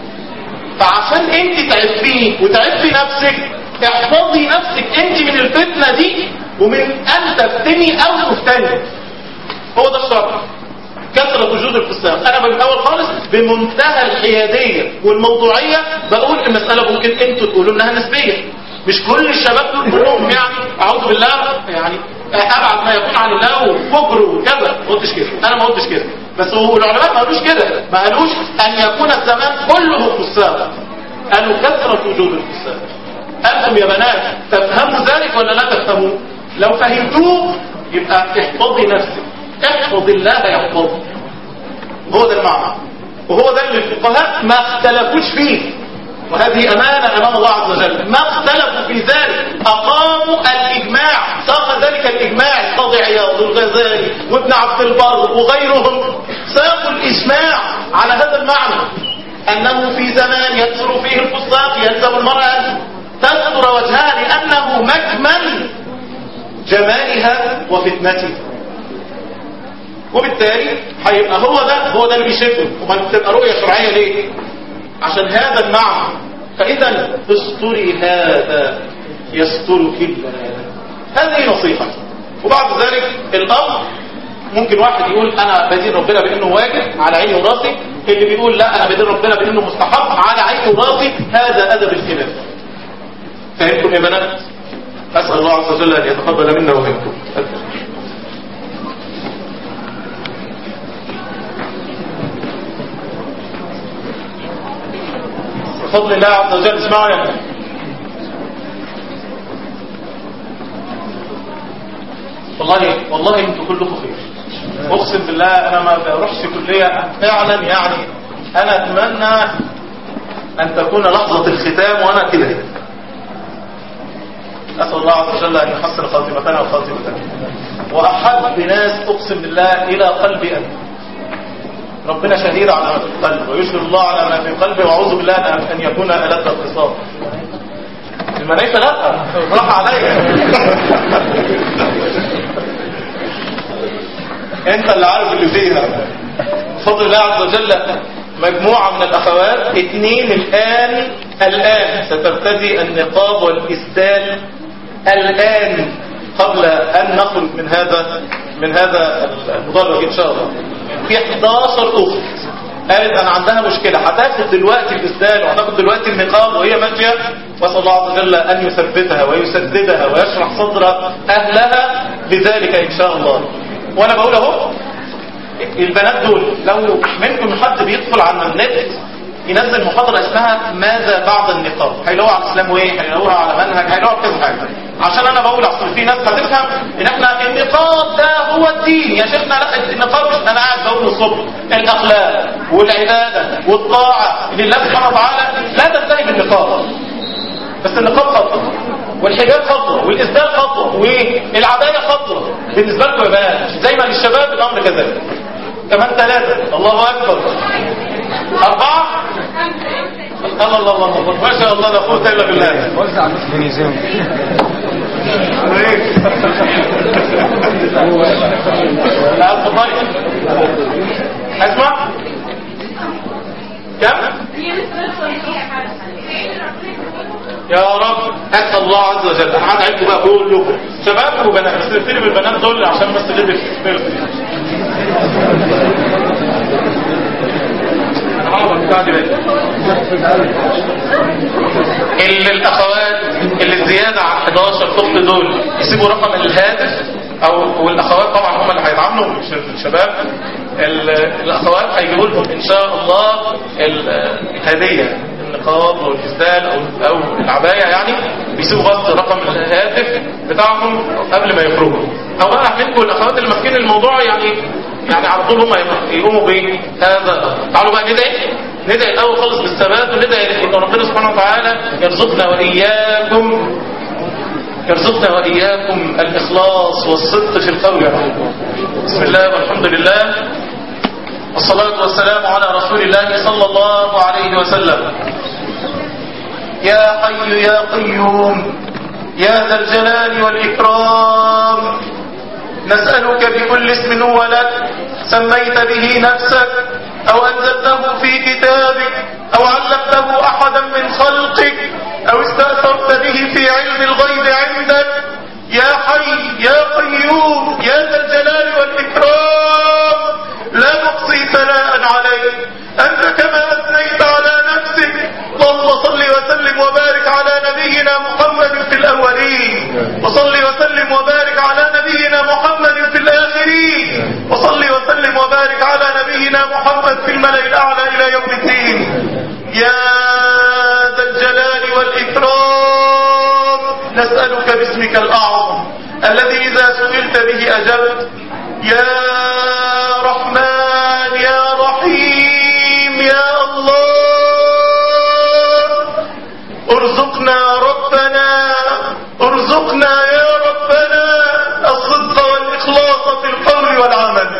فعشان انت تعفيه وتعفي نفسك احفظي نفسك انت من الفتنه دي ومن ان تفتني او تفتني هو ده الشرط كثرة وجود الفساق انا بالاول خالص بمنتهى الحيادية والموضوعية بقول المسألة ممكن انتوا تقولوا انها نسبية مش كل الشباب دول كلهم يعني اعوذ بالله يعني ابعد ما يكون عن الله وفجر وكذا ما قلتش كده انا ما قلتش كده بس هو العلماء ما قالوش كده ما قالوش ان يكون الزمان كله فساق قالوا كثرة وجود الفساق انتم يا بنات تفهموا ذلك ولا لا تفهموه لو فهمتوه يبقى احفظي نفسك احفظ الله يحفظك هو ده المعنى وهو ده اللي الفقهاء ما اختلفوش فيه وهذه أمانة أمام الله عز وجل ما اختلفوا في ذلك أقاموا الإجماع ساق ذلك الإجماع القاضي عياض الغزالي وابن عبد البر وغيرهم ساقوا الإجماع على هذا المعنى أنه في زمان يكثر فيه الفساق يلزم المرأة تستر وجهها لأنه مكمن جمالها وفتنتها وبالتالي هيبقى هو ده هو ده اللي بيشده وما بتبقى رؤيه شرعيه ليه عشان هذا المعنى فاذا استري هذا يسترك الله هذه نصيحه وبعد ذلك الامر ممكن واحد يقول انا بدين ربنا بانه واجب على عيني وراسي اللي بيقول لا انا بدين ربنا بانه مستحب على عيني وراسي هذا ادب الخلاف فهمتم يا بنات اسال الله عز وجل ان يتقبل منا ومنكم بفضل الله عز وجل اسمعوا يا ابني والله والله انتوا كلكم خير اقسم بالله انا ما بروحش كليه فعلا يعني انا اتمنى ان تكون لحظه الختام وانا كده اسال الله عز وجل ان يحسن خاتمتنا وخاتمتنا واحب ناس اقسم بالله الى قلبي انا ربنا شهيد على ما في القلب ويشهد الله على ما في قلبه واعوذ بالله ان يكون ألد الخصام الملائكه لا راح عليا انت اللي عارف اللي فيها بفضل الله عز وجل مجموعة من الأخوات اثنين الآن الآن ستبتدي النقاب والإسدال الآن قبل أن نخرج من هذا من هذا المدرج إن شاء الله في 11 أخت قالت انا عندها مشكلة هتاخد دلوقتي الاسدال وهتاخد دلوقتي النقاب وهي ماشية واسال الله عز وجل ان يثبتها ويسددها ويشرح صدر اهلها لذلك ان شاء الله وانا بقول اهو البنات دول لو منكم حد بيدخل على النت ينزل محاضرة اسمها ماذا بعد النقاب هيلاقوها على الاسلام وايه هيلاقوها على منهج هيلاقوها كذا حاجة عشان انا بقول اصل في ناس هتفهم ان احنا النقاب ده هو الدين يا شيخنا لا النقاب مش انا قاعد بقول الصبح الاخلاق والعبادة والطاعة لله سبحانه وتعالى لا تنتهي بالنقاب بس النقاب خطوة والحجاب خطوة والإسدال خطوة والعباية خطوة بالنسبة لكم يا بنات زي ما للشباب الأمر كذلك كمان ثلاثة الله أكبر أربعة الله الله الله الله ما شاء الله لا قوة إلا بالله وزع المسلمين يزيهم لا الفضائل اسمع كم يا رب اسال الله عز وجل انا هدعيكم بقى كلكم شباب وبنات بس نبتدي بالبنات دول عشان بس غير اللي الاخوات اللي زياده عن 11 طفل دول يسيبوا رقم الهاتف او والاخوات طبعا هم اللي هيتعاملوا مش الشباب ال- الاخوات هيجيبوا لهم ان شاء الله ال- الهديه النقاب والاسدال او او العبايه يعني بيسيبوا بس رقم الهاتف بتاعهم قبل ما يخرجوا او بقى منكم الاخوات اللي ماسكين الموضوع يعني يعني على طول هم يقوموا بايه هذا تعالوا بقى ندعي ندعي الاول خالص بالثبات وندعي ان ربنا سبحانه وتعالى يرزقنا واياكم يرزقنا وإياكم الإخلاص والصدق في القول والعمل. بسم الله والحمد لله والصلاة والسلام على رسول الله صلى الله عليه وسلم يا حي يا قيوم يا ذا الجلال والإكرام نسألك بكل اسم هو لك سميت به نفسك أو أنزلته في كتابك أو علمته أحدا من خلقك أو استأثرت به في علم الغيب عندك يا حي يا قيوم يا ذا الجلال والإكرام لا نحصي ثناء عليك أنت كما أثنيت على نفسك اللهم صل وسلم وبارك على نبينا محمد في الأولين وصل وسلم وبارك على نبينا محمد في الآخرين وصل وسلم وبارك على نبينا محمد في الملأ الأعلى إلى يوم الدين يا ذا الجلال والإكرام نسألك باسمك الأعظم الذي إذا سئلت به أجبت يا رحمن يا رحيم يا الله ارزقنا ربنا ارزقنا يا ربنا الصدق والإخلاص في القول والعمل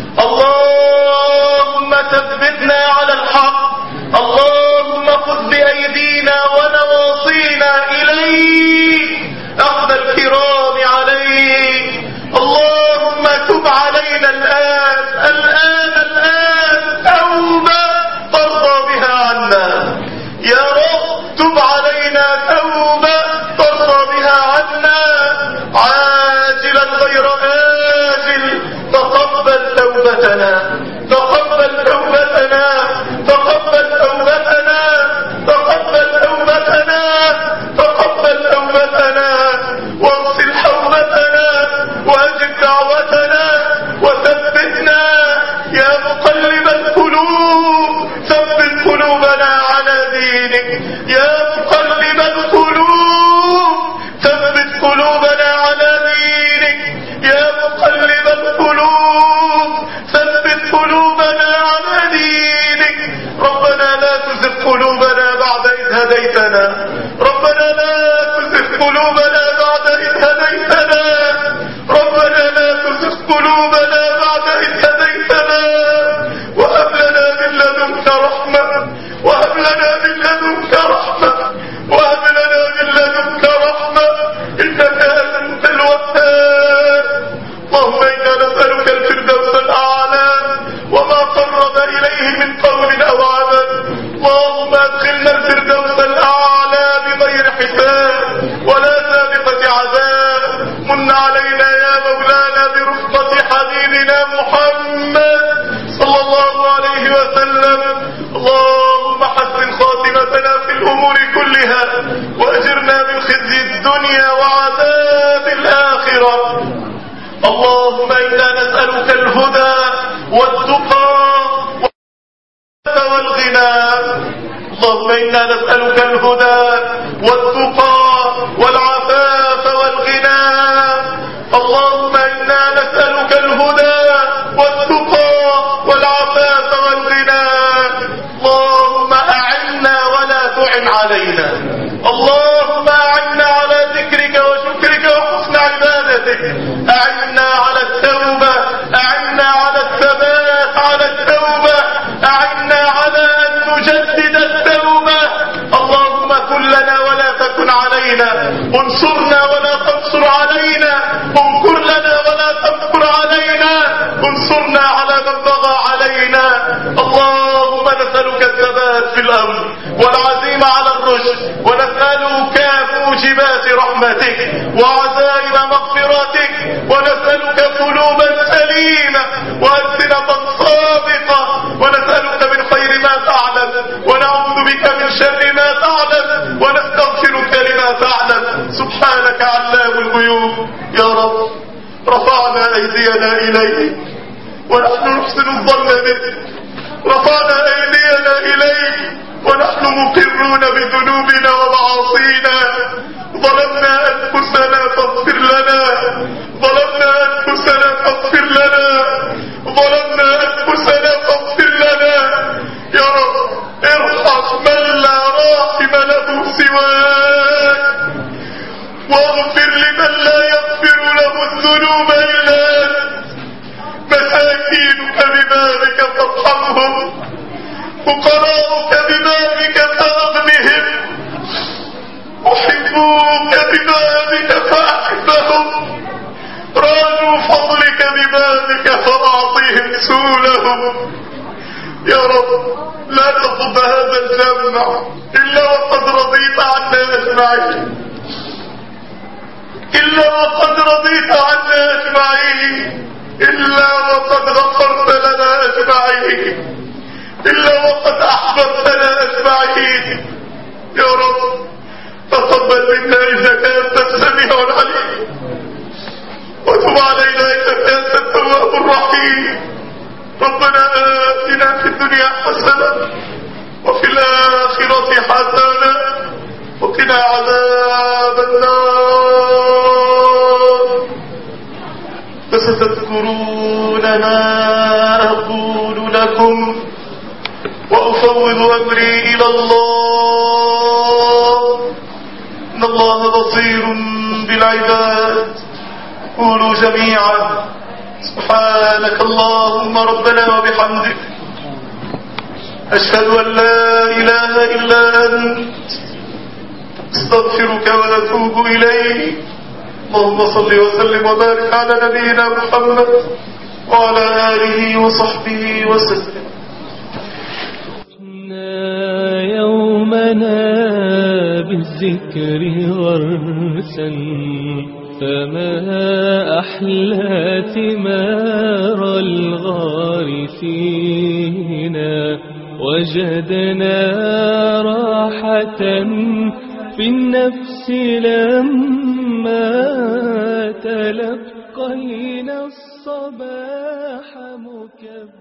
اللهم ثبتنا على الحق اللهم خذ بأيدينا ونواصينا إليك أخذ الكرام عليك اللهم تب علينا الآن الآن الآن توبة ترضى بها عنا يا رب تب علينا توبة ترضى بها عنا عاجلا غير آجل تقبل توبتنا تقبل توبتنا تقبل توبتنا تقبل توبتنا تقبل توبتنا واغسل حوبتنا واجب دعوتنا وثبتنا يا مقلب القلوب ثبت قلوبنا على دينك يا مقلب القلوب ثبت قلوبنا على دينك يا مقلب القلوب ثبت قلوبنا على دينك ربنا لا تزغ قلوبنا بعد إذ هديتنا ربنا لا تزغ قلوبنا بعد إذ هديتنا ربنا لا تزغ قلوبنا بعد إذ هديتنا وهب لنا من لدنك رحمة وهب لنا من لدنك رحمة وهب لنا من لدنك رحمة إنك أنت الوهاب اللهم إنا نسألك الفردوس الأعلى وما قرب إليه من قول أو عمل اللهم أدخلنا الفردوس الأعلى بغير حساب ولا سابقة عذاب من علينا يا مولانا برفقة حبيبنا محمد صلى الله عليه وسلم الدنيا وعذاب الآخرة اللهم إنا نسألك الهدى والتقى والغنى اللهم إنا نسألك الهدى والتقى والعفاف والغنى اللهم إنا نسألك الهدى والتقى والعفاف والغنى اللهم أعنا ولا تعن علينا اللهم أعنا على ذكرك وشكرك وحسن عبادتك أعنا على التوبة أعنا على الثبات على التوبة أعنا على أن نجدد التوبة اللهم كن لنا ولا تكن علينا انصرنا ولا تنصر علينا انكر لنا ولا تنكر علينا انصرنا على من بغى علينا اللهم نسألك الثبات في الأمر والعزيمة على الرشد ونسألك موجبات رحمتك وعزائم مغفرتك ونسألك قلوبا سليمة وألسنة صادقة ونسألك من خير ما تعلم ونعوذ بك من شر ما تعلم ونستغفرك لما تعلم سبحانك علام الغيوب يا رب رفعنا أيدينا إليك ونحن نحسن الظن بك رفعنا أيدينا إليك ونحن مقرون بذنوبنا ومعاصينا ظلمنا أنفسنا فاغفر لنا ظلمنا أنفسنا فاغفر لنا ظلمنا أنفسنا فاغفر لنا يا رب ارحم من لا راحم له سواك واغفر لمن لا يغفر له الذنوب إلا أنت مساكينك ببابك فارحمهم فقراؤك ببابك فأغنهم أحبوك ببابك فأحبهم رادوا فضلك ببابك فأعطهم سولهم يا رب لا تقض هذا الجمع إلا وقد رضيت عنا أجمعين إلا وقد رضيت عنا أجمعين إلا وقد غفرت لنا أجمعين إلا وقد أحببتنا أجمعين يا رب تقبل منا إنك أنت السميع العليم وتب علينا إنك أنت التواب الرحيم ربنا آتنا في الدنيا حسنة وفي الآخرة حسنة وقنا عذاب النار فستذكرون ما أقول لكم وأفوض أمري إلى الله إن الله بصير بالعباد قولوا جميعا سبحانك اللهم ربنا وبحمدك أشهد أن لا إله إلا أنت استغفرك ونتوب إليك اللهم صل وسلم وبارك على نبينا محمد وعلى آله وصحبه وسلم يومنا بالذكر غرسا فما أحلى ثمار الغارسين وجدنا راحة في النفس لما تلقينا الصباح مكبر